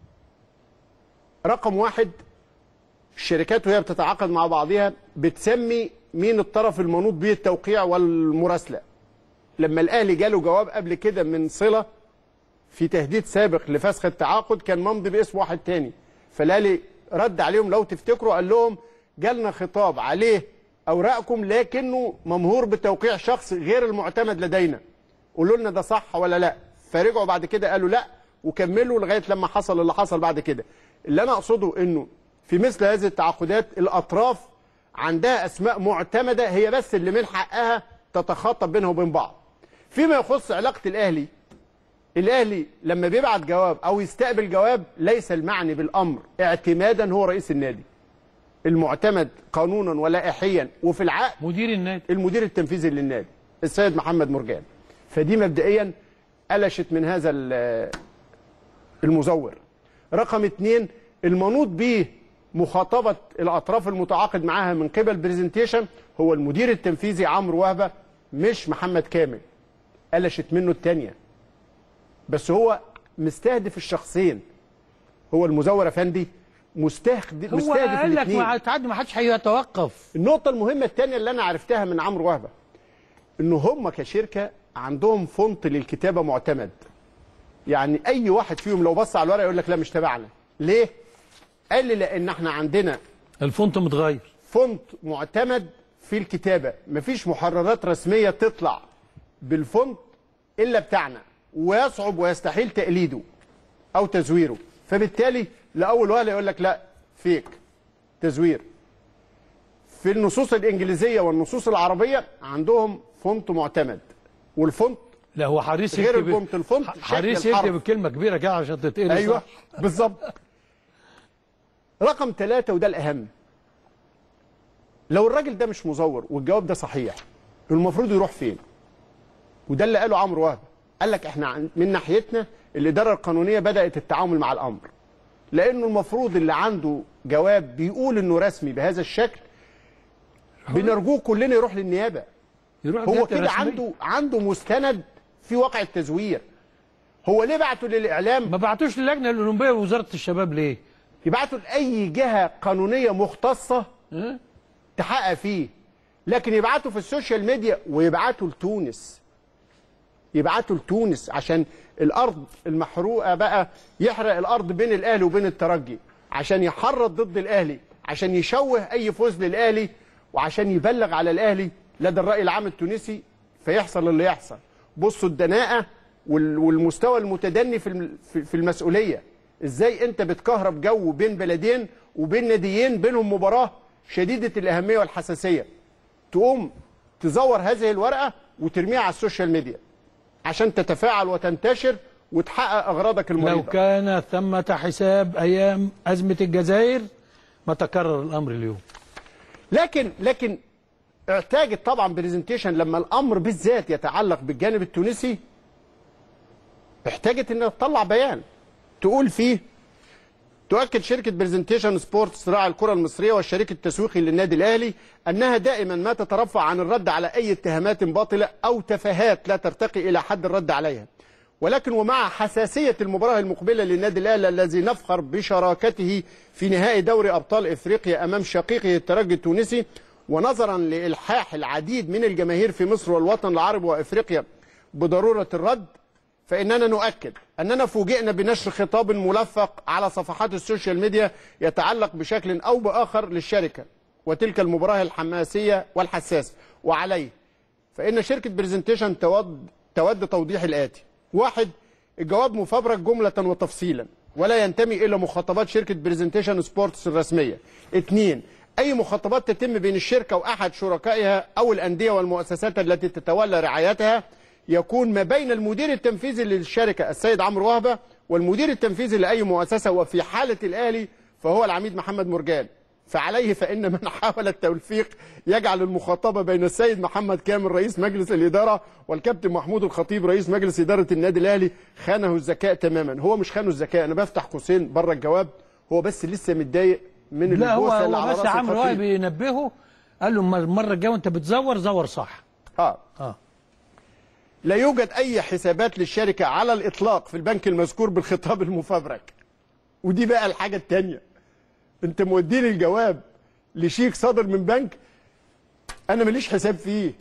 Speaker 2: رقم واحد الشركات وهي بتتعاقد مع بعضها بتسمي مين الطرف المنوط به التوقيع والمراسله لما الاهلي جاله جواب قبل كده من صله في تهديد سابق لفسخ التعاقد كان ممضي باسم واحد تاني فالاهلي رد عليهم لو تفتكروا قال لهم جالنا خطاب عليه اوراقكم لكنه ممهور بتوقيع شخص غير المعتمد لدينا قولوا لنا ده صح ولا لا فرجعوا بعد كده قالوا لا وكملوا لغايه لما حصل اللي حصل بعد كده اللي انا اقصده انه في مثل هذه التعاقدات الاطراف عندها اسماء معتمده هي بس اللي من حقها تتخاطب بينها وبين بعض فيما يخص علاقه الاهلي الاهلي لما بيبعت جواب او يستقبل جواب ليس المعني بالامر اعتمادا هو رئيس النادي المعتمد قانونا ولائحيا وفي العقد
Speaker 1: مدير النادي
Speaker 2: المدير التنفيذي للنادي السيد محمد مرجان فدي مبدئيا قلشت من هذا ال- المزور رقم اتنين المنوط به مخاطبة الأطراف المتعاقد معاها من قبل برزنتيشن هو المدير التنفيذي عمرو وهبة مش محمد كامل قلشت منه التانية بس هو مستهدف الشخصين هو المزور افندي مستهدف
Speaker 1: هو
Speaker 2: مستهدف
Speaker 1: قال لك
Speaker 2: الاثنين
Speaker 1: مع التعدي ما حدش هيتوقف
Speaker 2: النقطة المهمة الثانية اللي أنا عرفتها من عمرو وهبة إن هم كشركة عندهم فونت للكتابة معتمد. يعني أي واحد فيهم لو بص على الورقة يقول لك لا مش تبعنا. ليه؟ قال لي لأن إحنا عندنا
Speaker 1: الفونت متغير
Speaker 2: فونت معتمد في الكتابة، مفيش محررات رسمية تطلع بالفونت إلا بتاعنا ويصعب ويستحيل تقليده أو تزويره. فبالتالي لأول وهلة يقول لك لا فيك تزوير. في النصوص الانجليزيه والنصوص العربيه عندهم فونت معتمد والفونت
Speaker 1: لا هو حريص
Speaker 2: غير
Speaker 1: يكتب
Speaker 2: الفونت الفونت شكل
Speaker 1: حريص
Speaker 2: الحرف.
Speaker 1: يكتب كلمه كبيره كده عشان تتقري
Speaker 2: ايوه
Speaker 1: صح.
Speaker 2: بالظبط رقم ثلاثة وده الأهم لو الراجل ده مش مزور والجواب ده صحيح المفروض يروح فين؟ وده اللي قاله عمرو وهب قال لك احنا عن- من ناحيتنا الإدارة القانونية بدأت التعامل مع الأمر لأنه المفروض اللي عنده جواب بيقول إنه رسمي بهذا الشكل بنرجوه كلنا يروح للنيابة
Speaker 1: يروح
Speaker 2: هو
Speaker 1: جهة
Speaker 2: كده
Speaker 1: رسمية.
Speaker 2: عنده عنده مستند في واقع التزوير هو ليه بعته للإعلام
Speaker 1: ما بعتوش للجنه الاولمبيه ووزاره الشباب ليه؟
Speaker 2: يبعتوا لاي جهه قانونيه مختصه
Speaker 1: ها؟
Speaker 2: تحقق فيه لكن يبعتوا في السوشيال ميديا ويبعتوا لتونس يبعتوا لتونس عشان الارض المحروقه بقى يحرق الارض بين الاهلي وبين الترجي عشان يحرض ضد الاهلي عشان يشوه اي فوز للاهلي وعشان يبلغ على الاهلي لدى الراي العام التونسي فيحصل اللي يحصل بصوا الدناءه وال- والمستوى المتدني في الم- في- في المسؤوليه ازاي انت بتكهرب جو بين بلدين وبين ناديين بينهم مباراه شديده الاهميه والحساسيه تقوم تزور هذه الورقه وترميها على السوشيال ميديا عشان تتفاعل وتنتشر وتحقق اغراضك المريضه
Speaker 1: لو كان ثمة حساب ايام ازمه الجزائر ما تكرر الامر اليوم
Speaker 2: لكن لكن احتاجت طبعا برزنتيشن لما الامر بالذات يتعلق بالجانب التونسي احتاجت انها تطلع بيان تقول فيه تؤكد شركة برزنتيشن سبورتس راعي الكرة المصرية والشريك التسويقي للنادي الأهلي أنها دائما ما تترفع عن الرد على أي اتهامات باطلة أو تفاهات لا ترتقي إلى حد الرد عليها ولكن ومع حساسية المباراة المقبلة للنادي الأهلي الذي نفخر بشراكته في نهائي دوري أبطال إفريقيا أمام شقيقه الترجي التونسي ونظرا لإلحاح العديد من الجماهير في مصر والوطن العربي وإفريقيا بضرورة الرد فإننا نؤكد أننا فوجئنا بنشر خطاب ملفق على صفحات السوشيال ميديا يتعلق بشكل أو بآخر للشركة وتلك المباراة الحماسية والحساسة وعليه فإن شركة برزنتيشن تود تود توضيح الآتي واحد الجواب مفبرك جملة وتفصيلا ولا ينتمي إلى مخاطبات شركة برزنتيشن سبورتس الرسمية اثنين أي مخاطبات تتم بين الشركة وأحد شركائها أو الأندية والمؤسسات التي تتولى رعايتها يكون ما بين المدير التنفيذي للشركة السيد عمرو وهبة والمدير التنفيذي لأي مؤسسة وفي حالة الأهلي فهو العميد محمد مرجان فعليه فإن من حاول التوفيق يجعل المخاطبة بين السيد محمد كامل رئيس مجلس الإدارة والكابتن محمود الخطيب رئيس مجلس إدارة النادي الأهلي خانه الذكاء تماما هو مش خانه الذكاء أنا بفتح قوسين بره الجواب هو بس لسه متضايق من
Speaker 1: لا هو,
Speaker 2: البوسة اللي
Speaker 1: هو
Speaker 2: على
Speaker 1: بس
Speaker 2: راس
Speaker 1: عمرو وائل
Speaker 2: الخطيب
Speaker 1: بينبهه قال له "الم- المره الجايه وانت بتزور زور صح
Speaker 2: آه.
Speaker 1: اه
Speaker 2: لا يوجد أي حسابات للشركة على الإطلاق في البنك المذكور بالخطاب المفبرك ودي بقى الحاجة التانية أنت موديني الجواب لشيك صادر من بنك أنا ماليش حساب فيه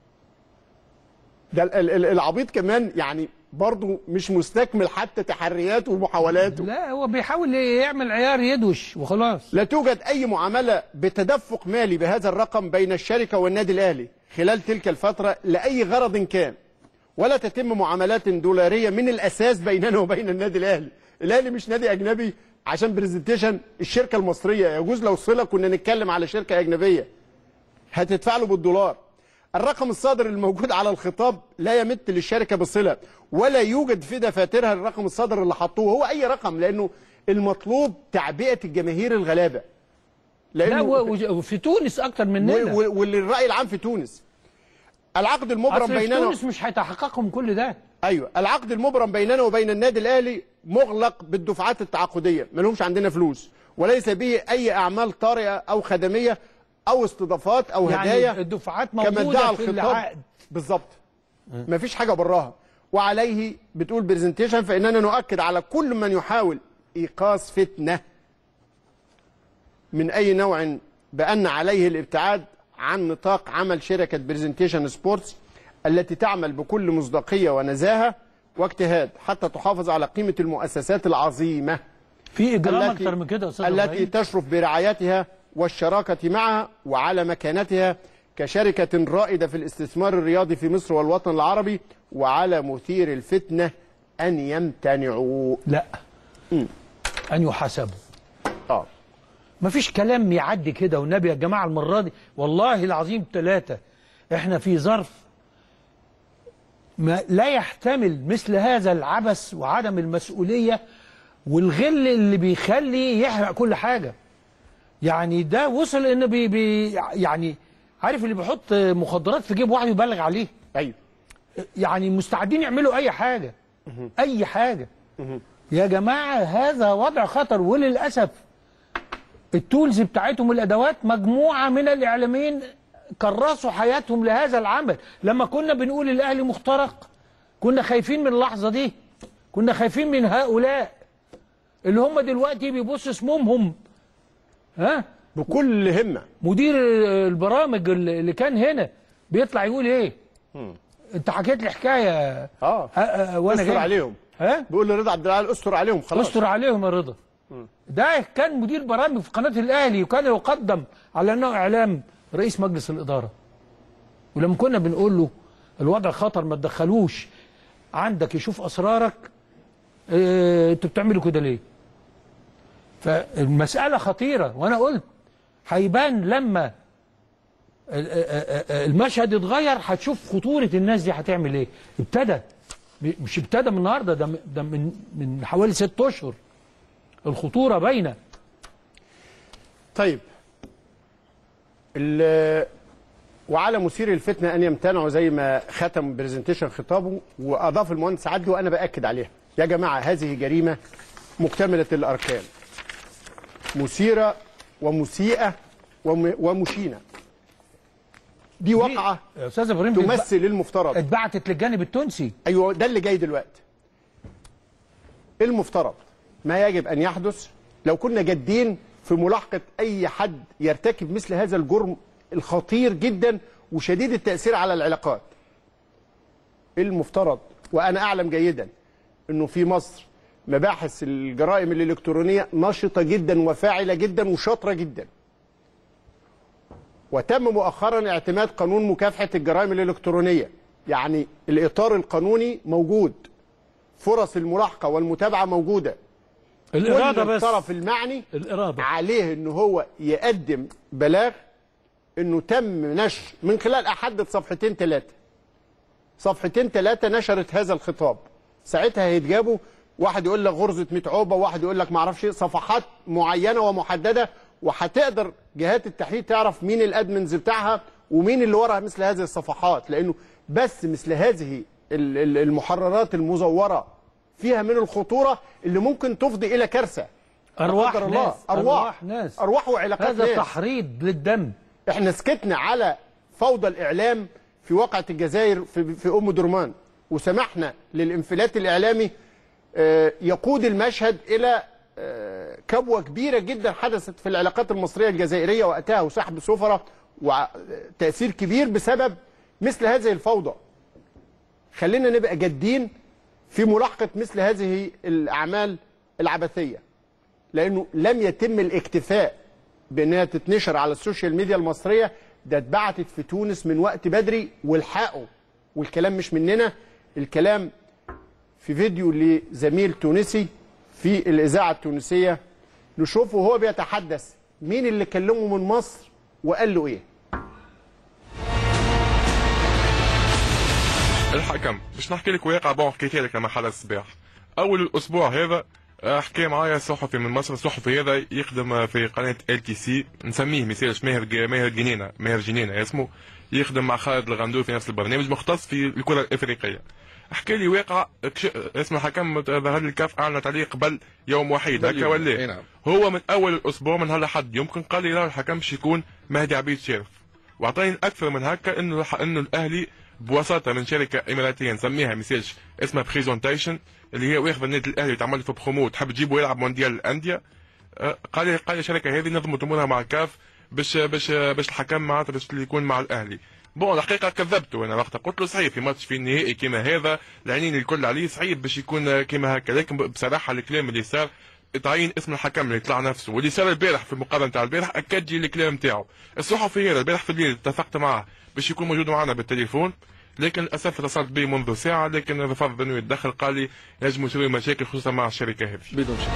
Speaker 2: ده ال- ال- ال- العبيط كمان يعني برضه مش مستكمل حتى تحرياته ومحاولاته
Speaker 1: لا هو بيحاول يعمل عيار يدوش وخلاص
Speaker 2: لا توجد أي معاملة بتدفق مالي بهذا الرقم بين الشركة والنادي الأهلي خلال تلك الفترة لأي غرض كان ولا تتم معاملات دولارية من الأساس بيننا وبين النادي الأهلي الأهلي مش نادي أجنبي عشان برزنتيشن الشركة المصرية يجوز لو صلة كنا نتكلم على شركة أجنبية هتدفع له بالدولار الرقم الصادر الموجود على الخطاب لا يمت للشركة بصلة ولا يوجد في دفاترها الرقم الصادر اللي حطوه هو أي رقم لأنه المطلوب تعبئة الجماهير الغلابة
Speaker 1: لا و- و- وفي تونس اكتر مننا
Speaker 2: و- و- واللي الرأي العام في تونس العقد المبرم
Speaker 1: اصل في
Speaker 2: بيننا
Speaker 1: تونس مش هيتحققهم كل ده
Speaker 2: ايوه العقد المبرم بيننا وبين النادي الاهلي مغلق بالدفعات التعاقديه ما لهمش عندنا فلوس وليس به اي اعمال طارئه او خدميه او استضافات او
Speaker 1: يعني
Speaker 2: هدايا
Speaker 1: الدفعات
Speaker 2: كما
Speaker 1: موجوده
Speaker 2: ادعى
Speaker 1: في
Speaker 2: الخطاب
Speaker 1: العقد
Speaker 2: بالظبط ما فيش حاجه براها وعليه بتقول برزنتيشن فاننا نؤكد على كل من يحاول ايقاظ فتنه من اي نوع بان عليه الابتعاد عن نطاق عمل شركه برزنتيشن سبورتس التي تعمل بكل مصداقيه ونزاهه واجتهاد حتى تحافظ على قيمه المؤسسات العظيمه
Speaker 1: في اجرام
Speaker 2: التي-
Speaker 1: اكتر من كده يا استاذ
Speaker 2: التي
Speaker 1: إبراهيم.
Speaker 2: تشرف برعايتها والشراكة معها وعلى مكانتها كشركة رائدة في الاستثمار الرياضي في مصر والوطن العربي وعلى مثير الفتنة أن يمتنعوا
Speaker 1: لا ان يحاسبوا
Speaker 2: آه.
Speaker 1: مفيش كلام يعدي كده والنبي يا جماعه المره دي والله العظيم ثلاثه احنا في ظرف ما لا يحتمل مثل هذا العبث وعدم المسؤوليه والغل اللي بيخلي يحرق كل حاجه يعني ده وصل ان بي بي يعني عارف اللي بيحط مخدرات في جيب واحد يبلغ عليه
Speaker 2: أيوه
Speaker 1: يعني مستعدين يعملوا اي حاجه اي حاجه يا جماعه هذا وضع خطر وللاسف التولز بتاعتهم الادوات مجموعه من الاعلاميين كرسوا حياتهم لهذا العمل لما كنا بنقول الاهلي مخترق كنا خايفين من اللحظه دي كنا خايفين من هؤلاء اللي هم دلوقتي بيبص اسمهم ها
Speaker 2: بكل همة
Speaker 1: مدير البرامج اللي كان هنا بيطلع يقول ايه انت حكيت لي حكايه
Speaker 2: آه
Speaker 1: أ- أ- وانا
Speaker 2: استر
Speaker 1: جاي
Speaker 2: عليهم
Speaker 1: ها
Speaker 2: بيقول لرضا عبد العال استر عليهم خلاص
Speaker 1: استر عليهم يا رضا ده كان مدير برامج في قناه الاهلي وكان يقدم على انه اعلام رئيس مجلس الاداره ولما كنا بنقول له الوضع خطر ما تدخلوش عندك يشوف اسرارك إيه، انتوا بتعملوا كده ليه فالمساله خطيره وانا قلت هيبان لما ال- ال- ال- المشهد يتغير هتشوف خطوره الناس دي هتعمل ايه ابتدى مش ابتدى من النهارده ده ده من من حوالي ست اشهر الخطوره باينه
Speaker 2: طيب ال- وعلى مثير الفتنه ان يمتنعوا زي ما ختم برزنتيشن خطابه واضاف المهندس عدلي وانا باكد عليها يا جماعه هذه جريمه مكتمله الاركان مثيره ومسيئه وم- ومشينه دي واقعه
Speaker 1: يا استاذ ابراهيم دي
Speaker 2: تمثل المفترض
Speaker 1: اتبعتت للجانب التونسي
Speaker 2: ايوه ده اللي جاي دلوقتي المفترض ما يجب ان يحدث لو كنا جادين في ملاحقه اي حد يرتكب مثل هذا الجرم الخطير جدا وشديد التاثير على العلاقات المفترض وانا اعلم جيدا انه في مصر مباحث الجرائم الالكترونيه نشطه جدا وفاعله جدا وشاطره جدا وتم مؤخرا اعتماد قانون مكافحه الجرائم الالكترونيه يعني الاطار القانوني موجود فرص الملاحقه والمتابعه موجوده
Speaker 1: الاراده
Speaker 2: كل
Speaker 1: بس
Speaker 2: الطرف المعني
Speaker 1: الاراده
Speaker 2: عليه ان هو يقدم بلاغ انه تم نشر من خلال احدد صفحتين ثلاثه صفحتين ثلاثه نشرت هذا الخطاب ساعتها هيتجابوا واحد يقول لك غرزه متعوبه وواحد يقول لك ما اعرفش إيه، صفحات معينه ومحدده وهتقدر جهات التحقيق تعرف مين الادمنز بتاعها ومين اللي وراها مثل هذه الصفحات لانه بس مثل هذه ال- ال- المحررات المزوره فيها من الخطوره اللي ممكن تفضي الى كارثه لا
Speaker 1: ارواح
Speaker 2: قدر الله.
Speaker 1: ناس
Speaker 2: ارواح
Speaker 1: ارواح ناس
Speaker 2: ارواح وعلاقات
Speaker 1: هذا
Speaker 2: ناس.
Speaker 1: تحريض للدم
Speaker 2: احنا سكتنا على فوضى الاعلام في واقعه الجزائر في, في ام درمان وسمحنا للانفلات الاعلامي آه، يقود المشهد الى آه، كبوه كبيره جدا حدثت في العلاقات المصريه الجزائريه وقتها وسحب سفراء وتاثير كبير بسبب مثل هذه الفوضى خلينا نبقى جادين في ملاحقه مثل هذه الاعمال العبثيه لانه لم يتم الاكتفاء بانها تتنشر على السوشيال ميديا المصريه ده اتبعتت في تونس من وقت بدري والحقوا والكلام مش مننا الكلام في فيديو لزميل تونسي في الاذاعه التونسيه نشوفه وهو بيتحدث مين اللي كلمه من مصر وقال له ايه
Speaker 9: الحكم باش نحكي لك واقع بون حكيت لك لما حدث الصباح اول الاسبوع هذا آه، حكى معايا صحفي من مصر الصحفي هذا يخدم في قناه ال تي سي نسميه مثالش ماهر ج- ماهر جنينه ماهر جنينه اسمه يخدم مع خالد الغندور في نفس البرنامج مختص في الكره الافريقيه حكى لي واقع اكش- اسم الحكم ظهر لي الكاف اعلنت عليه قبل يوم وحيد هكا ولا
Speaker 10: أي
Speaker 9: إيه؟
Speaker 10: نعم.
Speaker 9: هو من اول الاسبوع من هلا حد يمكن قال لي لا الحكم باش يكون مهدي عبيد شرف واعطاني اكثر من هكا انه الح- انه الاهلي بوساطه من شركه اماراتيه نسميها مثالش اسمها بريزونتيشن اللي هي واخذه النادي الاهلي وتعمل في بخمو تحب تجيبه يلعب مونديال الانديه آه، قال لي قال لي الشركه هذه نظمت امورها مع الكاف باش باش باش الحكم معناتها باش يكون مع الاهلي بون الحقيقه كذبت وانا وقتها قلت له صحيح في ماتش في النهائي كيما هذا العينين الكل عليه صعيب باش يكون كيما هكا لكن بصراحه الكلام اللي صار تعيين اسم الحكم اللي طلع نفسه واللي صار البارح في المقابله نتاع البارح اكد لي الكلام نتاعو الصحفي هذا البارح في الليل اتفقت معه باش يكون موجود معنا بالتليفون لكن للاسف اتصلت به منذ ساعه لكن رفض انه يتدخل قال لي يجب يسوي مشاكل خصوصا مع الشركه هذه
Speaker 10: بدون شك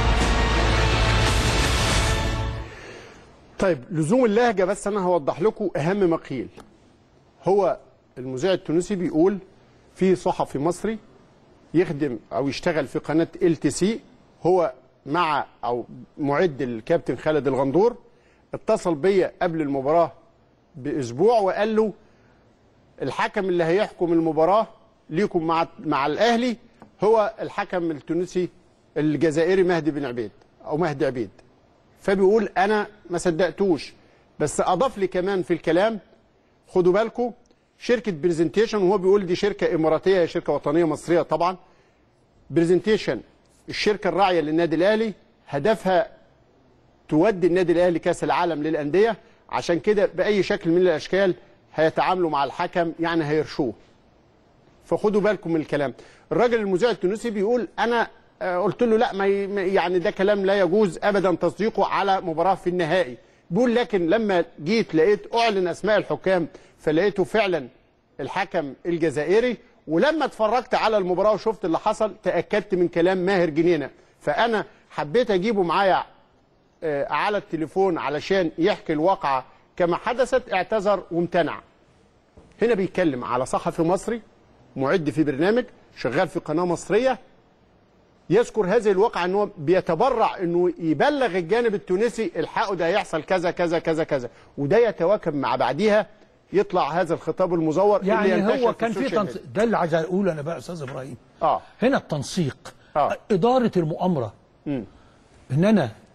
Speaker 2: طيب لزوم اللهجه بس انا هوضح لكم اهم ما قيل هو المذيع التونسي بيقول في صحفي مصري يخدم او يشتغل في قناه ال تي سي هو مع او معد الكابتن خالد الغندور اتصل بيا قبل المباراه باسبوع وقال له الحكم اللي هيحكم المباراه ليكم مع مع الاهلي هو الحكم التونسي الجزائري مهدي بن عبيد او مهدي عبيد فبيقول انا ما صدقتوش بس اضاف لي كمان في الكلام خدوا بالكم شركه برزنتيشن وهو بيقول دي شركه اماراتيه هي شركه وطنيه مصريه طبعا برزنتيشن الشركه الراعيه للنادي الاهلي هدفها تودي النادي الاهلي كاس العالم للانديه عشان كده باي شكل من الاشكال هيتعاملوا مع الحكم يعني هيرشوه فخدوا بالكم من الكلام الراجل المذيع التونسي بيقول انا آه، قلت له لا ما ي- ما- يعني ده كلام لا يجوز ابدا تصديقه على مباراه في النهائي بيقول لكن لما جيت لقيت اعلن اسماء الحكام فلقيته فعلا الحكم الجزائري ولما اتفرجت على المباراه وشفت اللي حصل تاكدت من كلام ماهر جنينه فانا حبيت اجيبه معايا آه، على التليفون علشان يحكي الواقعه كما حدثت اعتذر وامتنع هنا بيتكلم على صحفي مصري معد في برنامج شغال في قناه مصريه يذكر هذه الواقعه ان هو بيتبرع انه يبلغ الجانب التونسي الحقوا ده هيحصل كذا كذا كذا كذا وده يتواكب مع بعديها يطلع هذا الخطاب المزور اللي
Speaker 1: يعني
Speaker 2: ينتشر
Speaker 1: هو كان في
Speaker 2: السوشيال
Speaker 1: تنسيق ده اللي عايز اقوله انا بقى يا استاذ ابراهيم
Speaker 2: اه
Speaker 1: هنا التنسيق
Speaker 2: آه.
Speaker 1: اداره المؤامره
Speaker 2: مم.
Speaker 1: ان انا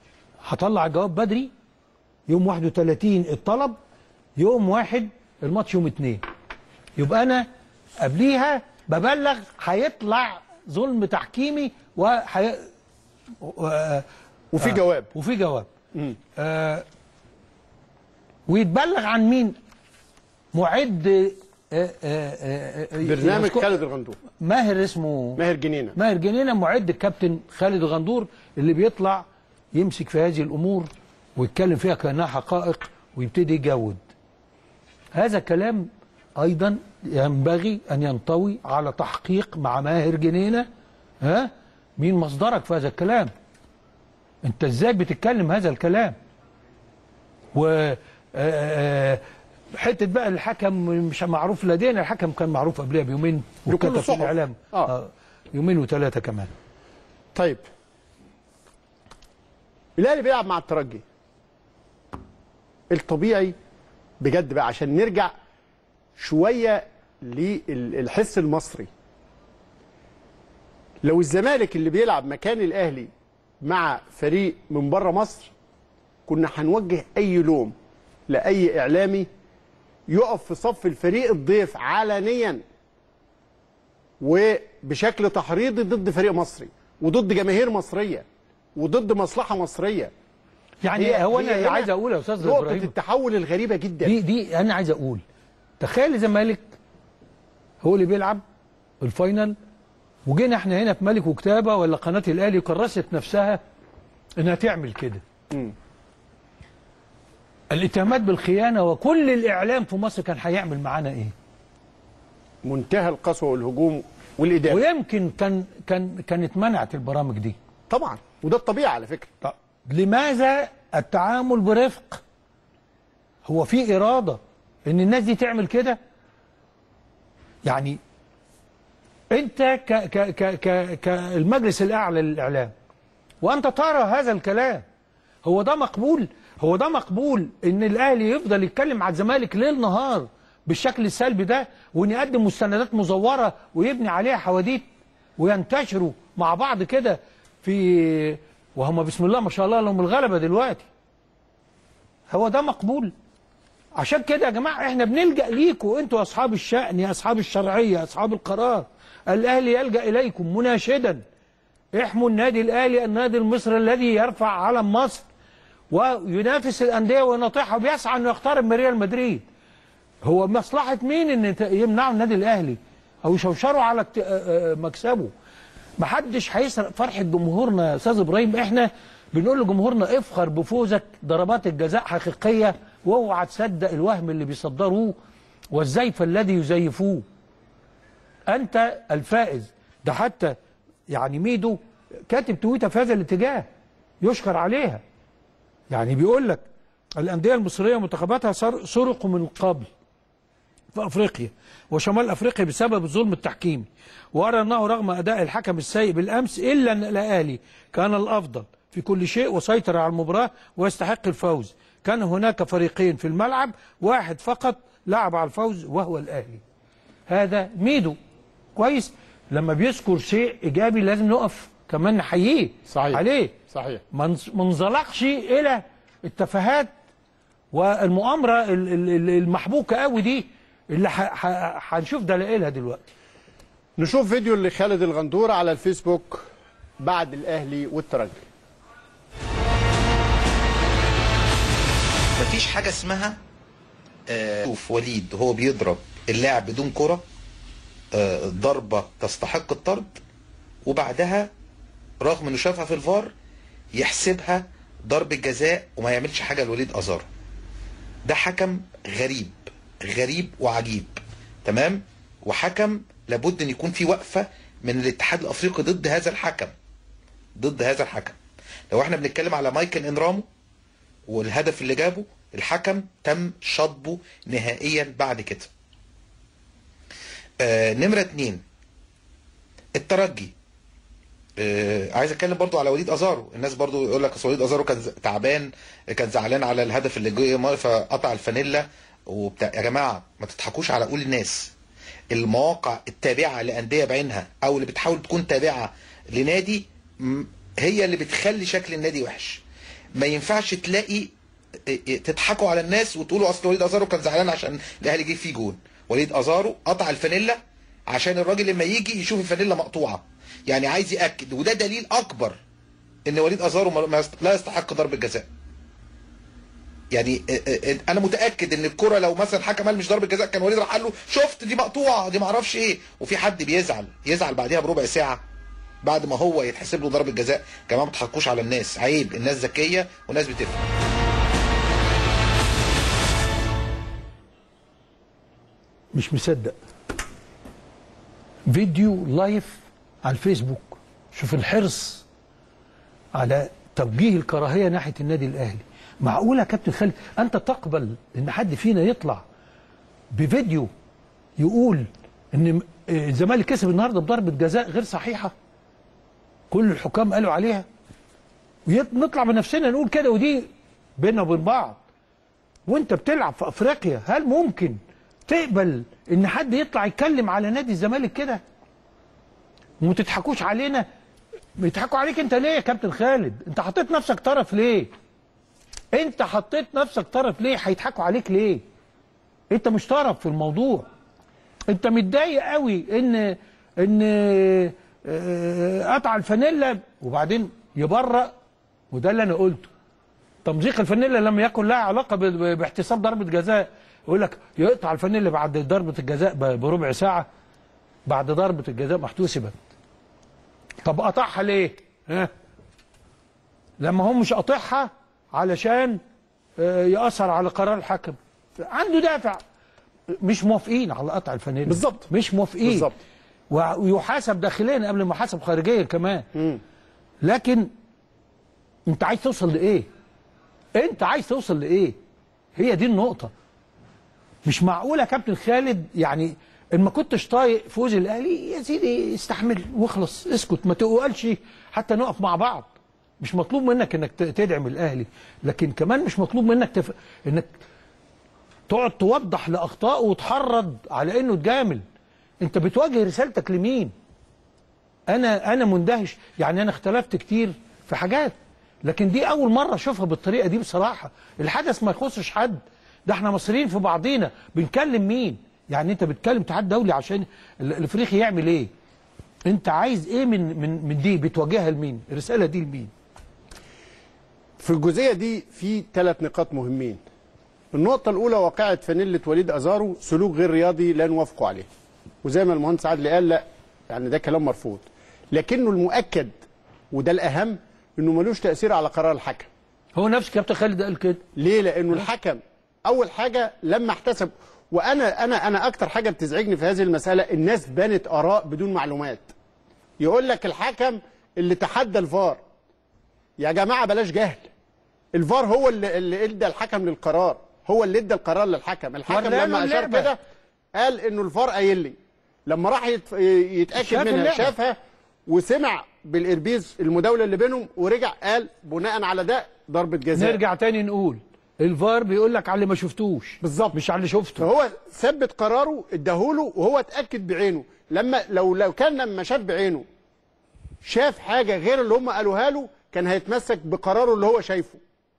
Speaker 1: هطلع الجواب بدري يوم 31 الطلب يوم واحد الماتش يوم اتنين يبقى انا قبليها ببلغ هيطلع ظلم تحكيمي وحي... و...
Speaker 2: وفي
Speaker 1: آه.
Speaker 2: جواب
Speaker 1: وفي جواب آه ويتبلغ عن مين معد آه آه آه آه
Speaker 2: برنامج
Speaker 1: يذكر-
Speaker 2: خالد الغندور
Speaker 1: ماهر اسمه
Speaker 2: ماهر جنينه
Speaker 1: ماهر جنينه معد الكابتن خالد غندور اللي بيطلع يمسك في هذه الامور ويتكلم فيها كانها حقائق ويبتدي يجود هذا كلام ايضا ينبغي ان ينطوي على تحقيق مع ماهر جنينه ها مين مصدرك في هذا الكلام انت ازاي بتتكلم هذا الكلام و آه، آه، حته بقى الحكم مش معروف لدينا الحكم كان معروف قبلها بيومين
Speaker 2: بكل
Speaker 1: وكتب في
Speaker 2: صحف.
Speaker 1: الاعلام
Speaker 2: آه.
Speaker 1: آه. يومين وثلاثه كمان
Speaker 2: طيب الاهلي بيلعب مع الترجي الطبيعي بجد بقى عشان نرجع شويه للحس المصري لو الزمالك اللي بيلعب مكان الاهلي مع فريق من بره مصر كنا هنوجه اي لوم لاي اعلامي يقف في صف الفريق الضيف علنيا وبشكل تحريضي ضد فريق مصري وضد جماهير مصريه وضد مصلحه مصريه
Speaker 1: يعني هو انا اللي
Speaker 2: هنا
Speaker 1: عايز اقول يا استاذ
Speaker 2: نقطه
Speaker 1: ابراهيم
Speaker 2: التحول الغريبه جدا
Speaker 1: دي دي انا عايز اقول تخيل الزمالك هو اللي بيلعب الفاينل وجينا احنا هنا في ملك وكتابه ولا قناه الاهلي كرست نفسها انها تعمل كده الاتهامات بالخيانه وكل الاعلام في مصر كان هيعمل معانا ايه
Speaker 2: منتهى القسوه والهجوم والادانه
Speaker 1: ويمكن كان كان كانت منعت البرامج دي
Speaker 2: طبعا وده الطبيعي على فكره
Speaker 1: طب لماذا التعامل برفق هو في إرادة إن الناس دي تعمل كده يعني أنت ك ك ك ك كالمجلس الأعلى للإعلام وأنت ترى هذا الكلام هو ده مقبول هو ده مقبول إن الأهلي يفضل يتكلم على الزمالك ليل نهار بالشكل السلبي ده وإن يقدم مستندات مزورة ويبني عليها حواديت وينتشروا مع بعض كده في وهم بسم الله ما شاء الله لهم الغلبة دلوقتي هو ده مقبول عشان كده يا جماعة احنا بنلجأ ليكم انتوا اصحاب الشأن يا اصحاب الشرعية اصحاب القرار الاهلي يلجأ اليكم مناشدا احموا النادي الاهلي النادي المصري الذي يرفع علم مصر وينافس الانديه ويناطحها وبيسعى انه يقترب من ريال مدريد هو مصلحه مين ان ت- يمنعوا النادي الاهلي او يشوشروا على اكت- آه، آه، مكسبه محدش هيسرق فرحه جمهورنا يا استاذ ابراهيم احنا بنقول لجمهورنا افخر بفوزك ضربات الجزاء حقيقيه واوعى تصدق الوهم اللي بيصدروه والزيف الذي يزيفوه انت الفائز ده حتى يعني ميدو كاتب تويته في هذا الاتجاه يشكر عليها يعني بيقول لك الانديه المصريه ومنتخباتها سر- سرقوا من قبل في افريقيا وشمال افريقيا بسبب الظلم التحكيمي وارى انه رغم اداء الحكم السيء بالامس الا ان الاهلي كان الافضل في كل شيء وسيطر على المباراه ويستحق الفوز كان هناك فريقين في الملعب واحد فقط لعب على الفوز وهو الاهلي هذا ميدو كويس لما بيذكر شيء ايجابي لازم نقف كمان نحييه
Speaker 2: صحيح.
Speaker 1: عليه
Speaker 2: صحيح
Speaker 1: ما نز- ما انزلقش الى التفاهات والمؤامره ال- ال- ال- المحبوكه قوي دي اللي ح- ح- هنشوف دلائلها دلوقتي
Speaker 2: نشوف فيديو لخالد الغندور على الفيسبوك بعد الاهلي والترجي
Speaker 10: مفيش حاجة اسمها آه، شوف وليد هو بيضرب اللاعب بدون كرة آه، ضربة تستحق الطرد وبعدها رغم انه شافها في الفار يحسبها ضربة جزاء وما يعملش حاجة لوليد أزار ده حكم غريب غريب وعجيب تمام وحكم لابد ان يكون في وقفة من الاتحاد الافريقي ضد هذا الحكم ضد هذا الحكم لو احنا بنتكلم على مايكل انرامو والهدف اللي جابه الحكم تم شطبه نهائيا بعد كده آه نمرة اتنين الترجي آه عايز اتكلم برضو على وليد ازارو الناس برضو يقول لك أصل وليد ازارو كان ز- تعبان كان زعلان على الهدف اللي جه فقطع الفانيلا وبتاع يا جماعه ما تضحكوش على قول الناس المواقع التابعه لانديه بعينها او اللي بتحاول تكون تابعه لنادي م- هي اللي بتخلي شكل النادي وحش ما ينفعش تلاقي إيه إيه تضحكوا على الناس وتقولوا اصل وليد ازارو كان زعلان عشان الاهلي جه فيه جون وليد ازارو قطع الفانيلا عشان الراجل لما يجي يشوف الفانيلا مقطوعه يعني عايز ياكد وده دليل اكبر ان وليد ازارو ما- ما يست- لا يستحق ضربه جزاء يعني إيه إيه انا متاكد ان الكره لو مثلا حكم قال مش ضربه جزاء كان وليد راح قال له شفت دي مقطوعه دي ما اعرفش ايه وفي حد بيزعل يزعل بعديها بربع ساعه بعد ما هو يتحسب له ضربه جزاء يا جماعه ما تضحكوش على الناس عيب الناس ذكيه وناس بتفهم
Speaker 1: مش مصدق فيديو لايف على الفيسبوك شوف الحرص على توجيه الكراهيه ناحيه النادي الاهلي معقوله يا كابتن خالد انت تقبل ان حد فينا يطلع بفيديو يقول ان م- آه، الزمالك كسب النهارده بضربه جزاء غير صحيحه كل الحكام قالوا عليها ونطلع بنفسنا نقول كده ودي بيننا وبين بعض وانت بتلعب في افريقيا هل ممكن تقبل ان حد يطلع يتكلم على نادي الزمالك كده وما تضحكوش علينا بيضحكوا عليك انت ليه يا كابتن خالد انت حطيت نفسك طرف ليه انت حطيت نفسك طرف ليه هيضحكوا عليك ليه انت مش طرف في الموضوع انت متضايق قوي ان ان اه، قطع الفانيلا وبعدين يبرأ وده اللي انا قلته تمزيق الفانيلا لم يكن لها علاقه ب- ب- باحتساب ضربه جزاء يقول لك يقطع الفانيلا بعد ضربه الجزاء ب- بربع ساعه بعد ضربه الجزاء ما احتسبت طب قطعها ليه؟ ها؟ لما هو مش قاطعها علشان آه، يأثر على قرار الحكم عنده دافع مش موافقين على قطع الفانيلا
Speaker 2: بالظبط.
Speaker 1: مش موافقين
Speaker 2: بالظبط.
Speaker 1: و- ويحاسب داخليا قبل ما يحاسب خارجيا كمان لكن انت عايز توصل لايه انت عايز توصل لايه هي دي النقطه مش معقوله يا كابتن خالد يعني ان ما كنتش طايق فوز الاهلي يا سيدي استحمل واخلص اسكت ما تقولش حتى نقف مع بعض مش مطلوب منك انك ت- تدعم الاهلي لكن كمان مش مطلوب منك تف... انك تقعد توضح لاخطائه وتحرض على انه تجامل انت بتواجه رسالتك لمين انا انا مندهش يعني انا اختلفت كتير في حاجات لكن دي اول مره اشوفها بالطريقه دي بصراحه الحدث ما يخصش حد ده احنا مصريين في بعضينا بنكلم مين يعني انت بتكلم اتحاد دولي عشان ال- الافريقي يعمل ايه انت عايز ايه من من من دي بتواجهها لمين الرساله دي لمين
Speaker 2: في الجزئيه دي في ثلاث نقاط مهمين النقطة الأولى واقعة فانيلة وليد أزارو سلوك غير رياضي لا نوافقه عليه وزي ما المهندس عادل قال لا يعني ده كلام مرفوض لكنه المؤكد وده الأهم إنه ملوش تأثير على قرار الحكم
Speaker 1: هو نفس كابتن خالد قال كده
Speaker 2: ليه؟ لأنه الحكم أول حاجة لما احتسب وأنا أنا أنا أكتر حاجة بتزعجني في هذه المسألة الناس بنت آراء بدون معلومات يقول لك الحكم اللي تحدى الفار يا جماعة بلاش جهل الفار هو اللي, اللي ادى الحكم للقرار هو اللي ادى القرار للحكم الحكم
Speaker 1: ورينا
Speaker 2: لما اشار
Speaker 1: اللعبة.
Speaker 2: كده قال انه الفار قايل لي لما راح يتف... يتاكد
Speaker 1: شاف
Speaker 2: منها
Speaker 1: اللعبة.
Speaker 2: شافها وسمع بالاربيز المداوله اللي بينهم ورجع قال بناء على ده ضربه جزاء
Speaker 1: نرجع تاني نقول الفار بيقول لك على اللي ما شفتوش
Speaker 2: بالظبط
Speaker 1: مش على اللي شفته
Speaker 2: فهو ثبت قراره اداهوله وهو اتاكد بعينه لما لو لو كان لما شاف بعينه شاف حاجه غير اللي هم قالوها له كان هيتمسك بقراره اللي هو شايفه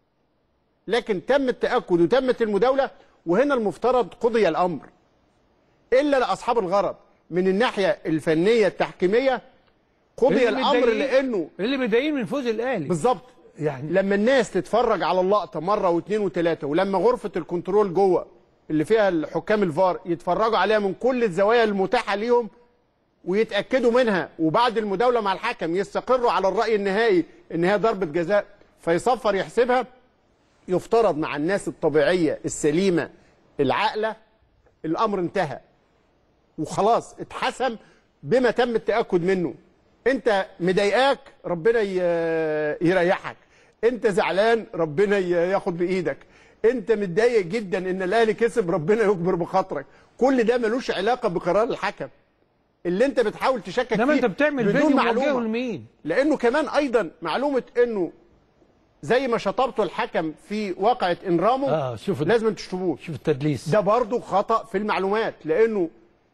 Speaker 2: لكن تم التاكد وتمت المداوله وهنا المفترض قضي الامر الا لاصحاب الغرض من الناحيه الفنيه التحكيميه قضي
Speaker 1: اللي
Speaker 2: الامر
Speaker 1: متضايقين-
Speaker 2: لانه
Speaker 1: اللي متضايقين من فوز الاهلي
Speaker 2: بالظبط
Speaker 1: يعني
Speaker 2: لما الناس تتفرج على اللقطه مره واثنين وثلاثه ولما غرفه الكنترول جوه اللي فيها الحكام الفار يتفرجوا عليها من كل الزوايا المتاحه ليهم ويتاكدوا منها وبعد المداوله مع الحكم يستقروا على الراي النهائي ان هي ضربه جزاء فيصفر يحسبها يفترض مع الناس الطبيعيه السليمه العاقله الامر انتهى وخلاص اتحسم بما تم التاكد منه انت مضايقاك ربنا ي- يريحك انت زعلان ربنا ي- ياخد بايدك انت متضايق جدا ان الاهلي كسب ربنا يكبر بخاطرك كل ده ملوش علاقه بقرار الحكم اللي انت بتحاول تشكك
Speaker 1: انما
Speaker 2: فيه
Speaker 1: انت بتعمل
Speaker 2: بدون
Speaker 1: فيديو موجهه
Speaker 2: معلومه
Speaker 1: لمين
Speaker 2: لانه كمان ايضا معلومه انه زي ما شطبته الحكم في واقعه انرامو
Speaker 1: اه شوف ال-
Speaker 2: لازم تشطبوه
Speaker 1: شوف التدليس
Speaker 2: ده برضه خطأ في المعلومات لأنه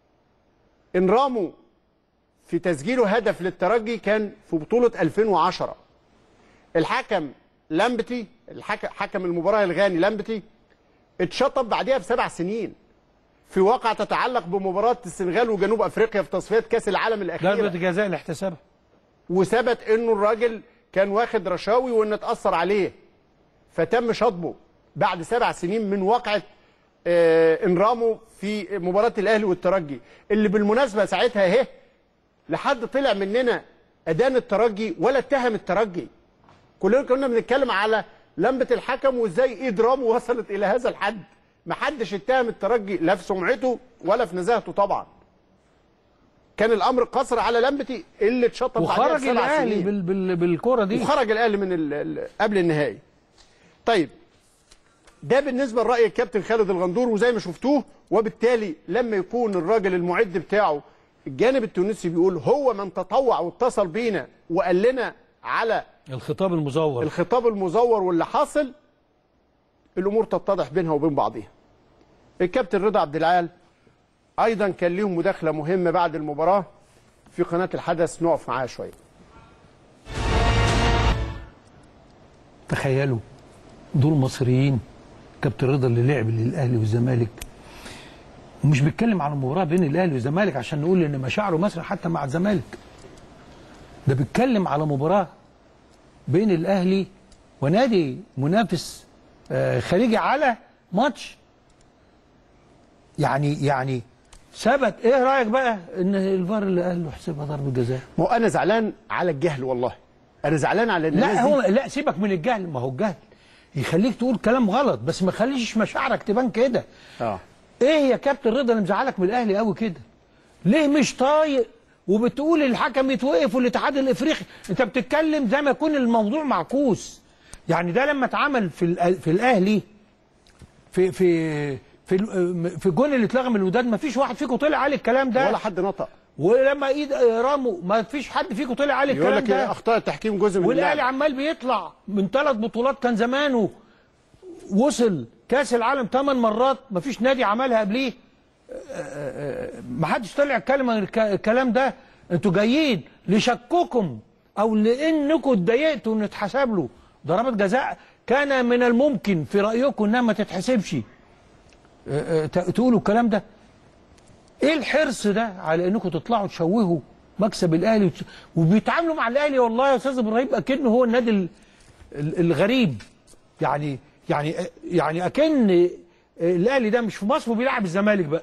Speaker 2: انرامو في تسجيله هدف للترجي كان في بطولة 2010 الحكم لامبتي الحكم حكم المباراه الغاني لامبتي اتشطب بعدها بسبع سنين في واقعة تتعلق بمباراة السنغال وجنوب افريقيا في تصفيات كاس العالم
Speaker 1: ضربه
Speaker 2: الاخيرة
Speaker 1: جزاء اللي احتسبها
Speaker 2: وثبت انه الراجل كان واخد رشاوي وان اتأثر عليه فتم شطبه بعد سبع سنين من واقعة آه، انرامو في مباراة الاهلي والترجي اللي بالمناسبة ساعتها اهي لحد طلع مننا ادان الترجي ولا اتهم الترجي كلنا كنا بنتكلم على لمبة الحكم وازاي ايد رامو وصلت الى هذا الحد محدش اتهم الترجي لا في سمعته ولا في نزاهته طبعا كان الامر قصر على لمبتي اللي اتشطب بعدها
Speaker 1: وخرج
Speaker 2: بسبع
Speaker 1: الاهلي
Speaker 2: سنين.
Speaker 1: بال بال بالكره دي
Speaker 2: وخرج الاهلي من ال ال قبل النهائي طيب ده بالنسبه لراي الكابتن خالد الغندور وزي ما شفتوه وبالتالي لما يكون الراجل المعد بتاعه الجانب التونسي بيقول هو من تطوع واتصل بينا وقال لنا على
Speaker 1: الخطاب المزور
Speaker 2: الخطاب المزور واللي حاصل الامور تتضح بينها وبين بعضها الكابتن رضا عبد العال ايضا كان ليهم مداخله مهمه بعد المباراه في قناه الحدث نقف معاها شويه
Speaker 1: تخيلوا دول مصريين كابتن رضا اللي لعب للاهلي والزمالك ومش بيتكلم عن المباراه بين الاهلي والزمالك عشان نقول ان مشاعره مثلا حتى مع الزمالك ده بيتكلم على مباراه بين الاهلي ونادي منافس آه، خارجي على ماتش يعني يعني ثبت ايه رايك بقى ان الفار اللي قال له احسبها ضربه جزاء
Speaker 2: ما هو انا زعلان على الجهل والله انا زعلان على الناس
Speaker 1: لا
Speaker 2: دي.
Speaker 1: هو لا سيبك من الجهل ما هو الجهل يخليك تقول كلام غلط بس ما يخليش مشاعرك تبان كده
Speaker 2: اه
Speaker 1: ايه يا كابتن رضا اللي مزعلك من الاهلي قوي كده ليه مش طايق وبتقول الحكم يتوقف والاتحاد الافريقي انت بتتكلم زي ما يكون الموضوع معكوس يعني ده لما اتعمل في الأ- في الاهلي في في في ال- في الجون اللي اتلغى من الوداد ما فيش واحد فيكم طلع على الكلام ده
Speaker 2: ولا حد نطق
Speaker 1: ولما ايد رامو ما فيش حد فيكم طلع على
Speaker 2: يقول
Speaker 1: الكلام
Speaker 2: لك
Speaker 1: ده
Speaker 2: اخطاء التحكيم جزء من
Speaker 1: والاهلي
Speaker 2: اللعبه
Speaker 1: عمال بيطلع من ثلاث بطولات كان زمانه وصل كاس العالم ثمان مرات مفيش نادي عملها قبليه ما حدش طلع يتكلم عن الك- الكلام ده انتوا جايين لشككم او لانكم اتضايقتوا ان اتحسب له ضربات جزاء كان من الممكن في رايكم انها ما تتحسبش اه، اه، ت- تقولوا الكلام ده ايه الحرص ده على انكم تطلعوا تشوهوا مكسب الاهلي وت- وبيتعاملوا مع الاهلي والله يا استاذ ابراهيم اكنه هو النادي ال- ال- الغريب يعني يعني يعني اكن الاهلي ده مش في مصر وبيلعب الزمالك بقى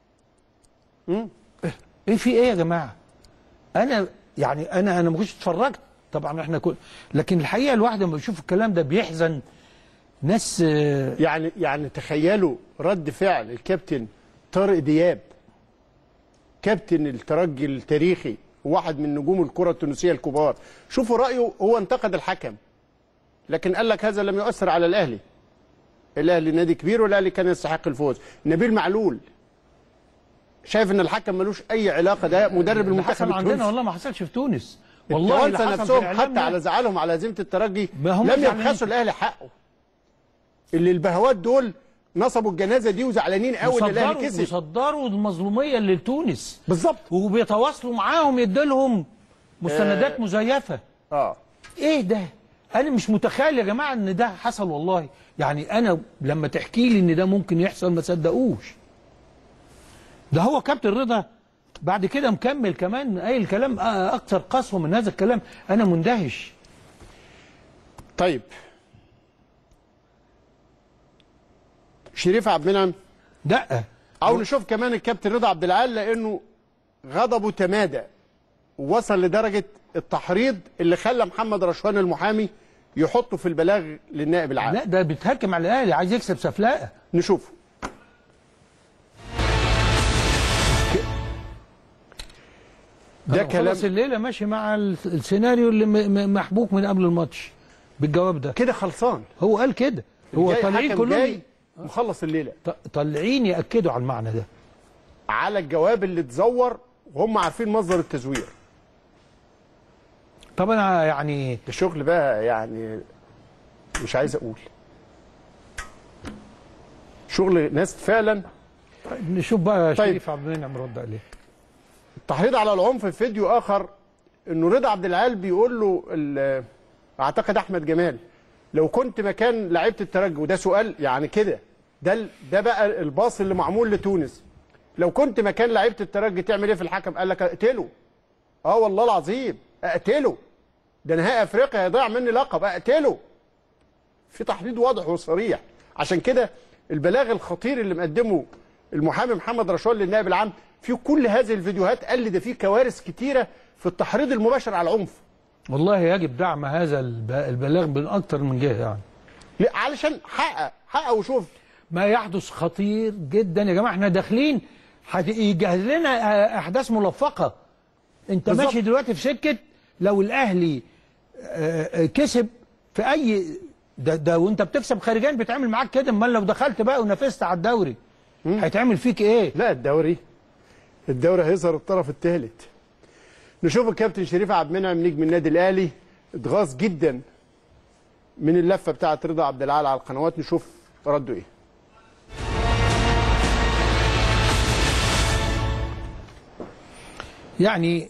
Speaker 1: ايه في ايه يا جماعه انا يعني انا انا ما كنتش اتفرجت طبعا احنا كل لكن الحقيقه الواحد لما بيشوف الكلام ده بيحزن ناس آه،
Speaker 2: يعني يعني تخيلوا رد فعل الكابتن طارق دياب كابتن الترجي التاريخي وواحد من نجوم الكره التونسيه الكبار شوفوا رايه هو انتقد الحكم لكن قال لك هذا لم يؤثر على الاهلي الاهلي نادي كبير والاهلي كان يستحق الفوز نبيل معلول شايف ان الحكم ملوش اي علاقه ده مدرب
Speaker 1: اللي
Speaker 2: المنتخب
Speaker 1: حصل عندنا
Speaker 2: التونسي
Speaker 1: والله ما حصلش في تونس والله اللي
Speaker 2: التوانسه
Speaker 1: حصل في
Speaker 2: نفسهم
Speaker 1: الإعلام
Speaker 2: حتى
Speaker 1: ده-
Speaker 2: على زعلهم على هزيمه الترجي
Speaker 1: ما هم
Speaker 2: لم
Speaker 1: زعلانين.
Speaker 2: يبخسوا الاهلي حقه اللي البهوات دول نصبوا الجنازه دي وزعلانين قوي ان الاهلي
Speaker 1: وصدروا
Speaker 2: كسب
Speaker 1: وصدروا المظلوميه لتونس
Speaker 2: بالظبط
Speaker 1: وبيتواصلوا معاهم يديلهم مستندات
Speaker 2: آه.
Speaker 1: مزيفه
Speaker 2: اه
Speaker 1: ايه ده انا مش متخيل يا جماعه ان ده حصل والله يعني انا لما تحكي لي ان ده ممكن يحصل ما صدقوش ده هو كابتن رضا بعد كده مكمل كمان قايل كلام آه، اكثر قسوه من هذا الكلام انا مندهش
Speaker 2: طيب شريف عبد المنعم
Speaker 1: دقه
Speaker 2: او نشوف كمان الكابتن رضا عبد العال لانه غضبه تمادى ووصل لدرجه التحريض اللي خلى محمد رشوان المحامي يحطه في البلاغ للنائب العام
Speaker 1: لا ده بيتهكم على الاهلي عايز يكسب سفلاقه
Speaker 2: نشوفه ده
Speaker 1: ده
Speaker 2: كلام
Speaker 1: خلاص الليله ماشي مع ال- السيناريو اللي م- م- محبوك من قبل الماتش بالجواب ده
Speaker 2: كده خلصان
Speaker 1: هو قال كده هو
Speaker 2: جاي
Speaker 1: طالعين
Speaker 2: حكم جاي
Speaker 1: كلهم
Speaker 2: مخلص الليله
Speaker 1: ط- طالعين ياكدوا على المعنى ده
Speaker 2: على الجواب اللي اتزور وهم عارفين مصدر التزوير
Speaker 1: طب انا يعني
Speaker 2: الشغل بقى يعني مش عايز اقول شغل ناس فعلا
Speaker 1: نشوف بقى
Speaker 2: طيب.
Speaker 1: شريف عبد المنعم رد عليه
Speaker 2: تحريض على العنف في فيديو اخر انه رضا عبد العال بيقول له ال- اعتقد احمد جمال لو كنت مكان لعيبه الترجي وده سؤال يعني كده ده ال- ده بقى الباص اللي معمول لتونس لو كنت مكان لعيبه الترجي تعمل ايه في الحكم قال لك اقتله اه والله العظيم اقتله ده نهائي افريقيا هيضيع مني لقب اقتله في تحديد واضح وصريح عشان كده البلاغ الخطير اللي مقدمه المحامي محمد رشوان للنائب العام في كل هذه الفيديوهات قال لي ده في كوارث كتيره في التحريض المباشر على العنف
Speaker 1: والله يجب دعم هذا الب- البلاغ من اكتر من جهه يعني
Speaker 2: ليه؟ علشان حقق حقق وشوف
Speaker 1: ما يحدث خطير جدا يا جماعه احنا داخلين هت- يجهز لنا آه، احداث ملفقه انت
Speaker 2: بالظبط.
Speaker 1: ماشي دلوقتي في سكه لو الاهلي آه، آه، كسب في اي ده, ده وانت بتكسب خارجيا بيتعمل معاك كده امال لو دخلت بقى ونافست على الدوري هيتعمل فيك ايه
Speaker 2: لا الدوري الدوري هيظهر الطرف الثالث نشوف الكابتن شريف عبد المنعم نجم النادي الاهلي اتغاظ جدا من اللفه بتاعه رضا عبد العال على القنوات نشوف رده ايه
Speaker 1: يعني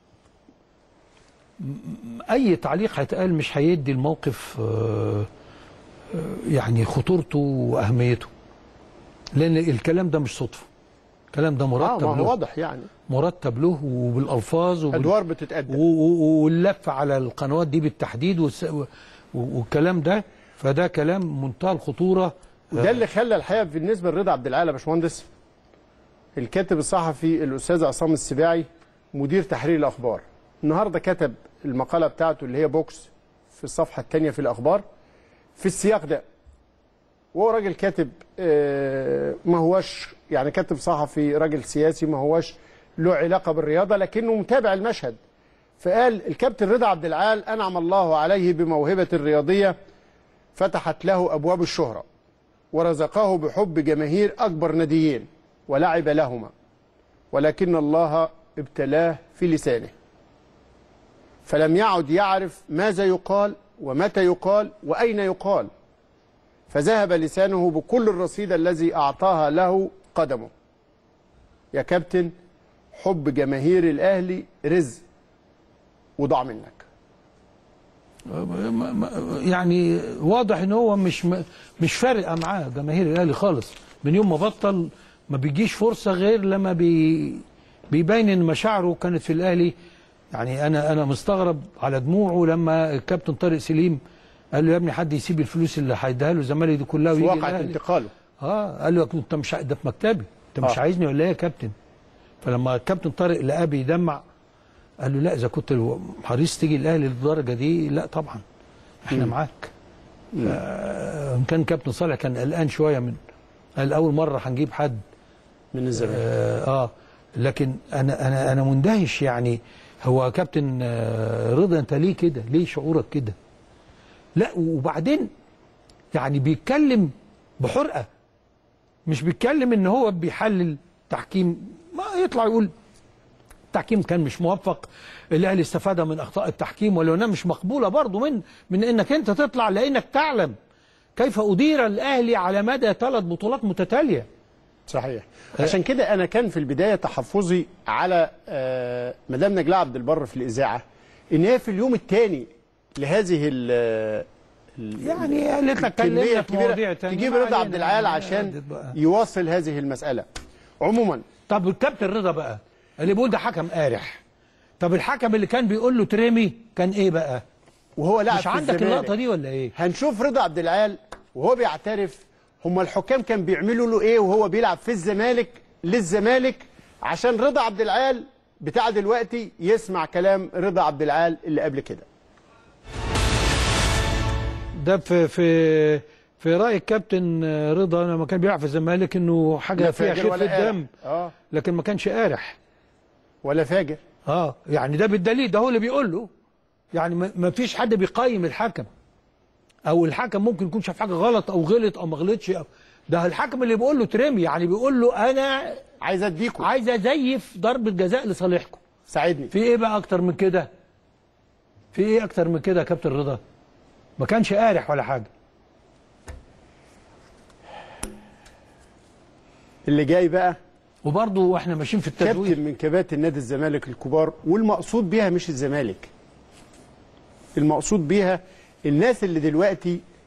Speaker 1: م- م- اي تعليق هيتقال مش هيدي الموقف آه، آه، يعني خطورته واهميته لان الكلام ده مش صدفه الكلام ده
Speaker 2: اه
Speaker 1: مرتب
Speaker 2: ما
Speaker 1: له
Speaker 2: هو واضح يعني
Speaker 1: مرتب له وبالالفاظ وبال...
Speaker 2: ادوار بتتقدم
Speaker 1: و- و- واللف على القنوات دي بالتحديد والس... و- والكلام ده فده كلام منتهى الخطوره
Speaker 2: وده اللي خلى الحقيقه بالنسبه لرضا عبد العال يا باشمهندس الكاتب الصحفي الاستاذ عصام السباعي مدير تحرير الاخبار النهارده كتب المقاله بتاعته اللي هي بوكس في الصفحه الثانيه في الاخبار في السياق ده وهو راجل كاتب آه، ما هوش يعني كاتب صحفي راجل سياسي ما هوش له علاقه بالرياضه لكنه متابع المشهد فقال الكابتن رضا عبد العال انعم الله عليه بموهبه رياضيه فتحت له ابواب الشهره ورزقه بحب جماهير أكبر ناديين ولعب لهما ولكن الله ابتلاه في لسانه فلم يعد يعرف ماذا يقال ومتى يقال وأين يقال فذهب لسانه بكل الرصيد الذي أعطاها له قدمه يا كابتن حب جماهير الأهلي رزق وضاع منك
Speaker 1: ما- ما- يعني واضح ان هو مش م- مش فارقه معاه جماهير الاهلي خالص من يوم ما بطل ما بيجيش فرصه غير لما بي بيبين ان مشاعره كانت في الاهلي يعني انا انا مستغرب على دموعه لما الكابتن طارق سليم قال له يا ابني حد يسيب الفلوس اللي هيديها له الزمالك دي كلها
Speaker 2: في
Speaker 1: ويجي
Speaker 2: واقعة
Speaker 1: الأهلي.
Speaker 2: انتقاله
Speaker 1: اه قال له انت مش ع- ده في مكتبي انت مش
Speaker 2: آه.
Speaker 1: عايزني ولا ايه يا كابتن فلما الكابتن طارق لقاه بيدمع قال له لا اذا كنت حريص تيجي الاهلي للدرجه دي لا طبعا احنا
Speaker 2: مم.
Speaker 1: معاك آه، ان كان كابتن صالح كان قلقان شويه من قال اول مره هنجيب حد
Speaker 2: من الزمالك
Speaker 1: آه, اه لكن انا انا انا مندهش يعني هو كابتن آه، رضا انت ليه كده ليه شعورك كده لا وبعدين يعني بيتكلم بحرقه مش بيتكلم ان هو بيحلل تحكيم ما يطلع يقول التحكيم كان مش موفق الاهلي استفاد من اخطاء التحكيم ولو انها مش مقبوله برضه من من انك انت تطلع لانك تعلم كيف ادير الاهلي على مدى ثلاث بطولات متتاليه
Speaker 2: صحيح عشان كده انا كان في البدايه تحفظي على آه، مدام نجلاء عبد البر في الاذاعه ان هي في اليوم الثاني لهذه ال ال-
Speaker 1: يعني قالت لك
Speaker 2: الكمية
Speaker 1: كلمنا في
Speaker 2: الكبيرة
Speaker 1: مواضيع تانية
Speaker 2: تجيب
Speaker 1: ما
Speaker 2: رضا
Speaker 1: علينا.
Speaker 2: عبد العال
Speaker 1: يعني
Speaker 2: عشان
Speaker 1: قعدت بقى.
Speaker 2: يواصل هذه المساله عموما
Speaker 1: طب الكابتن رضا بقى اللي بيقول ده حكم قارح طب الحكم اللي كان بيقول له تريمي كان ايه بقى
Speaker 2: وهو لاعب
Speaker 1: مش
Speaker 2: في
Speaker 1: عندك
Speaker 2: الزمالك.
Speaker 1: اللقطه دي ولا ايه
Speaker 2: هنشوف رضا عبد العال وهو بيعترف هم الحكام كان بيعملوا له ايه وهو بيلعب في الزمالك للزمالك عشان رضا عبد العال بتاع دلوقتي يسمع كلام رضا عبد العال اللي قبل كده
Speaker 1: ده في في في راي الكابتن رضا لما كان بيلعب في الزمالك انه حاجه
Speaker 2: لا
Speaker 1: فيها
Speaker 2: فاجر ولا
Speaker 1: خفه
Speaker 2: قارح.
Speaker 1: دم
Speaker 2: اه
Speaker 1: لكن ما كانش قارح
Speaker 2: ولا فاجر
Speaker 1: اه يعني ده بالدليل ده هو اللي بيقول له يعني ما ما فيش حد بيقيم الحكم او الحكم ممكن يكون شاف حاجه غلط او غلط او ما غلطش أو ده الحكم اللي بيقول له ترمي يعني بيقول له انا
Speaker 2: عايز اديكم
Speaker 1: عايز ازيف ضربه جزاء لصالحكم
Speaker 2: ساعدني
Speaker 1: في ايه بقى اكتر من كده في ايه اكتر من كده يا كابتن رضا ما كانش قارح ولا حاجه
Speaker 2: اللي جاي بقى
Speaker 1: وبرضه واحنا ماشيين في التدوير
Speaker 2: كابتن من كباتن نادي الزمالك الكبار والمقصود بيها مش الزمالك المقصود بيها الناس اللي دلوقتي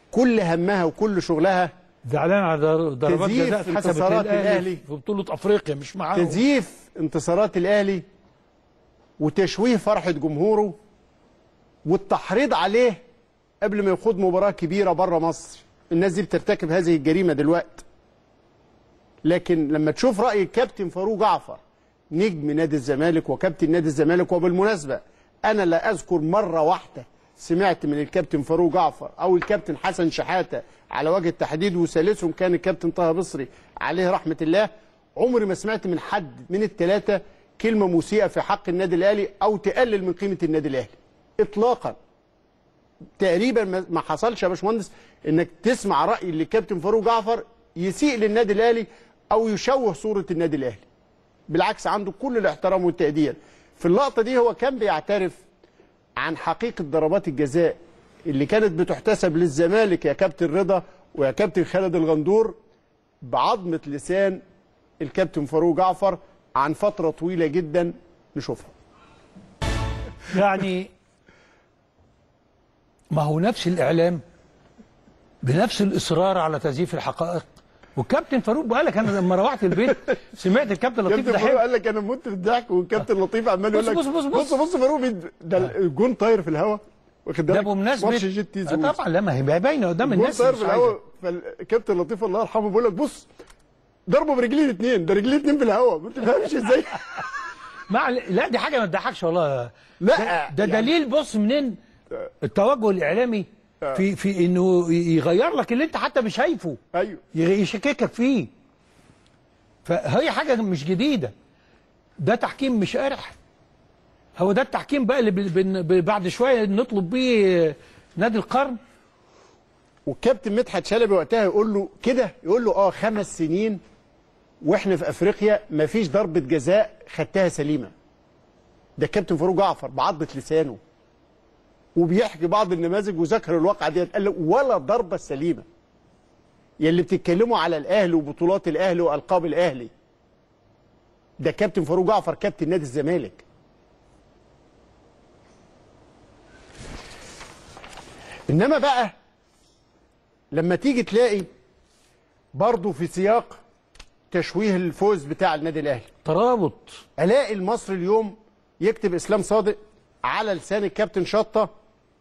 Speaker 2: كل همها وكل شغلها
Speaker 1: زعلان على در- ضربات
Speaker 2: تزييف
Speaker 1: جزاء اتحسبت
Speaker 2: انتصارات
Speaker 1: للاهلي
Speaker 2: الأهلي.
Speaker 1: في بطوله افريقيا مش معاهم
Speaker 2: تزييف انتصارات الاهلي وتشويه فرحه جمهوره والتحريض عليه قبل ما يخوض مباراه كبيره بره مصر الناس دي بترتكب هذه الجريمه دلوقتي لكن لما تشوف راي الكابتن فاروق جعفر نجم نادي الزمالك وكابتن نادي الزمالك وبالمناسبه انا لا اذكر مره واحده سمعت من الكابتن فاروق جعفر او الكابتن حسن شحاته على وجه التحديد وثالثهم كان الكابتن طه بصري عليه رحمه الله عمري ما سمعت من حد من الثلاثه كلمه مسيئه في حق النادي الاهلي او تقلل من قيمه النادي الاهلي اطلاقا تقريبا ما- ما حصلش يا باشمهندس انك تسمع راي اللي كابتن فاروق جعفر يسيء للنادي الاهلي او يشوه صوره النادي الاهلي بالعكس عنده كل الاحترام والتقدير في اللقطه دي هو كان بيعترف عن حقيقه ضربات الجزاء اللي كانت بتحتسب للزمالك يا كابتن رضا ويا كابتن خالد الغندور بعظمه لسان الكابتن فاروق جعفر عن فتره طويله جدا نشوفها
Speaker 1: يعني ما هو نفس الاعلام بنفس الاصرار على تزييف الحقائق والكابتن فاروق بقى لك انا لما روحت البيت سمعت الكابتن لطيف
Speaker 2: كابتن
Speaker 1: ده
Speaker 2: فاروق
Speaker 1: حلو
Speaker 2: قال لك انا مت بالضحك والكابتن لطيف عمال يقول
Speaker 1: بص-
Speaker 2: لك
Speaker 1: بص- بص-
Speaker 2: بص
Speaker 1: بص.
Speaker 2: بص فاروق بيد- ده الجون طاير في الهواء واخد
Speaker 1: ده
Speaker 2: بالك
Speaker 1: بمناسبه
Speaker 2: ماتش جيت تيزي
Speaker 1: آه طبعا لا ما هي باينه قدام
Speaker 2: الجون
Speaker 1: الناس
Speaker 2: طاير
Speaker 1: مش
Speaker 2: في
Speaker 1: عايزة.
Speaker 2: الهواء فالكابتن لطيف الله يرحمه بيقول لك بص ضربه برجليه الاثنين ده رجليه الاثنين في الهواء ما تفهمش ازاي
Speaker 1: مع لا دي حاجه ما تضحكش والله
Speaker 2: لا،
Speaker 1: ده, ده
Speaker 2: يعني-
Speaker 1: دليل بص منين التوجه الاعلامي في في انه يغير لك اللي انت حتى مش شايفه
Speaker 2: ايوه
Speaker 1: يشككك فيه فهي حاجه مش جديده ده تحكيم مش قرح هو ده التحكيم بقى اللي بن- بن- بعد شويه نطلب بيه نادي القرن
Speaker 2: والكابتن مدحت شلبي وقتها يقول له كده يقول له اه خمس سنين واحنا في افريقيا ما فيش ضربه جزاء خدتها سليمه ده الكابتن فاروق جعفر بعضة لسانه وبيحكي بعض النماذج وذكر الواقعه ديت قال له ولا ضربه سليمه يلي بتتكلموا على الاهلي وبطولات الاهلي والقاب الاهلي ده كابتن فاروق جعفر كابتن نادي الزمالك انما بقى لما تيجي تلاقي برضه في سياق تشويه الفوز بتاع النادي الاهلي
Speaker 1: ترابط
Speaker 2: الاقي المصري اليوم يكتب اسلام صادق على لسان الكابتن شطه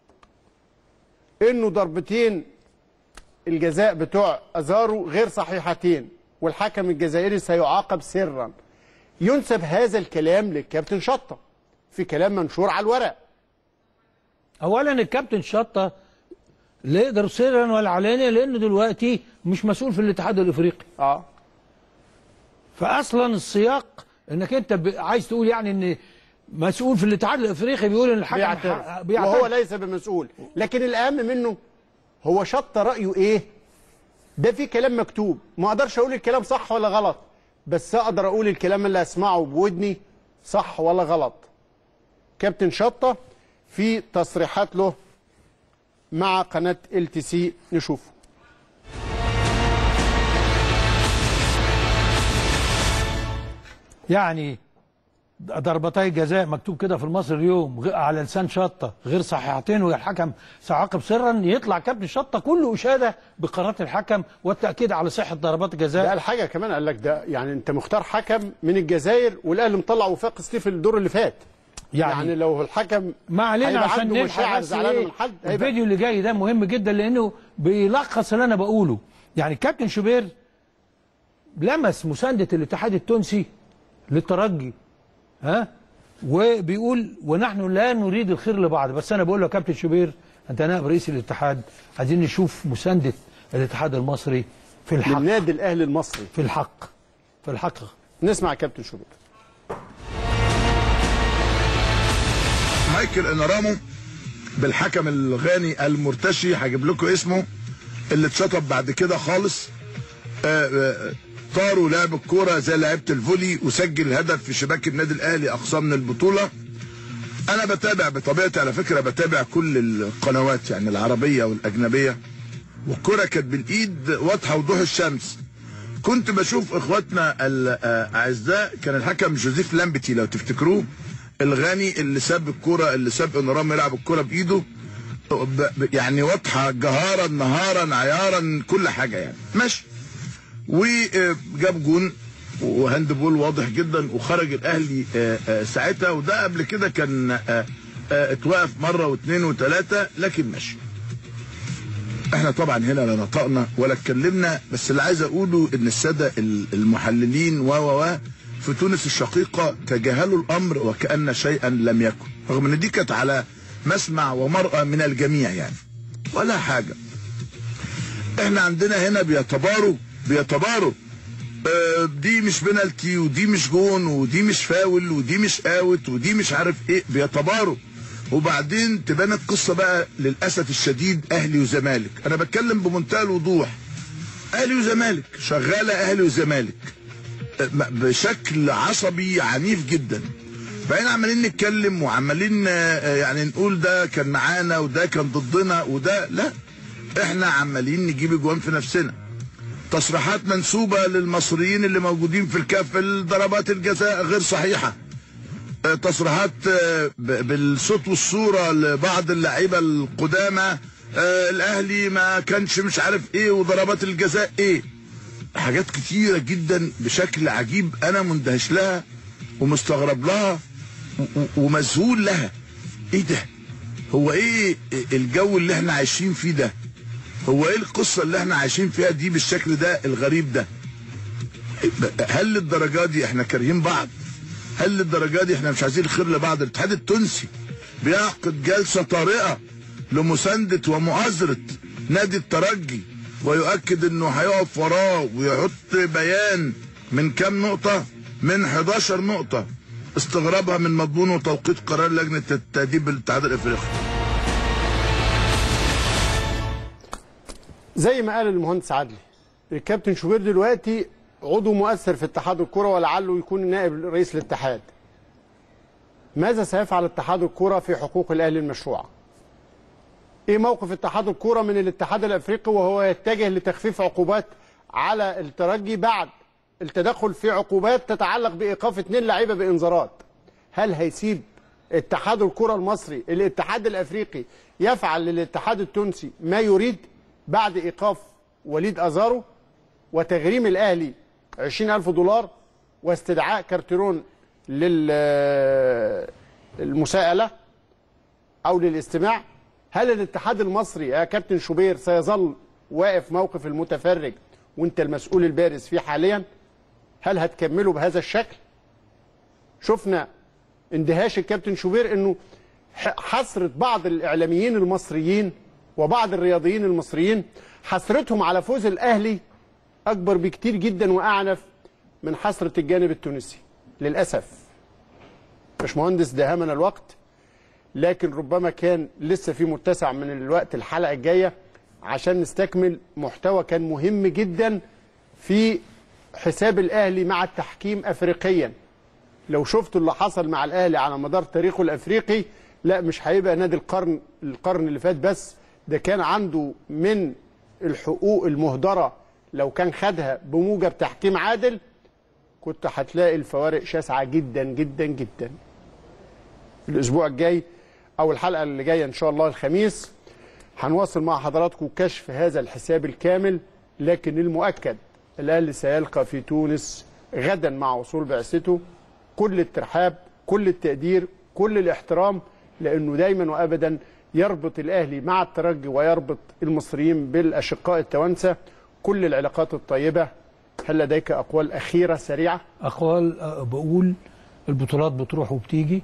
Speaker 2: انه ضربتين الجزاء بتوع ازارو غير صحيحتين والحكم الجزائري سيعاقب سرا ينسب هذا الكلام للكابتن شطه في كلام منشور على الورق
Speaker 1: اولا الكابتن شطه لا يقدر سرا ولا علانيا لانه دلوقتي مش مسؤول في الاتحاد الافريقي
Speaker 2: اه
Speaker 1: فاصلا السياق انك انت ب- عايز تقول يعني ان مسؤول في الاتحاد الافريقي بيقول ان الحكم
Speaker 2: بيعترف
Speaker 1: ح-
Speaker 2: وهو ليس بمسؤول لكن الاهم منه هو شط رايه ايه ده في كلام مكتوب ما اقدرش اقول الكلام صح ولا غلط بس اقدر اقول الكلام اللي اسمعه بودني صح ولا غلط كابتن شطه في تصريحات له مع قناه ال تي سي نشوفه
Speaker 1: يعني ضربتي جزاء مكتوب كده في المصري اليوم غ- على لسان شطه غير صحيحتين والحكم سيعاقب سرا يطلع كابتن شطه كله اشاده بقرارات الحكم والتاكيد على صحه ضربات
Speaker 2: ده
Speaker 1: الجزاء
Speaker 2: الحاجه كمان قال لك ده يعني انت مختار حكم من الجزائر والاهلي مطلع وفاق ستيف الدور اللي فات
Speaker 1: يعني-
Speaker 2: يعني, يعني لو الحكم
Speaker 1: ما علينا
Speaker 2: هيبقى
Speaker 1: عشان
Speaker 2: عنده
Speaker 1: نلحق
Speaker 2: مشاعر
Speaker 1: بس
Speaker 2: زعلانه
Speaker 1: إيه،
Speaker 2: من حد هيبقى-
Speaker 1: الفيديو اللي جاي ده مهم جدا لانه بيلخص اللي انا بقوله يعني كابتن شوبير لمس مسانده الاتحاد التونسي للترجي ها وبيقول ونحن لا نريد الخير لبعض بس انا بقول له يا كابتن شوبير انت نائب رئيس الاتحاد عايزين نشوف مسانده الاتحاد المصري في الحق
Speaker 2: للنادي الاهلي المصري
Speaker 1: في الحق في الحق
Speaker 2: نسمع كابتن شوبير
Speaker 11: مايكل انرامو بالحكم الغاني المرتشي هجيب لكم اسمه اللي اتشطب بعد كده خالص آه، آه، طاروا لعب الكوره زي لعيبه الفولي وسجل هدف في شباك النادي الاهلي اقصى من البطوله انا بتابع بطبيعتي على فكره بتابع كل القنوات يعني العربيه والاجنبيه والكره كانت بالايد واضحه وضوح الشمس كنت بشوف اخواتنا الاعزاء كان الحكم جوزيف لامبتي لو تفتكروه الغني اللي ساب الكرة اللي ساب انرام يلعب الكرة بايده ب- ب- يعني واضحه جهارا نهارا عيارا كل حاجه يعني ماشي وجاب جون وهاند بول واضح جدا وخرج الاهلي آه، آه، ساعتها وده قبل كده كان آه، آه، اتوقف مره واثنين وثلاثه لكن ماشي احنا طبعا هنا لا نطقنا ولا اتكلمنا بس اللي عايز اقوله ان الساده ال- المحللين و و و في تونس الشقيقه تجاهلوا الامر وكان شيئا لم يكن رغم ان دي كانت على مسمع ومرأى من الجميع يعني ولا حاجه احنا عندنا هنا بيتباروا بيتباروا آه، دي مش بنالتي ودي مش جون ودي مش فاول ودي مش اوت ودي مش عارف ايه بيتباروا وبعدين تبان القصه بقى للاسف الشديد اهلي وزمالك انا بتكلم بمنتهى الوضوح اهلي وزمالك شغاله اهلي وزمالك آه، م- بشكل عصبي عنيف جدا بعدين عمالين نتكلم وعمالين آه، يعني نقول ده كان معانا وده كان ضدنا وده لا احنا عمالين نجيب اجوان في نفسنا تصريحات منسوبة للمصريين اللي موجودين في الكاف ضربات الجزاء غير صحيحة آه، تصريحات آه، ب- بالصوت والصورة لبعض اللعيبة القدامى آه، الاهلي ما كانش مش عارف ايه وضربات الجزاء ايه حاجات كتيرة جدا بشكل عجيب انا مندهش لها ومستغرب لها و- و- ومذهول لها ايه ده هو ايه الجو اللي احنا عايشين فيه ده هو ايه القصة اللي احنا عايشين فيها دي بالشكل ده الغريب ده هل للدرجة دي احنا كارهين بعض هل للدرجة دي احنا مش عايزين الخير لبعض الاتحاد التونسي بيعقد جلسة طارئة لمساندة ومؤازرة نادي الترجي ويؤكد انه هيقف وراه ويحط بيان من كام نقطة من 11 نقطة استغرابها من مضمون وتوقيت قرار لجنة التأديب بالاتحاد الافريقي
Speaker 2: زي ما قال المهندس عدلي الكابتن شوبير دلوقتي عضو مؤثر في اتحاد الكرة ولعله يكون نائب رئيس الاتحاد ماذا سيفعل اتحاد الكرة في حقوق الاهلي المشروعة ايه موقف اتحاد الكرة من الاتحاد الافريقي وهو يتجه لتخفيف عقوبات على الترجي بعد التدخل في عقوبات تتعلق بايقاف اثنين لعيبه بانذارات هل هيسيب اتحاد الكرة المصري الاتحاد الافريقي يفعل للاتحاد التونسي ما يريد بعد ايقاف وليد ازارو وتغريم الاهلي 20000 دولار واستدعاء كارتيرون للمساءله او للاستماع هل الاتحاد المصري يا كابتن شوبير سيظل واقف موقف المتفرج وانت المسؤول البارز فيه حاليا هل هتكملوا بهذا الشكل شفنا اندهاش الكابتن شوبير انه ح- حسرة بعض الاعلاميين المصريين وبعض الرياضيين المصريين حسرتهم على فوز الاهلي اكبر بكتير جدا واعنف من حسرة الجانب التونسي للاسف مش مهندس دهمنا الوقت لكن ربما كان لسه في متسع من الوقت الحلقه الجايه عشان نستكمل محتوى كان مهم جدا في حساب الاهلي مع التحكيم افريقيا لو شفتوا اللي حصل مع الاهلي على مدار تاريخه الافريقي لا مش هيبقى نادي القرن القرن اللي فات بس ده كان عنده من الحقوق المهدره لو كان خدها بموجب تحكيم عادل كنت هتلاقي الفوارق شاسعه جدا جدا جدا الاسبوع الجاي او الحلقه اللي جايه ان شاء الله الخميس هنواصل مع حضراتكم كشف هذا الحساب الكامل لكن المؤكد الاهلي سيلقى في تونس غدا مع وصول بعثته كل الترحاب كل التقدير كل الاحترام لانه دايما وابدا يربط الاهلي مع الترجي ويربط المصريين بالاشقاء التوانسه كل العلاقات الطيبه هل لديك اقوال اخيره سريعه
Speaker 1: اقوال آه، بقول البطولات بتروح وبتيجي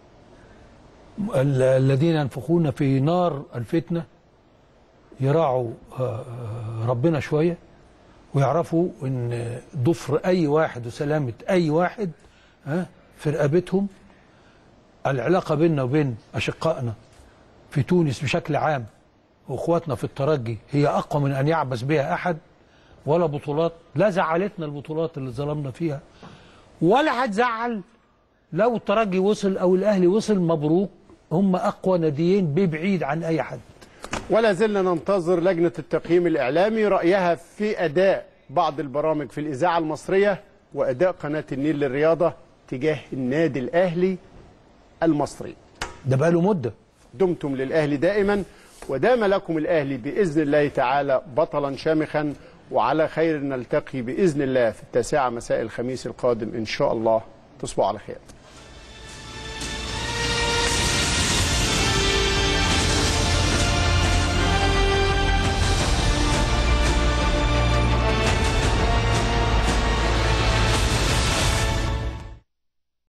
Speaker 1: ال- الذين ينفخون في نار الفتنه يراعوا آه، آه، ربنا شويه ويعرفوا ان ضفر اي واحد وسلامه اي واحد ها في رقبتهم العلاقه بيننا وبين اشقائنا في تونس بشكل عام واخواتنا في الترجي هي اقوى من ان يعبث بها احد ولا بطولات لا زعلتنا البطولات اللي ظلمنا فيها ولا هتزعل لو الترجي وصل او الاهلي وصل مبروك هم اقوى ناديين ببعيد عن اي حد
Speaker 2: ولا زلنا ننتظر لجنة التقييم الإعلامي رأيها في أداء بعض البرامج في الإذاعة المصرية وأداء قناة النيل للرياضة تجاه النادي الأهلي المصري
Speaker 1: ده بقاله مده
Speaker 2: دمتم للأهلي دائما ودام لكم الأهلي بإذن الله تعالى بطلا شامخا وعلى خير نلتقي بإذن الله في التاسعة مساء الخميس القادم إن شاء الله تصبحوا على خير